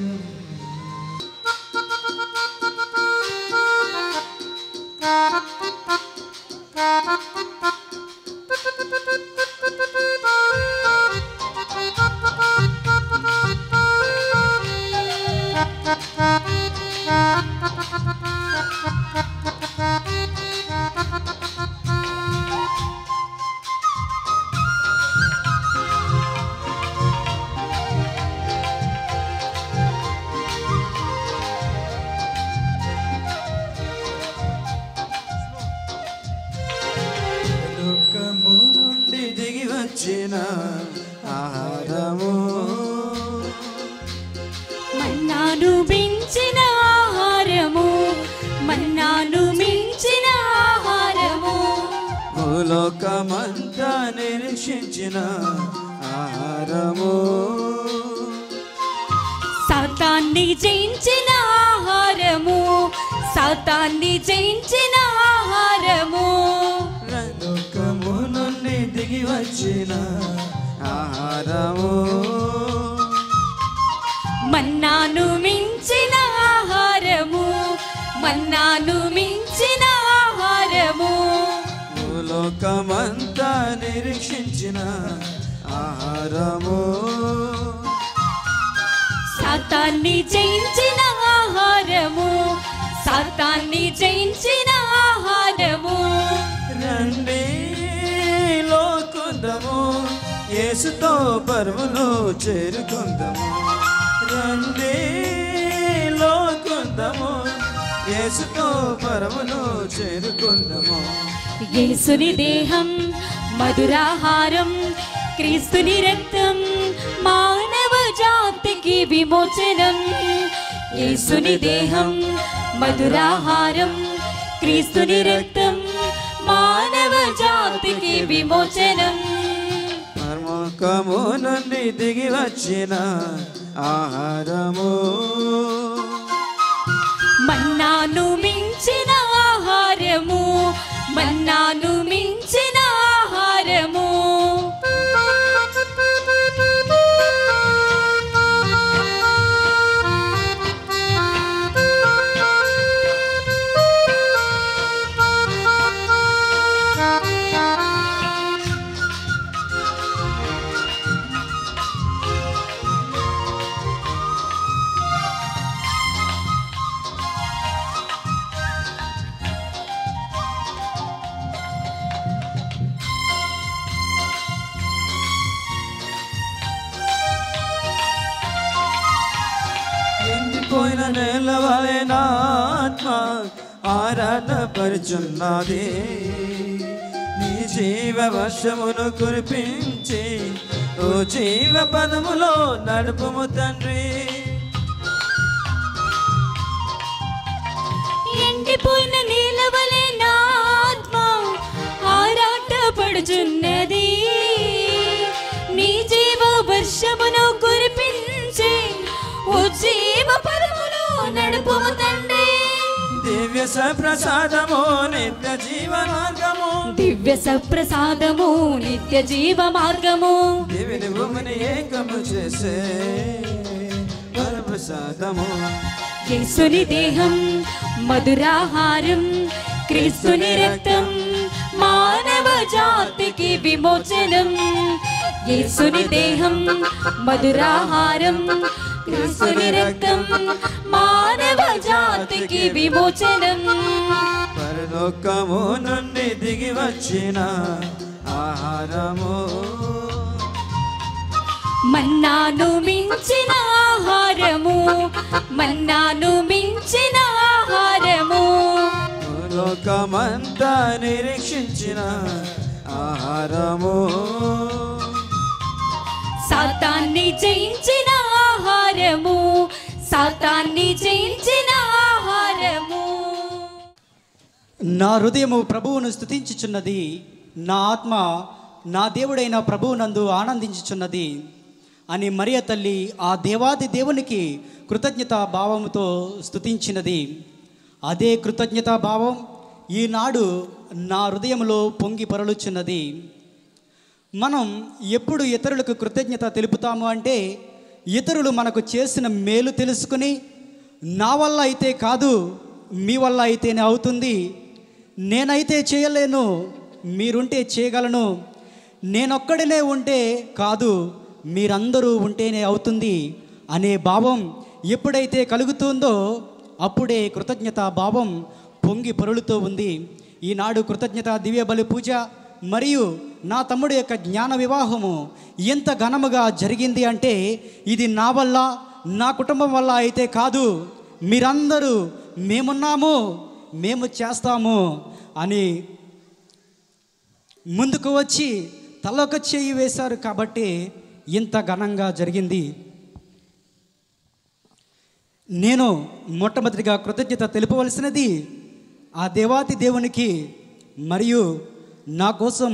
లోకము నుండి దిగి వచ్చిన ఆహారము మన్నాను మించిన ఆహారము మన్నాను మించిన ఆహారము భూలోకమంతా నిరీక్షించిన ఆహారము సాతాన్ని జయించిన ఆహారము సాతాన్ని జయించిన ఆహారము లోకము నుండి దిగి వచ్చిన ఆహారము మన్నాను మించిన ఆహారము మన్నాను మించిన ఆహారము భూలోకమంతా నిరీక్షించిన ఆహారము సాతాన్ని జయించిన ఆహారము సాతాన్ని జయించిన ఆహారము రండి లోకుందము యేసుతో పరువును చేరుకుందాము రండి లోకుందము యేసుతో పరమును చేరుకుందాము యేసుని దేహం మధురాహారం క్రీస్తుని రక్తం మానవ జాతికి విమోచనం యేసుని దేహం మధురాహారం క్రీస్తుని రక్తం మానవ జాతికి విమోచనం పరమోకము నుండి దిగి వచ్చిన ఆహారము మన్నాను మించిన ఆహారము మన్నాను మించిన ఆహారము ఎండిపోయిన నేల వలె నా ఆత్మ ఆరాటపరుచున్నది నీ జీవ వర్షమును కురిపించి ఓ జీవ పదములో నడుపుము తండ్రి ఎండిపోయిన నీళ్ళ వలె నా ఆత్మ ఆరాటపడుచున్నది నీ జీవ వర్షమును కురిపించి ఓ జీవ పదములో నడుపుము తండ్రి దివ్య సప్రసాదము నిత్య జీవ మార్గము దివ్య సప్రసాదము నిత్య జీవ మార్గము దివిని భూమిని ఏకము చేసే పరప్రసాదము యేసుని దేహం మధురాహారం క్రీస్తుని రక్తం మానవ జాతికి విమోచనం యేసుని దేహం మధురాహారం క్రీస్తుని రక్తం మానవ జాతికి విమోచనం పరలోకము నుండి దిగి వచ్చిన ఆహారము మన్నాను మించిన ఆహారము మన్నాను మించిన ఆహారము లోకమంతా నిరీక్షించిన ఆహారము సాతాన్ని జయించిన ఆహారము సాతాన్ని జయించిన ఆహారము నా హృదయము ప్రభువును స్థుతించుచున్నది నా ఆత్మ నా దేవుడైన ప్రభువునందు ఆనందించుచున్నది అని మరియ తల్లి ఆ దేవాది దేవునికి కృతజ్ఞత భావముతో స్థుతించినది అదే కృతజ్ఞతా భావం ఈనాడు నా హృదయంలో పొంగి పొరలుచున్నది మనం ఎప్పుడు ఇతరులకు కృతజ్ఞత తెలుపుతాము అంటే ఇతరులు మనకు చేసిన మేలు తెలుసుకుని నా వల్ల అయితే కాదు మీ వల్ల అయితేనే అవుతుంది నేనైతే చేయలేను మీరుంటే చేయగలను నేనొక్కడినే ఉంటే కాదు మీరందరూ ఉంటేనే అవుతుంది అనే భావం ఎప్పుడైతే కలుగుతుందో అప్పుడే కృతజ్ఞత భావం పొంగి పొరులుతూ ఉంది ఈనాడు కృతజ్ఞత దివ్య బలి పూజ మరియు నా తమ్ముడు యొక్క జ్ఞాన వివాహము ఎంత ఘనముగా జరిగింది అంటే ఇది నా వల్ల నా కుటుంబం వల్ల అయితే కాదు మీరందరూ మేమున్నాము మేము చేస్తాము అని ముందుకు వచ్చి తలొక చేయి వేశారు కాబట్టి ఇంత ఘనంగా జరిగింది నేను మొట్టమొదటిగా కృతజ్ఞత తెలుపవలసినది ఆ దేవాతి దేవునికి మరియు నా కోసం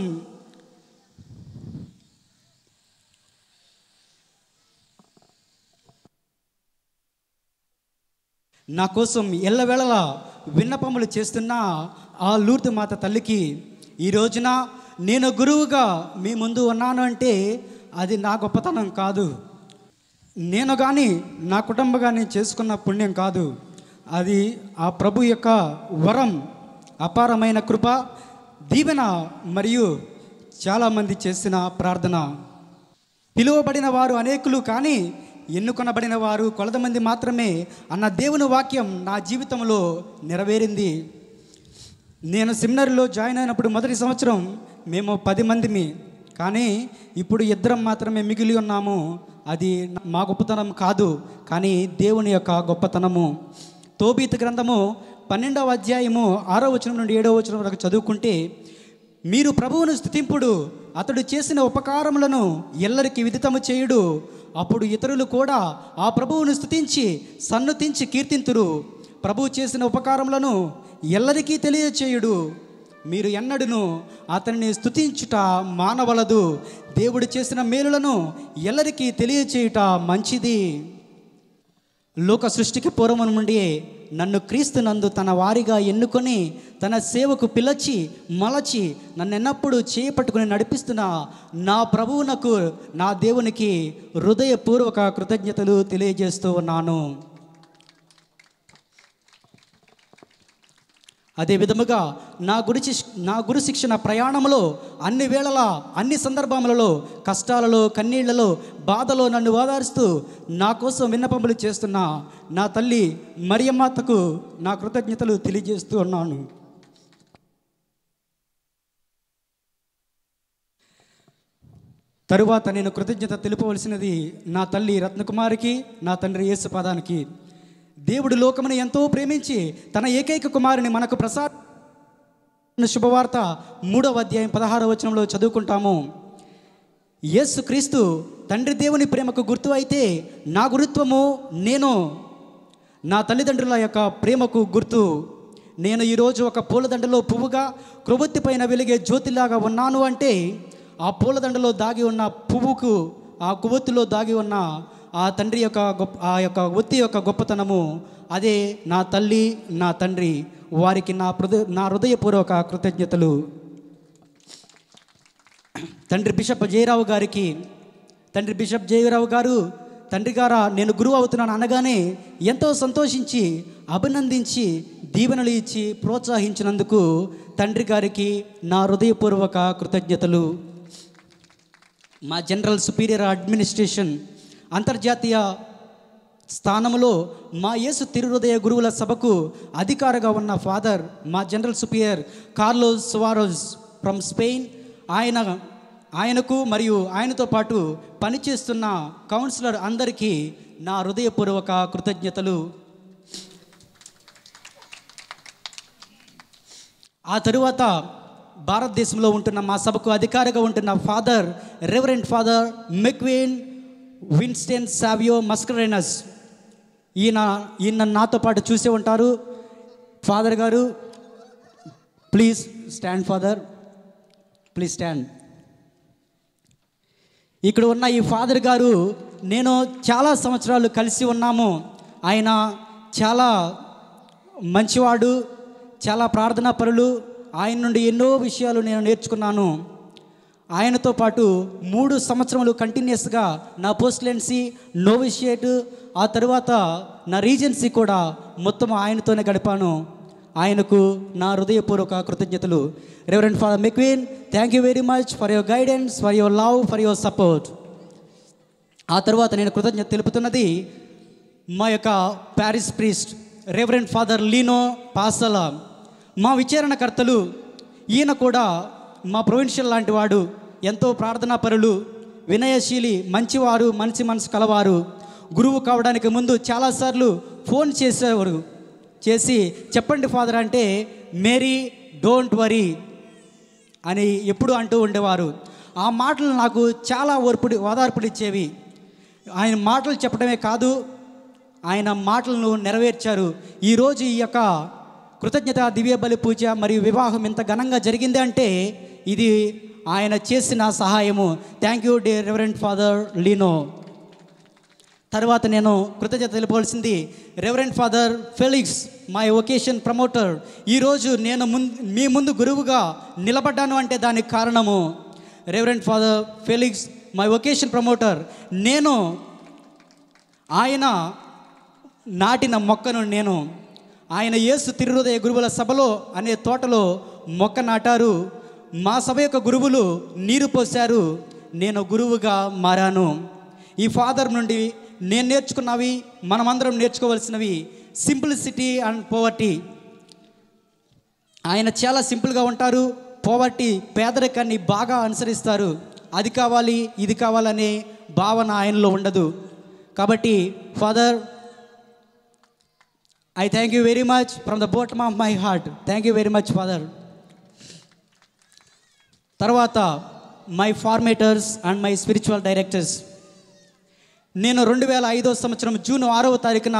నా కోసం ఎల్లవేళలా విన్నపములు చేస్తున్న ఆ లూర్తు మాత తల్లికి ఈ రోజున నేను గురువుగా మీ ముందు ఉన్నాను అంటే అది నా గొప్పతనం కాదు నేను కానీ నా కుటుంబం కానీ చేసుకున్న పుణ్యం కాదు అది ఆ ప్రభు యొక్క వరం అపారమైన కృప దీవెన మరియు చాలామంది చేసిన ప్రార్థన పిలువబడిన వారు అనేకులు కానీ ఎన్నుకొనబడిన వారు కొలత మంది మాత్రమే అన్న దేవుని వాక్యం నా జీవితంలో నెరవేరింది నేను సెమినార్లో జాయిన్ అయినప్పుడు మొదటి సంవత్సరం మేము పది మందిమి కానీ ఇప్పుడు ఇద్దరం మాత్రమే మిగిలి ఉన్నాము అది మా గొప్పతనం కాదు కానీ దేవుని యొక్క గొప్పతనము తోబీత్ గ్రంథము పన్నెండవ అధ్యాయము ఆరో వచనం నుండి ఏడవ వచనం వరకు చదువుకుంటే మీరు ప్రభువును స్థుతింపుడు అతడు చేసిన ఉపకారములను ఎల్లరికి విదితము చేయుడు అప్పుడు ఇతరులు కూడా ఆ ప్రభువును స్థుతించి సన్నుతించి కీర్తింతురు ప్రభువు చేసిన ఉపకారములను ఎల్లరికీ తెలియచేయుడు మీరు ఎన్నడును అతన్ని స్థుతించుట మానవలదు దేవుడు చేసిన మేలులను ఎల్లరికీ తెలియచేయుట మంచిది లోక సృష్టికి పూర్వం నుండి నన్ను క్రీస్తునందు తన వారిగా ఎన్నుకొని తన సేవకు పిలచి మలచి నన్ను ఎన్నప్పుడు చేపట్టుకుని నడిపిస్తున్న నా ప్రభువునకు నా దేవునికి హృదయపూర్వక కృతజ్ఞతలు తెలియజేస్తూ ఉన్నాను అదే విధముగా నా గురి శిక్ష- నా గురు శిక్షణ ప్రయాణంలో అన్ని వేళలా అన్ని సందర్భములలో కష్టాలలో కన్నీళ్లలో బాధలో నన్ను ఓదారుస్తూ నా కోసం విన్నపములు చేస్తున్న నా తల్లి మరియమ్మాతకు నా కృతజ్ఞతలు తెలియజేస్తూ ఉన్నాను తరువాత నేను కృతజ్ఞత తెలుపవలసినది నా తల్లి రత్నకుమారికి నా తండ్రి యేసుపాదానికి దేవుడు లోకమును ఎంతో ప్రేమించి తన ఏకైక కుమారుని మనకు ప్రసాద శుభవార్త మూడవ అధ్యాయం పదహారవ వచనంలో చదువుకుంటాము యేసు క్రీస్తు తండ్రి దేవుని ప్రేమకు గుర్తు అయితే నా గురుత్వము నేను నా తల్లిదండ్రుల యొక్క ప్రేమకు గుర్తు నేను ఈరోజు ఒక పూలదండలో పువ్వుగా క్రొవ్వొత్తి పైన వెలిగే జ్యోతిలాగా ఉన్నాను అంటే ఆ పూలదండలో దాగి ఉన్న పువ్వుకు ఆ కొవ్వొత్తిలో దాగి ఉన్న ఆ తండ్రి యొక్క గొప్ప ఆ యొక్క ఒత్తి యొక్క గొప్పతనము అదే నా తల్లి నా తండ్రి వారికి నా హృదయ నా హృదయపూర్వక కృతజ్ఞతలు తండ్రి బిషప్ జయరావు గారికి తండ్రి బిషప్ జయరావు గారు తండ్రి గారా నేను గురువు అవుతున్నాను అనగానే ఎంతో సంతోషించి అభినందించి దీవెనలు ఇచ్చి ప్రోత్సహించినందుకు తండ్రి గారికి నా హృదయపూర్వక కృతజ్ఞతలు మా జనరల్ సుపీరియర్ అడ్మినిస్ట్రేషన్ అంతర్జాతీయ స్థానంలో మా యేసు తిరుహృదయ గురువుల సభకు అధికారిగా ఉన్న ఫాదర్ మా general superior Carlos Suarez from Spain ఆయన ఆయనకు మరియు ఆయనతో పాటు పనిచేస్తున్న కౌన్సిలర్ అందరికీ నా హృదయపూర్వక కృతజ్ఞతలు ఆ తరువాత భారతదేశంలో ఉంటున్న మా సభకు అధికారిగా ఉంటున్న father reverend father McQueen Winston Savio Mascarenhas ఈయన ఈయన నాతో పాటు చూసే ఉంటారు ఫాదర్ గారు please stand father please stand ఇక్కడ ఉన్న ఈ ఫాదర్ గారు నేను చాలా సంవత్సరాలు కలిసి ఉన్నాము ఆయన చాలా మంచివాడు చాలా ప్రార్థనా పరులు ఆయన నుండి ఎన్నో విషయాలు నేను నేర్చుకున్నాను ఆయనతో పాటు మూడు సంవత్సరములు కంటిన్యూస్గా నా పోస్ట్లెన్సీ నోవిషియేట్ ఆ తర్వాత నా రీజెన్సీ కూడా మొత్తం ఆయనతోనే గడిపాను ఆయనకు నా హృదయపూర్వక కృతజ్ఞతలు reverend father McQueen thank you very much for your guidance for your love for your support ఆ తర్వాత నేను కృతజ్ఞత తెలుపుతున్నది మా యొక్క parish priest reverend father Lino Pasala మా విచారణకర్తలు ఈయన కూడా మా ప్రొవిన్షియల్ లాంటి వాడు ఎంతో ప్రార్థనా పరులు వినయశీలి మంచివారు మంచి మనసు కలవారు గురువు కావడానికి ముందు చాలాసార్లు ఫోన్ చేసేవారు చేసి చెప్పండి ఫాదర్ అంటే మేరీ డోంట్ వరీ అని ఎప్పుడు అంటూ ఉండేవారు ఆ మాటలు నాకు చాలా ఓర్పుడి ఓదార్పునిచ్చేవి ఆయన మాటలు చెప్పడమే కాదు ఆయన మాటలను నెరవేర్చారు ఈరోజు ఈ యొక్క కృతజ్ఞత దివ్య బలి పూజ మరియు వివాహం ఇంత ఘనంగా జరిగింది అంటే ఇది ఆయన చేసిన సహాయము thank you day reverend father Lino తర్వాత నేను కృతజ్ఞత తెలుపవలసింది reverend father Felix my vocation promoter ఈరోజు నేను ముందు మీ ముందు గురువుగా నిలబడ్డాను అంటే దానికి కారణము reverend father Felix my vocation promoter నేను ఆయన నాటిన మొక్కను నేను ఆయన యేసు తిరుహృదయ గురువుల సభలో అనే తోటలో మొక్క నాటారు మా సభ యొక్క గురువులు నీరు పోశారు నేను గురువుగా మారాను ఈ ఫాదర్ నుండి నేను నేర్చుకున్నవి మనమందరం నేర్చుకోవాల్సినవి సింప్లిసిటీ అండ్ పోవర్టీ ఆయన చాలా సింపుల్గా ఉంటారు పోవర్టీ పేదరికాన్ని బాగా అనుసరిస్తారు అది కావాలి ఇది కావాలనే భావన ఆయనలో ఉండదు కాబట్టి father I thank you very much from the bottom of my heart thank you very much father తర్వాత my formators and my spiritual directors నేను రెండు వేల ఐదో సంవత్సరం జూన్ ఆరవ తారీఖున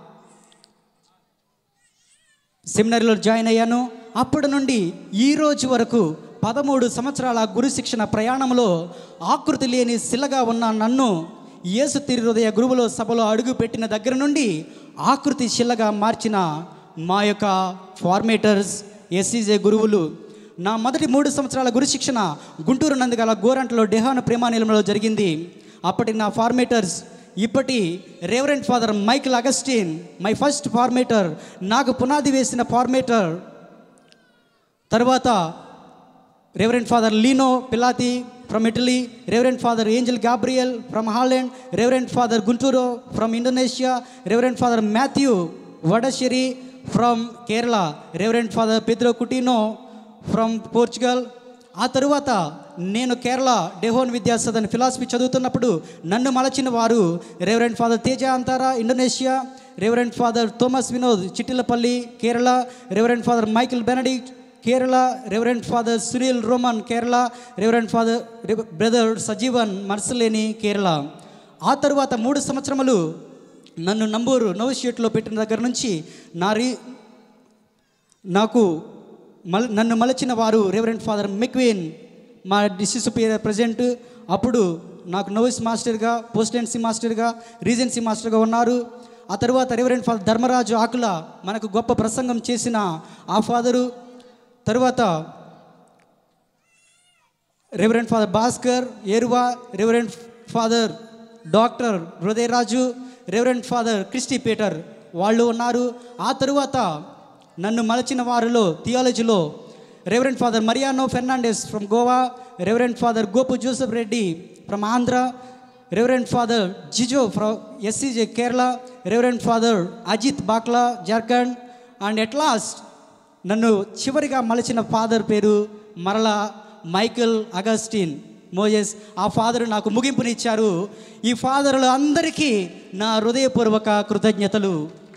సెమినరీలో జాయిన్ అయ్యాను అప్పటి నుండి ఈ రోజు వరకు పదమూడు సంవత్సరాల గురు శిక్షణ ప్రయాణంలో ఆకృతి లేని శిలగా ఉన్న నన్ను యేసు తిరుహృదయ గురువులో సభలో అడుగు పెట్టిన దగ్గర నుండి ఆకృతి శిలగా మార్చిన మా యొక్క ఫార్మేటర్స్ ఎస్సీజే గురువులు నా మొదటి మూడు సంవత్సరాల గురు శిక్షణ గుంటూరు నందుగల గోరంటలో డెహాన ప్రేమానిలంలో జరిగింది అప్పటి నా ఫార్మేటర్స్ ఇప్పటి reverend father Michael Augustine my first formator నాకు పునాది వేసిన ఫార్మేటర్ తర్వాత reverend father Lino Pilati from Italy reverend father Angel Gabriel from Holland reverend father Guntur from Indonesia reverend father Matthew Vadasseri from Kerala reverend father Pedro Coutinho from Portugal ఆ తరువాత నేను Kerala డెహోన్ విద్యాసదన్ philosophy చదువుతున్నప్పుడు నన్ను మలచిన వారు reverend father Teja Antara Indonesia reverend father Thomas Vinod Chittilappilly Kerala reverend father Michael Benedict Kerala reverend father Sunil Roman Kerala reverend father brother Sajeevan మర్సలేని కేరళ ఆ తరువాత మూడు సంవత్సరములు నన్ను నంబూరు నోవిషియేట్లో పెట్టిన దగ్గర నుంచి నా రీ నాకు మల్ నన్ను మలచిన వారు రెవరెంట్ ఫాదర్ మెక్వీన్ మా డిస్ట్రిక్ట్ సుపీరియర్ ప్రజెంట్ అప్పుడు నాకు నోవిస్ మాస్టర్గా పోస్టెన్సీ మాస్టర్గా రీజెన్సీ మాస్టర్గా ఉన్నారు ఆ తర్వాత రెవరెంట్ ఫాదర్ ధర్మరాజు ఆకుల మనకు గొప్ప ప్రసంగం చేసిన ఆ ఫాదరు తరువాత reverend father Bhaskar Eruva reverend father doctor Hrudayaraju reverend father Christy Peter వాళ్ళు ఉన్నారు ఆ తరువాత నన్ను మలచిన వారిలో థియాలజీలో reverend father Mariano Fernandes from Goa reverend father Gopu Joseph Reddy from Andhra reverend father Jijo from SCJ Kerala reverend father Ajith Bakla Jharkhand and at last నన్ను చివరిగా మలచిన ఫాదర్ పేరు మరలా మైకిల్ అగస్టిన్ మోజెస్ ఆ ఫాదర్ నాకు ముగింపునిచ్చారు ఈ ఫాదర్లు అందరికీ నా హృదయపూర్వక కృతజ్ఞతలు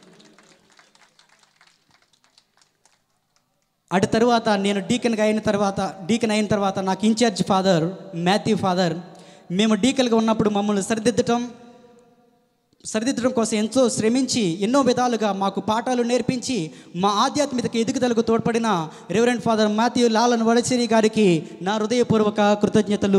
అటు తరువాత నేను డీకన్గా అయిన తర్వాత డీకన్ అయిన తర్వాత నాకు ఇన్ఛార్జ్ ఫాదర్ మాథ్యూ ఫాదర్ మేము డీకన్గా ఉన్నప్పుడు మమ్మల్ని సరిదిద్దటం సరిదిద్దడం కోసం ఎంతో శ్రమించి ఎన్నో విధాలుగా మాకు పాఠాలు నేర్పించి మా ఆధ్యాత్మిక ఎదుగుదలకు తోడ్పడిన reverend father Matthew Lalan Vadasseri గారికి నా హృదయపూర్వక కృతజ్ఞతలు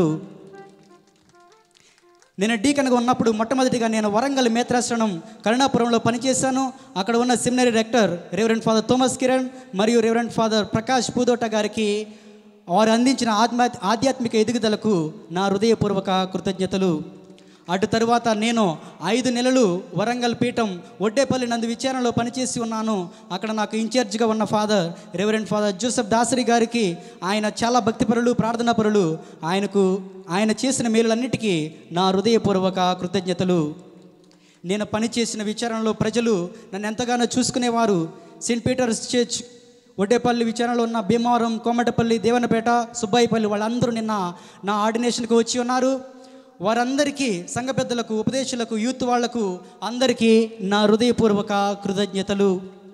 నేను డీకన్గా ఉన్నప్పుడు మొట్టమొదటిగా నేను వరంగల్ మేత్రాశ్రమం కరుణాపురంలో పనిచేశాను అక్కడ ఉన్న seminary director reverend father Thomas Kiran మరియు రెవరెంట్ ఫాదర్ ప్రకాష్ పూదోట గారికి వారు అందించిన ఆత్మ ఆధ్యాత్మిక ఎదుగుదలకు నా హృదయపూర్వక కృతజ్ఞతలు అటు తరువాత నేను ఐదు నెలలు వరంగల్ పీఠం ఒడ్డేపల్లి నందు విచారణలో పనిచేసి ఉన్నాను అక్కడ నాకు ఇన్ఛార్జిగా ఉన్న father reverend father Joseph Dasari గారికి ఆయన చాలా భక్తిపరులు ప్రార్థనాపరులు ఆయనకు ఆయన చేసిన మేలులన్నిటికీ నా హృదయపూర్వక కృతజ్ఞతలు నేను పనిచేసిన విచారణలో ప్రజలు నన్ను ఎంతగానో చూసుకునేవారు సెయింట్ పీటర్స్ చర్చ్ ఒడ్డేపల్లి విచారణలో ఉన్న భీమవరం కోమటపల్లి దేవనపేట సుబ్బాయిపల్లి వాళ్ళందరూ నిన్న నా ఆర్డినేషన్కి వచ్చి ఉన్నారు వారందరికీ సంఘ పెద్దలకు ఉపదేశాలకు యూత్ వాళ్లకు అందరికీ నా హృదయపూర్వక కృతజ్ఞతలు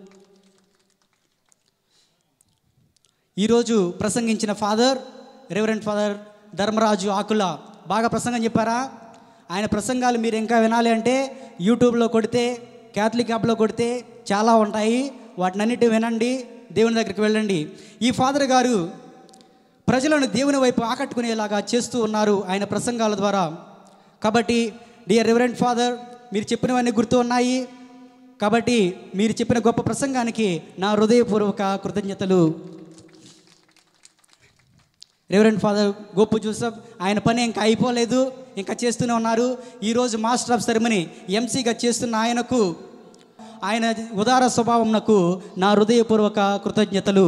ఈరోజు ప్రసంగించిన father reverend father Dharmaraju Akula బాగా ప్రసంగం చెప్పారా ఆయన ప్రసంగాలు మీరు ఇంకా వినాలి అంటే యూట్యూబ్లో కొడితే క్యాథలిక్ యాప్లో కొడితే చాలా ఉంటాయి వాటినన్నిటి వినండి దేవుని దగ్గరికి వెళ్ళండి ఈ ఫాదర్ గారు ప్రజలను దేవుని వైపు ఆకట్టుకునేలాగా చేస్తూ ఉన్నారు ఆయన ప్రసంగాల ద్వారా కాబట్టి డియర్ రెవరెంట్ ఫాదర్ మీరు చెప్పినవన్నీ గుర్తు ఉన్నాయి కాబట్టి మీరు చెప్పిన గొప్ప ప్రసంగానికి నా హృదయపూర్వక కృతజ్ఞతలు రెవరెంట్ ఫాదర్ గోపు జోసఫ్ ఆయన పని ఇంకా అయిపోలేదు ఇంకా చేస్తూనే ఉన్నారు ఈరోజు మాస్టర్ ఆఫ్ సెరమనీ ఎంసీగా చేస్తున్న ఆయనకు ఆయన ఉదార స్వభావంకు నా హృదయపూర్వక కృతజ్ఞతలు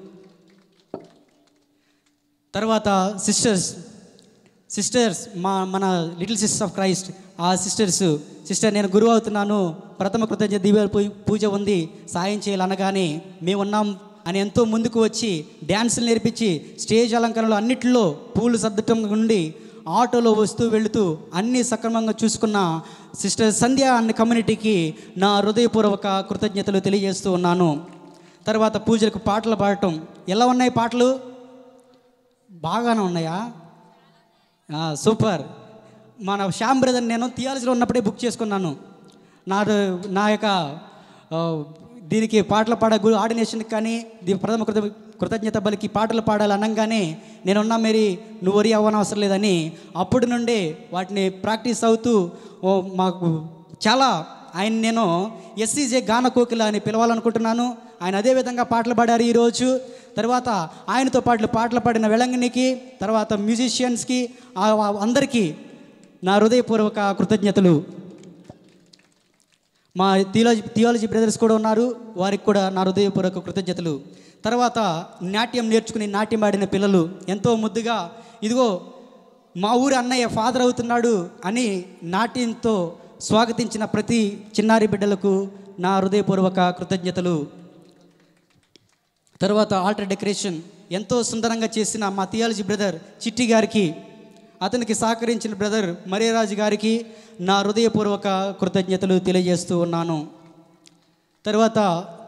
తర్వాత సిస్టర్స్ సిస్టర్స్ మా మన లిటిల్ సిస్టర్స్ ఆఫ్ క్రైస్ట్ ఆ సిస్టర్స్ సిస్టర్ నేను గురువు అవుతున్నాను ప్రథమ కృతజ్ఞత దివ్య పూ- పూజ ఉంది సాయం చేయాలనగానే మేమున్నాం అని ఎంతో ముందుకు వచ్చి డ్యాన్సులు నేర్పించి స్టేజ్ అలంకరణలో అన్నిటిలో పూలు సర్దటం నుండి ఆటోలో వస్తూ వెళుతూ అన్నీ సక్రమంగా చూసుకున్న సిస్టర్ సంధ్య అన్న కమ్యూనిటీకి నా హృదయపూర్వక కృతజ్ఞతలు తెలియజేస్తూ ఉన్నాను తర్వాత పూజలకు పాటలు పాడటం ఎలా ఉన్నాయి పాటలు బాగానే ఉన్నాయా ఆ, సూపర్ మన శ్యామ్ బ్రదర్ నేను థియాలజీలో ఉన్నప్పుడే బుక్ చేసుకున్నాను నా నా యొక్క ఆ, దీనికి పాటలు పాడ గురు ఆర్డినేషన్కి కానీ దీని ప్రథమ కృత కృతజ్ఞత బలికి పాటలు పాడాలి అనగానే నేనున్నా మేరీ నువ్వు వరి అవ్వనవసరం లేదని అప్పటి నుండే వాటిని ప్రాక్టీస్ అవుతూ ఓ మాకు చాలా ఆయన నేను ఎస్సీజే గాన కోకిల అని పిలవాలనుకుంటున్నాను ఆయన అదే విధంగా పాటలు పాడారు ఈరోజు తర్వాత ఆయనతో పాటలు పాటలు పాడిన వెలంగినికి తర్వాత మ్యూజిషియన్స్కి ఆ- ఆ అందరికీ నా హృదయపూర్వక కృతజ్ఞతలు మా థియాలజీ థియాలజీ బ్రదర్స్ కూడా ఉన్నారు వారికి కూడా నా హృదయపూర్వక కృతజ్ఞతలు తర్వాత నాట్యం నేర్చుకుని నాట్యం ఆడిన పిల్లలు ఎంతో ముద్దుగా ఇదిగో మా ఊరి అన్నయ్య ఫాదర్ అవుతున్నాడు అని నాట్యంతో స్వాగతించిన ప్రతి చిన్నారి బిడ్డలకు నా హృదయపూర్వక కృతజ్ఞతలు తర్వాత ఆల్టర్ డెకరేషన్ ఎంతో సుందరంగా చేసిన మా థియాలజీ బ్రదర్ చిట్టి గారికి అతనికి సహకరించిన బ్రదర్ మరియరాజు గారికి నా హృదయపూర్వక కృతజ్ఞతలు తెలియజేస్తూ ఉన్నాను తర్వాత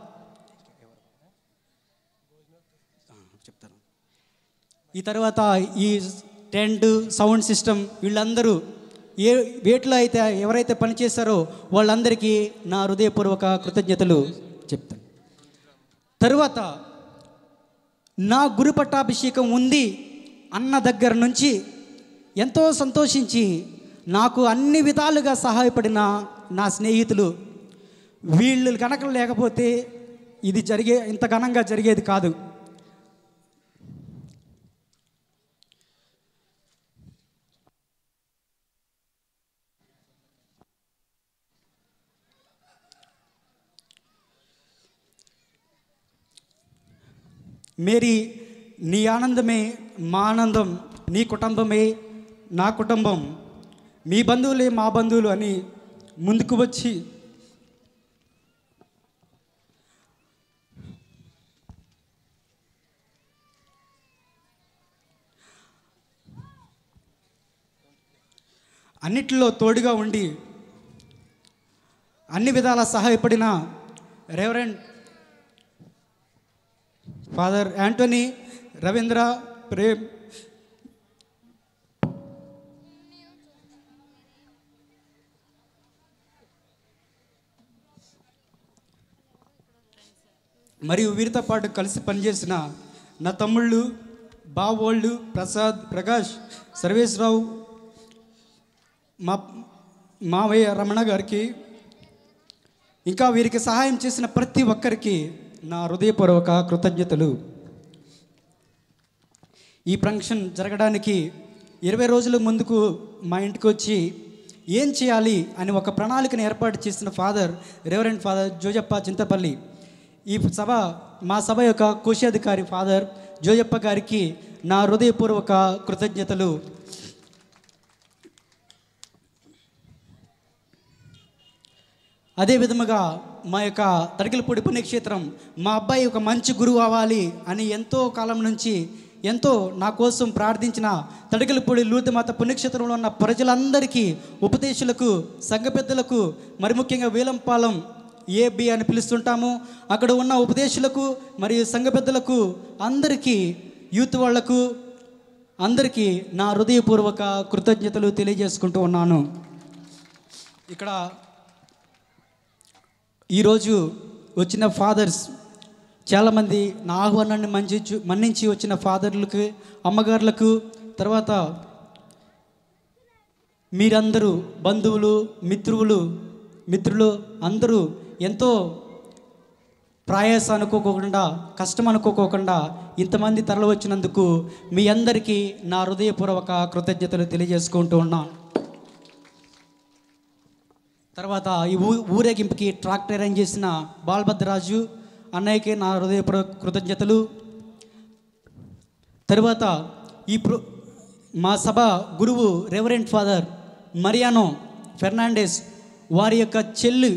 చెప్తాను ఈ తర్వాత ఈ టెంట్ సౌండ్ సిస్టమ్ వీళ్ళందరూ ఏ వేటిలో అయితే ఎవరైతే పనిచేశారో వాళ్ళందరికీ నా హృదయపూర్వక కృతజ్ఞతలు చెప్తాను తరువాత నా గురు పట్టాభిషేకం ఉంది అన్న దగ్గర నుంచి ఎంతో సంతోషించి నాకు అన్ని విధాలుగా సహాయపడిన నా స్నేహితులు వీళ్ళు కనుక లేకపోతే ఇది జరిగే ఇంత ఘనంగా జరిగేది కాదు మేరీ నీ ఆనందమే మా ఆనందం నీ కుటుంబమే నా కుటుంబం మీ బంధువులే మా బంధువులు అని ముందుకు వచ్చి అన్నిటిలో తోడుగా ఉండి అన్ని విధాల సహాయపడిన reverend father Antony Ravindra Prem మరియు వీరితో పాటు కలిసి పనిచేసిన నా తమ్ముళ్ళు బావోళ్ళు ప్రసాద్ ప్రకాష్ సర్వేశ్వరరావు మా మావయ్య రమణ గారికి ఇంకా వీరికి సహాయం చేసిన ప్రతి ఒక్కరికి నా హృదయపూర్వక కృతజ్ఞతలు ఈ ఫంక్షన్ జరగడానికి ఇరవై రోజుల ముందుకు మా ఇంటికి వచ్చి ఏం చేయాలి అని ఒక ప్రణాళికను ఏర్పాటు చేసిన father reverend father Jojappa Chintapalli ఈ సభ మా సభ యొక్క కోశాధికారి ఫాదర్ జోజప్ప గారికి నా హృదయపూర్వక కృతజ్ఞతలు అదే విధముగా మా యొక్క తడికలపూడి పుణ్యక్షేత్రం మా అబ్బాయి ఒక మంచి గురువు అవ్వాలి అని ఎంతో కాలం నుంచి ఎంతో నా కోసం ప్రార్థించిన తడికలపూడి లూతమాత పుణ్యక్షేత్రంలో ఉన్న ప్రజలందరికీ ఉపదేశులకు సంఘ పెద్దలకు మరి ముఖ్యంగా వేలంపాలెం ఏబి అని పిలుస్తుంటాము అక్కడ ఉన్న ఉపదేశులకు మరియు సంఘ పెద్దలకు అందరికీ యూత్ వాళ్లకు అందరికీ నా హృదయపూర్వక కృతజ్ఞతలు తెలియజేసుకుంటూ ఉన్నాను ఇక్కడ ఈరోజు వచ్చిన ఫాదర్స్ చాలామంది నా ఆహ్వానాన్ని మంచి మన్నించి వచ్చిన ఫాదర్లకు అమ్మగారులకు తర్వాత మీరందరూ బంధువులు మిత్రువులు మిత్రులు అందరూ ఎంతో ప్రయాస అనుకోకుండా కష్టం అనుకోకుండా ఇంతమంది తరలి వచ్చినందుకు మీ అందరికీ నా హృదయపూర్వక కృతజ్ఞతలు తెలియజేసుకుంటూ ఉన్నాను తర్వాత ఈ ఊ ఊరేగింపుకి ట్రాక్టర్ అరేంజ్ చేసిన బాలభద్రరాజు అన్నయ్యకి నా హృదయపూర్వక కృతజ్ఞతలు తర్వాత ఈ ప్రో మా సభ గురువు రెవరెంట్ ఫాదర్ మరియానో ఫెర్నాండెస్ వారి యొక్క చెల్లి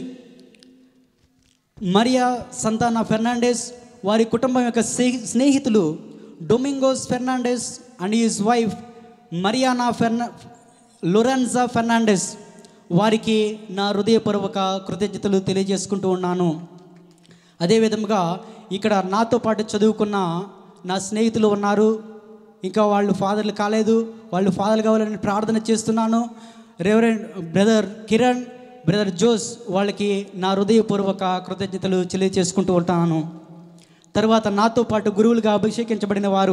మరియా సంతాన ఫెర్నాండెస్ వారి కుటుంబం యొక్క స్నే- స్నేహితులు Domingos Fernandes and his wife Mariana ఫెర్నా లొరెన్జా ఫెర్నాండెస్ వారికి నా హృదయపూర్వక కృతజ్ఞతలు తెలియజేసుకుంటూ ఉన్నాను అదేవిధంగా ఇక్కడ నాతో పాటు చదువుకున్న నా స్నేహితులు ఉన్నారు ఇంకా వాళ్ళు ఫాదర్లు కాలేదు వాళ్ళు ఫాదర్లు కావాలని ప్రార్థన చేస్తున్నాను reverend brother Kiran brother Jose వాళ్ళకి నా హృదయపూర్వక కృతజ్ఞతలు తెలియజేసుకుంటూ ఉంటాను తర్వాత నాతో పాటు గురువులుగా అభిషేకించబడిన వారు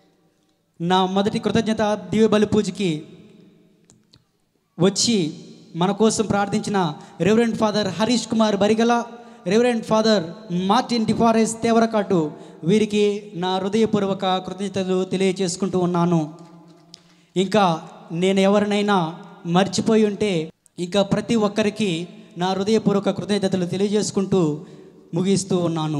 నా మొదటి కృతజ్ఞత దివ్య బలి పూజకి వచ్చి మన కోసం ప్రార్థించిన reverend father Harish Kumar Barigala reverend father Martin డిఫారెస్ తేవరకాటు వీరికి నా హృదయపూర్వక కృతజ్ఞతలు తెలియజేసుకుంటూ ఉన్నాను ఇంకా నేను ఎవరినైనా మర్చిపోయి ఉంటే ఇంకా ప్రతి ఒక్కరికి నా హృదయపూర్వక కృతజ్ఞతలు తెలియజేసుకుంటూ ముగిస్తూ ఉన్నాను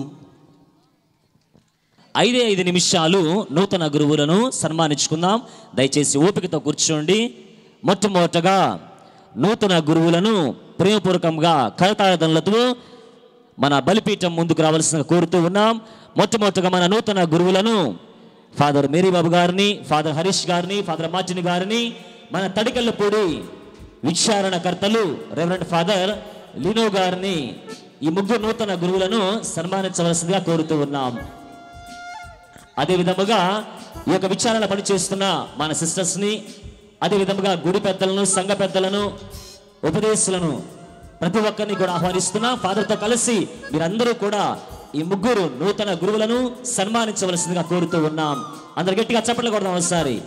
ఐదే ఐదు నిమిషాలు నూతన గురువులను సన్మానించుకుందాం దయచేసి ఓపికతో కూర్చోండి మొట్టమొదటగా నూతన గురువులను ప్రేమపూర్వకంగా కరతాళదనులతో మన బలిపీఠం ముందుకు రావాల్సిన కోరుతూ ఉన్నాం మొట్టమొదటగా మన నూతన గురువులను ఫాదర్ మేరీబాబు గారిని ఫాదర్ హరీష్ గారిని ఫాదర్ మార్టిన్ గారిని మన తడికల్లపూడి విచారణకర్తలు రెవరెంట్ ఫాదర్ లినో గారిని ఈ ముగ్గురు నూతన గురువులను సన్మానించవలసిందిగా కోరుతూ ఉన్నాం అదే విధముగా ఈ యొక్క విచారణ పనిచేస్తున్న మన సిస్టర్స్ని అదే విధముగా గుడి పెద్దలను సంఘ పెద్దలను ఉపదేశులను ప్రతి ఒక్కరిని కూడా ఆహ్వానిస్తున్నా ఫాదర్తో కలిసి మీరందరూ కూడా ఈ ముగ్గురు నూతన గురువులను సన్మానించవలసిందిగా కోరుతూ ఉన్నాం అందరు గట్టిగా చప్పట్లు కొడదాం ఒకసారి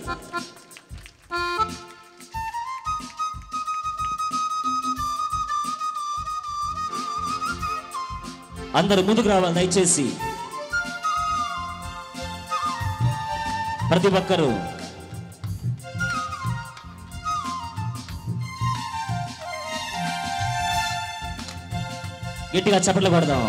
అందరూ ముందుకు రావాలి దయచేసి ప్రతి ఒక్కరూ గట్టిగా చప్పట్లు కొడదాం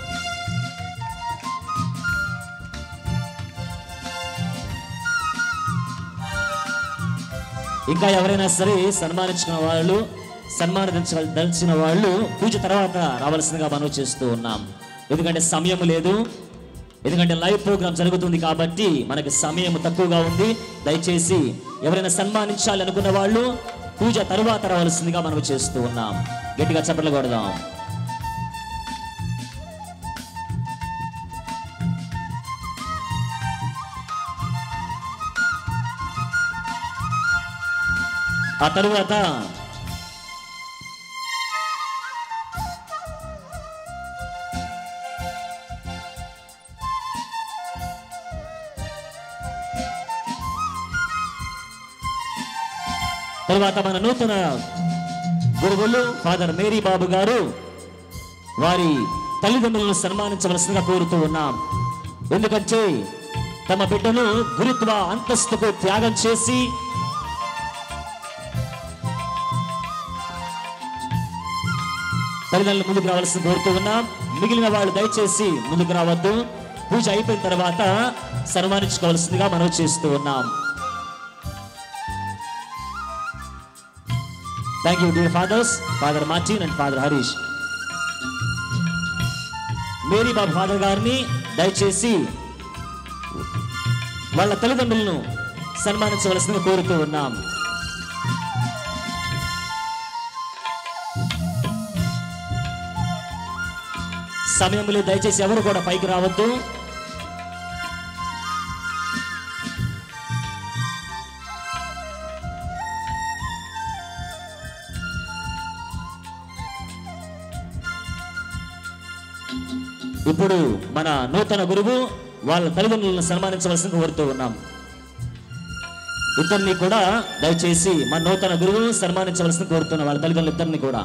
ఇంకా ఎవరైనా సరే సన్మానించుకున్న వాళ్ళు సన్మానించదలిచిన వాళ్ళు పూజ తర్వాత రావాల్సిందిగా మనం చేస్తూ ఉన్నాం ఎందుకంటే సమయం లేదు ఎందుకంటే లైవ్ ప్రోగ్రామ్ జరుగుతుంది కాబట్టి మనకి సమయం తక్కువగా ఉంది దయచేసి ఎవరైనా సన్మానించాలి అనుకున్న వాళ్ళు పూజ తరువాత రావాల్సిందిగా మనం చేస్తూ ఉన్నాం గట్టిగా చప్పట్లు కొడదాం ఆ తరువాత తరువాత మన నూతన గురువులు ఫాదర్ మేరీ బాబు గారు వారి తల్లిదండ్రులను సన్మానించవలసిందిగా కోరుతూ ఉన్నాం ఎందుకంటే తమ బిడ్డను గురుత్వ అంతస్తుకు త్యాగం చేసి తల్లిదండ్రులు ముందుకు రావాల్సిన కోరుతూ ఉన్నాం మిగిలిన వాళ్ళు దయచేసి ముందుకు రావద్దు పూజ అయిపోయిన తర్వాత సన్మానించుకోవాల్సిందిగా మనం చేస్తూ ఉన్నాం thank you dear fathers father Martin and father Harish Mary Babu father గారిని దయచేసి వాళ్ళ తల్లిదండ్రులను సన్మానించవలసిందిగా కోరుతూ ఉన్నాం సమయంలో దయచేసి ఎవరు కూడా పైకి రావద్దు ఇప్పుడు మన నూతన గురువు వాళ్ళ తల్లిదండ్రులను సన్మానించవలసింది కోరుతూ ఉన్నాం ఇద్దరిని కూడా దయచేసి మన నూతన గురువును సన్మానించవలసింది కోరుతున్నాం వాళ్ళ తల్లిదండ్రులు ఇద్దరిని కూడా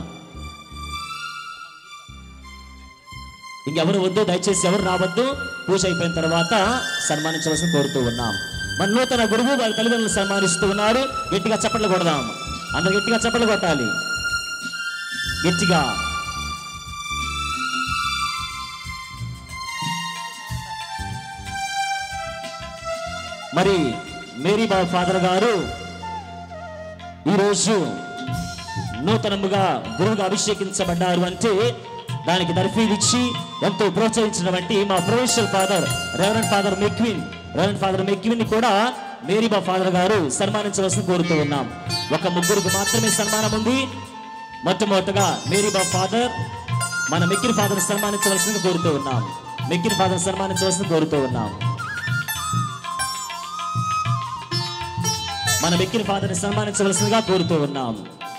ఇంకెవరు వద్దు దయచేసి ఎవరు రావద్దు పూజ అయిపోయిన తర్వాత సన్మానించవలసింది కోరుతూ ఉన్నాం మన నూతన గురువు వాళ్ళ తల్లిదండ్రులు సన్మానిస్తూ ఉన్నారు గట్టిగా చప్పట్లు కొడదాం అందరు గట్టిగా చప్పట్లు కొట్టాలి గట్టిగా మరి మేరీ బాబు ఫాదర్ గారు ఈరోజు నూతనముగా గురువుగా అభిషేకించబడ్డారు అంటే దానికి తర్ఫీదిచ్చి ఎంతో ప్రోత్సహించినటువంటి మా professional father reverend father McQueen reverend father McQueen కూడా మేరీ బాబు ఫాదర్ గారు సన్మానించవలసిన కోరుతూ ఉన్నాం ఒక ముగ్గురికి మాత్రమే సన్మానం ఉంది మొట్టమొదటగా మేరీ బాబు ఫాదర్ మన మెక్కిన ఫాదర్ సన్మానించవలసింది కోరుతూ ఉన్నాం మెక్కిన ఫాదర్ సన్మానించవలసింది కోరుతూ ఉన్నాం మన మెక్కిన ఫాదర్ని సన్మానించవలసిందిగా కోరుతూ ఉన్నాం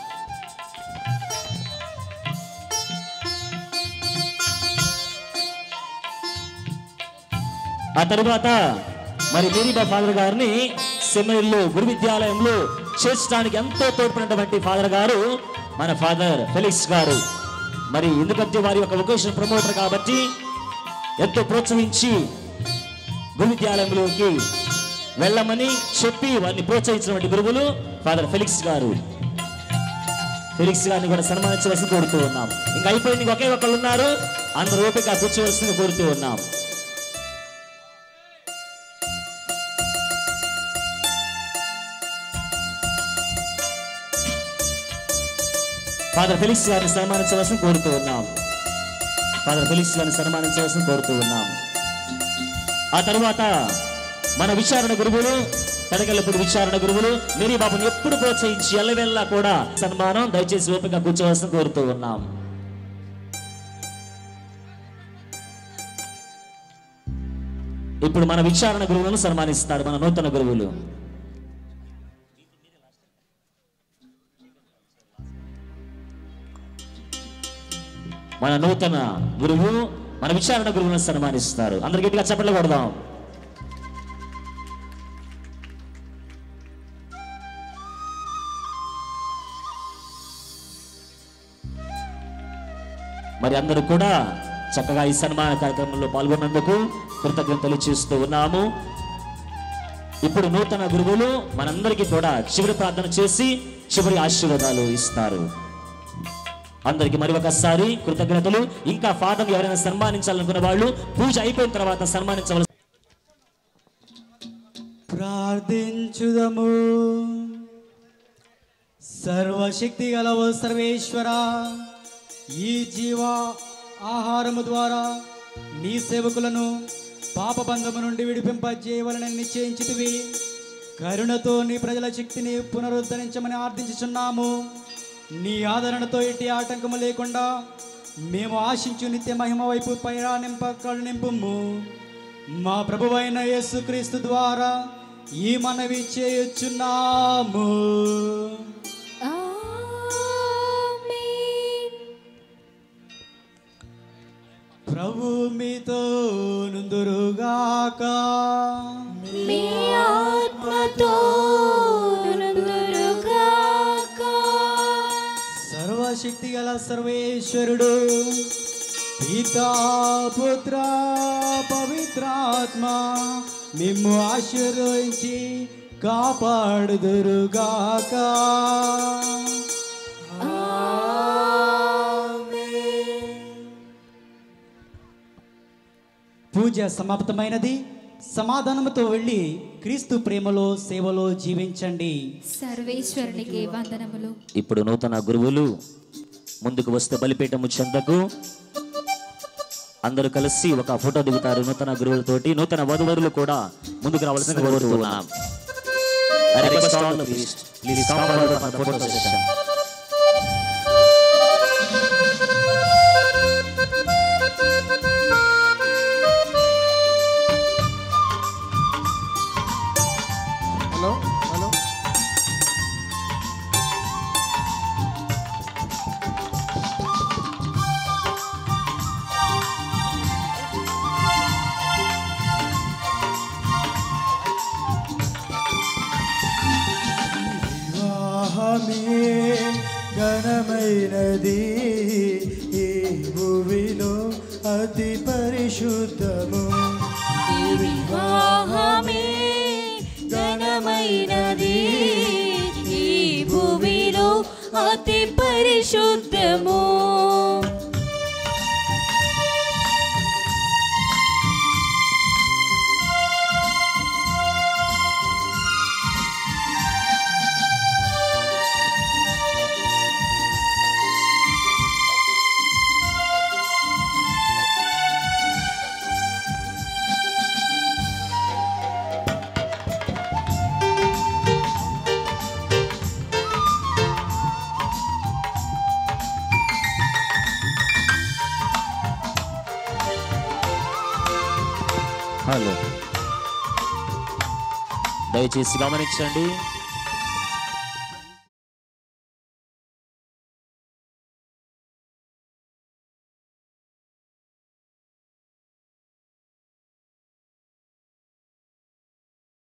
ఆ తరువాత మరి మేరీబా ఫాదర్ గారిని సెమినరీలో గురు విద్యాలయంలో చేర్చడానికి ఎంతో తోడ్పడినటువంటి ఫాదర్ గారు మన ఫాదర్ ఫెలిక్స్ గారు మరి ఎందుకంటే వారి యొక్క వొకేషన్ ప్రమోటర్ కాబట్టి ఎంతో ప్రోత్సహించి గురువిద్యాలయంలోకి వెళ్ళమని చెప్పి వారిని ప్రోత్సహించినటువంటి గురువులు ఫాదర్ ఫెలిక్స్ గారు ఫెలిక్స్ గారిని కూడా సన్మానించవలసి కోరుతూ ఉన్నాం ఇంకా అయిపోయింది ఇంక ఒకే ఒకళ్ళు ఉన్నారు అందరూ ఓపిక కూర్చోవలసింది కోరుతూ ఉన్నాం ఫాదర్ ఫెలిక్స్ గారిని సన్మానించవలసిన కోరుతూ ఉన్నాం ఫాదర్ ఫెలిక్స్ గారిని సన్మానించవలసిన కోరుతూ ఉన్నాం ఆ తర్వాత మన విచారణ గురువులు తడగల్లపూడి విచారణ గురువులు మేరీ బాబుని ఎప్పుడు ప్రోత్సహించి ఎల్లవెల్లా కూడా సన్మానం దయచేసి ఓపిక కూర్చోవలసిన కోరుతూ ఉన్నాం ఇప్పుడు మన విచారణ గురువులను సన్మానిస్తారు మన నూతన గురువులు మన నూతన గురువు మన విచారణ గురువులను సన్మానిస్తారు అందరికి గట్టిగా చప్పట్లు కొడదాం మరి అందరూ కూడా చక్కగా ఈ సన్మాన కార్యక్రమంలో పాల్గొన్నందుకు కృతజ్ఞతలు చేస్తూ ఉన్నాము ఇప్పుడు నూతన గురువులు మనందరికీ కూడా చివరి ప్రార్థన చేసి చివరి ఆశీర్వాదాలు ఇస్తారు అందరికి మరి ఒకసారి కృతజ్ఞతలు ఇంకా ఫాదర్ ఎవరైనా సన్మానించాలనుకున్న వాళ్ళు పూజ అయిపోయిన తర్వాత సన్మానించవలసి ప్రార్థించుదము సర్వశక్తి గలవు సర్వేశ్వర ఈ జీవ ఆహారము ద్వారా నీ సేవకులను పాపబంధము నుండి విడిపింపజేయవలని నిశ్చయించితివి కరుణతో నీ ప్రజల శక్తిని పునరుద్ధరించమని ఆర్థించుచున్నాము నీ ఆదరణతో ఎట్టి ఆటంకము లేకుండా మేము ఆశించు నిత్య మహిమ వైపు పైరానింప కరుణింపుము మా ప్రభువైన యేసుక్రీస్తు ద్వారా ఈ మనవి చేయుచున్నాము ప్రభు మీతో నుందురుగాక మీ ఆత్మతో నుందురుగాక. సర్వశక్తి గల సర్వేశ్వరుడు పితా పుత్ర పవిత్రాత్మ మిమ్ము ఆశీర్వదించి కాపాడుదురుగాక పూజ సమాప్తమైనది సమాధానముతో వెళ్ళి క్రీస్తు ప్రేమలో సేవలో జీవించండి సర్వేశ్వరునికి వందనములు ఇప్పుడు నూతన గురువులు ముందుకు వస్తే బలిపీఠము చెందకు అందరూ కలిసి ఒక ఫోటో దిగుతారు నూతన గురువులతోటి నూతన వధువరులు కూడా ముందుకు రావాల్సిన కోరుతున్నాం I request all the priests, please come forward for the photo session. Hello hello వివాహమే ఘనమైనది ఈ భూమిలో అతి పరిశుద్ధము ఈ వివాహమే ఘనమైనది ఈ భూమిలో అతి పరిశుద్ధము హలో దయచేసి గమనించండి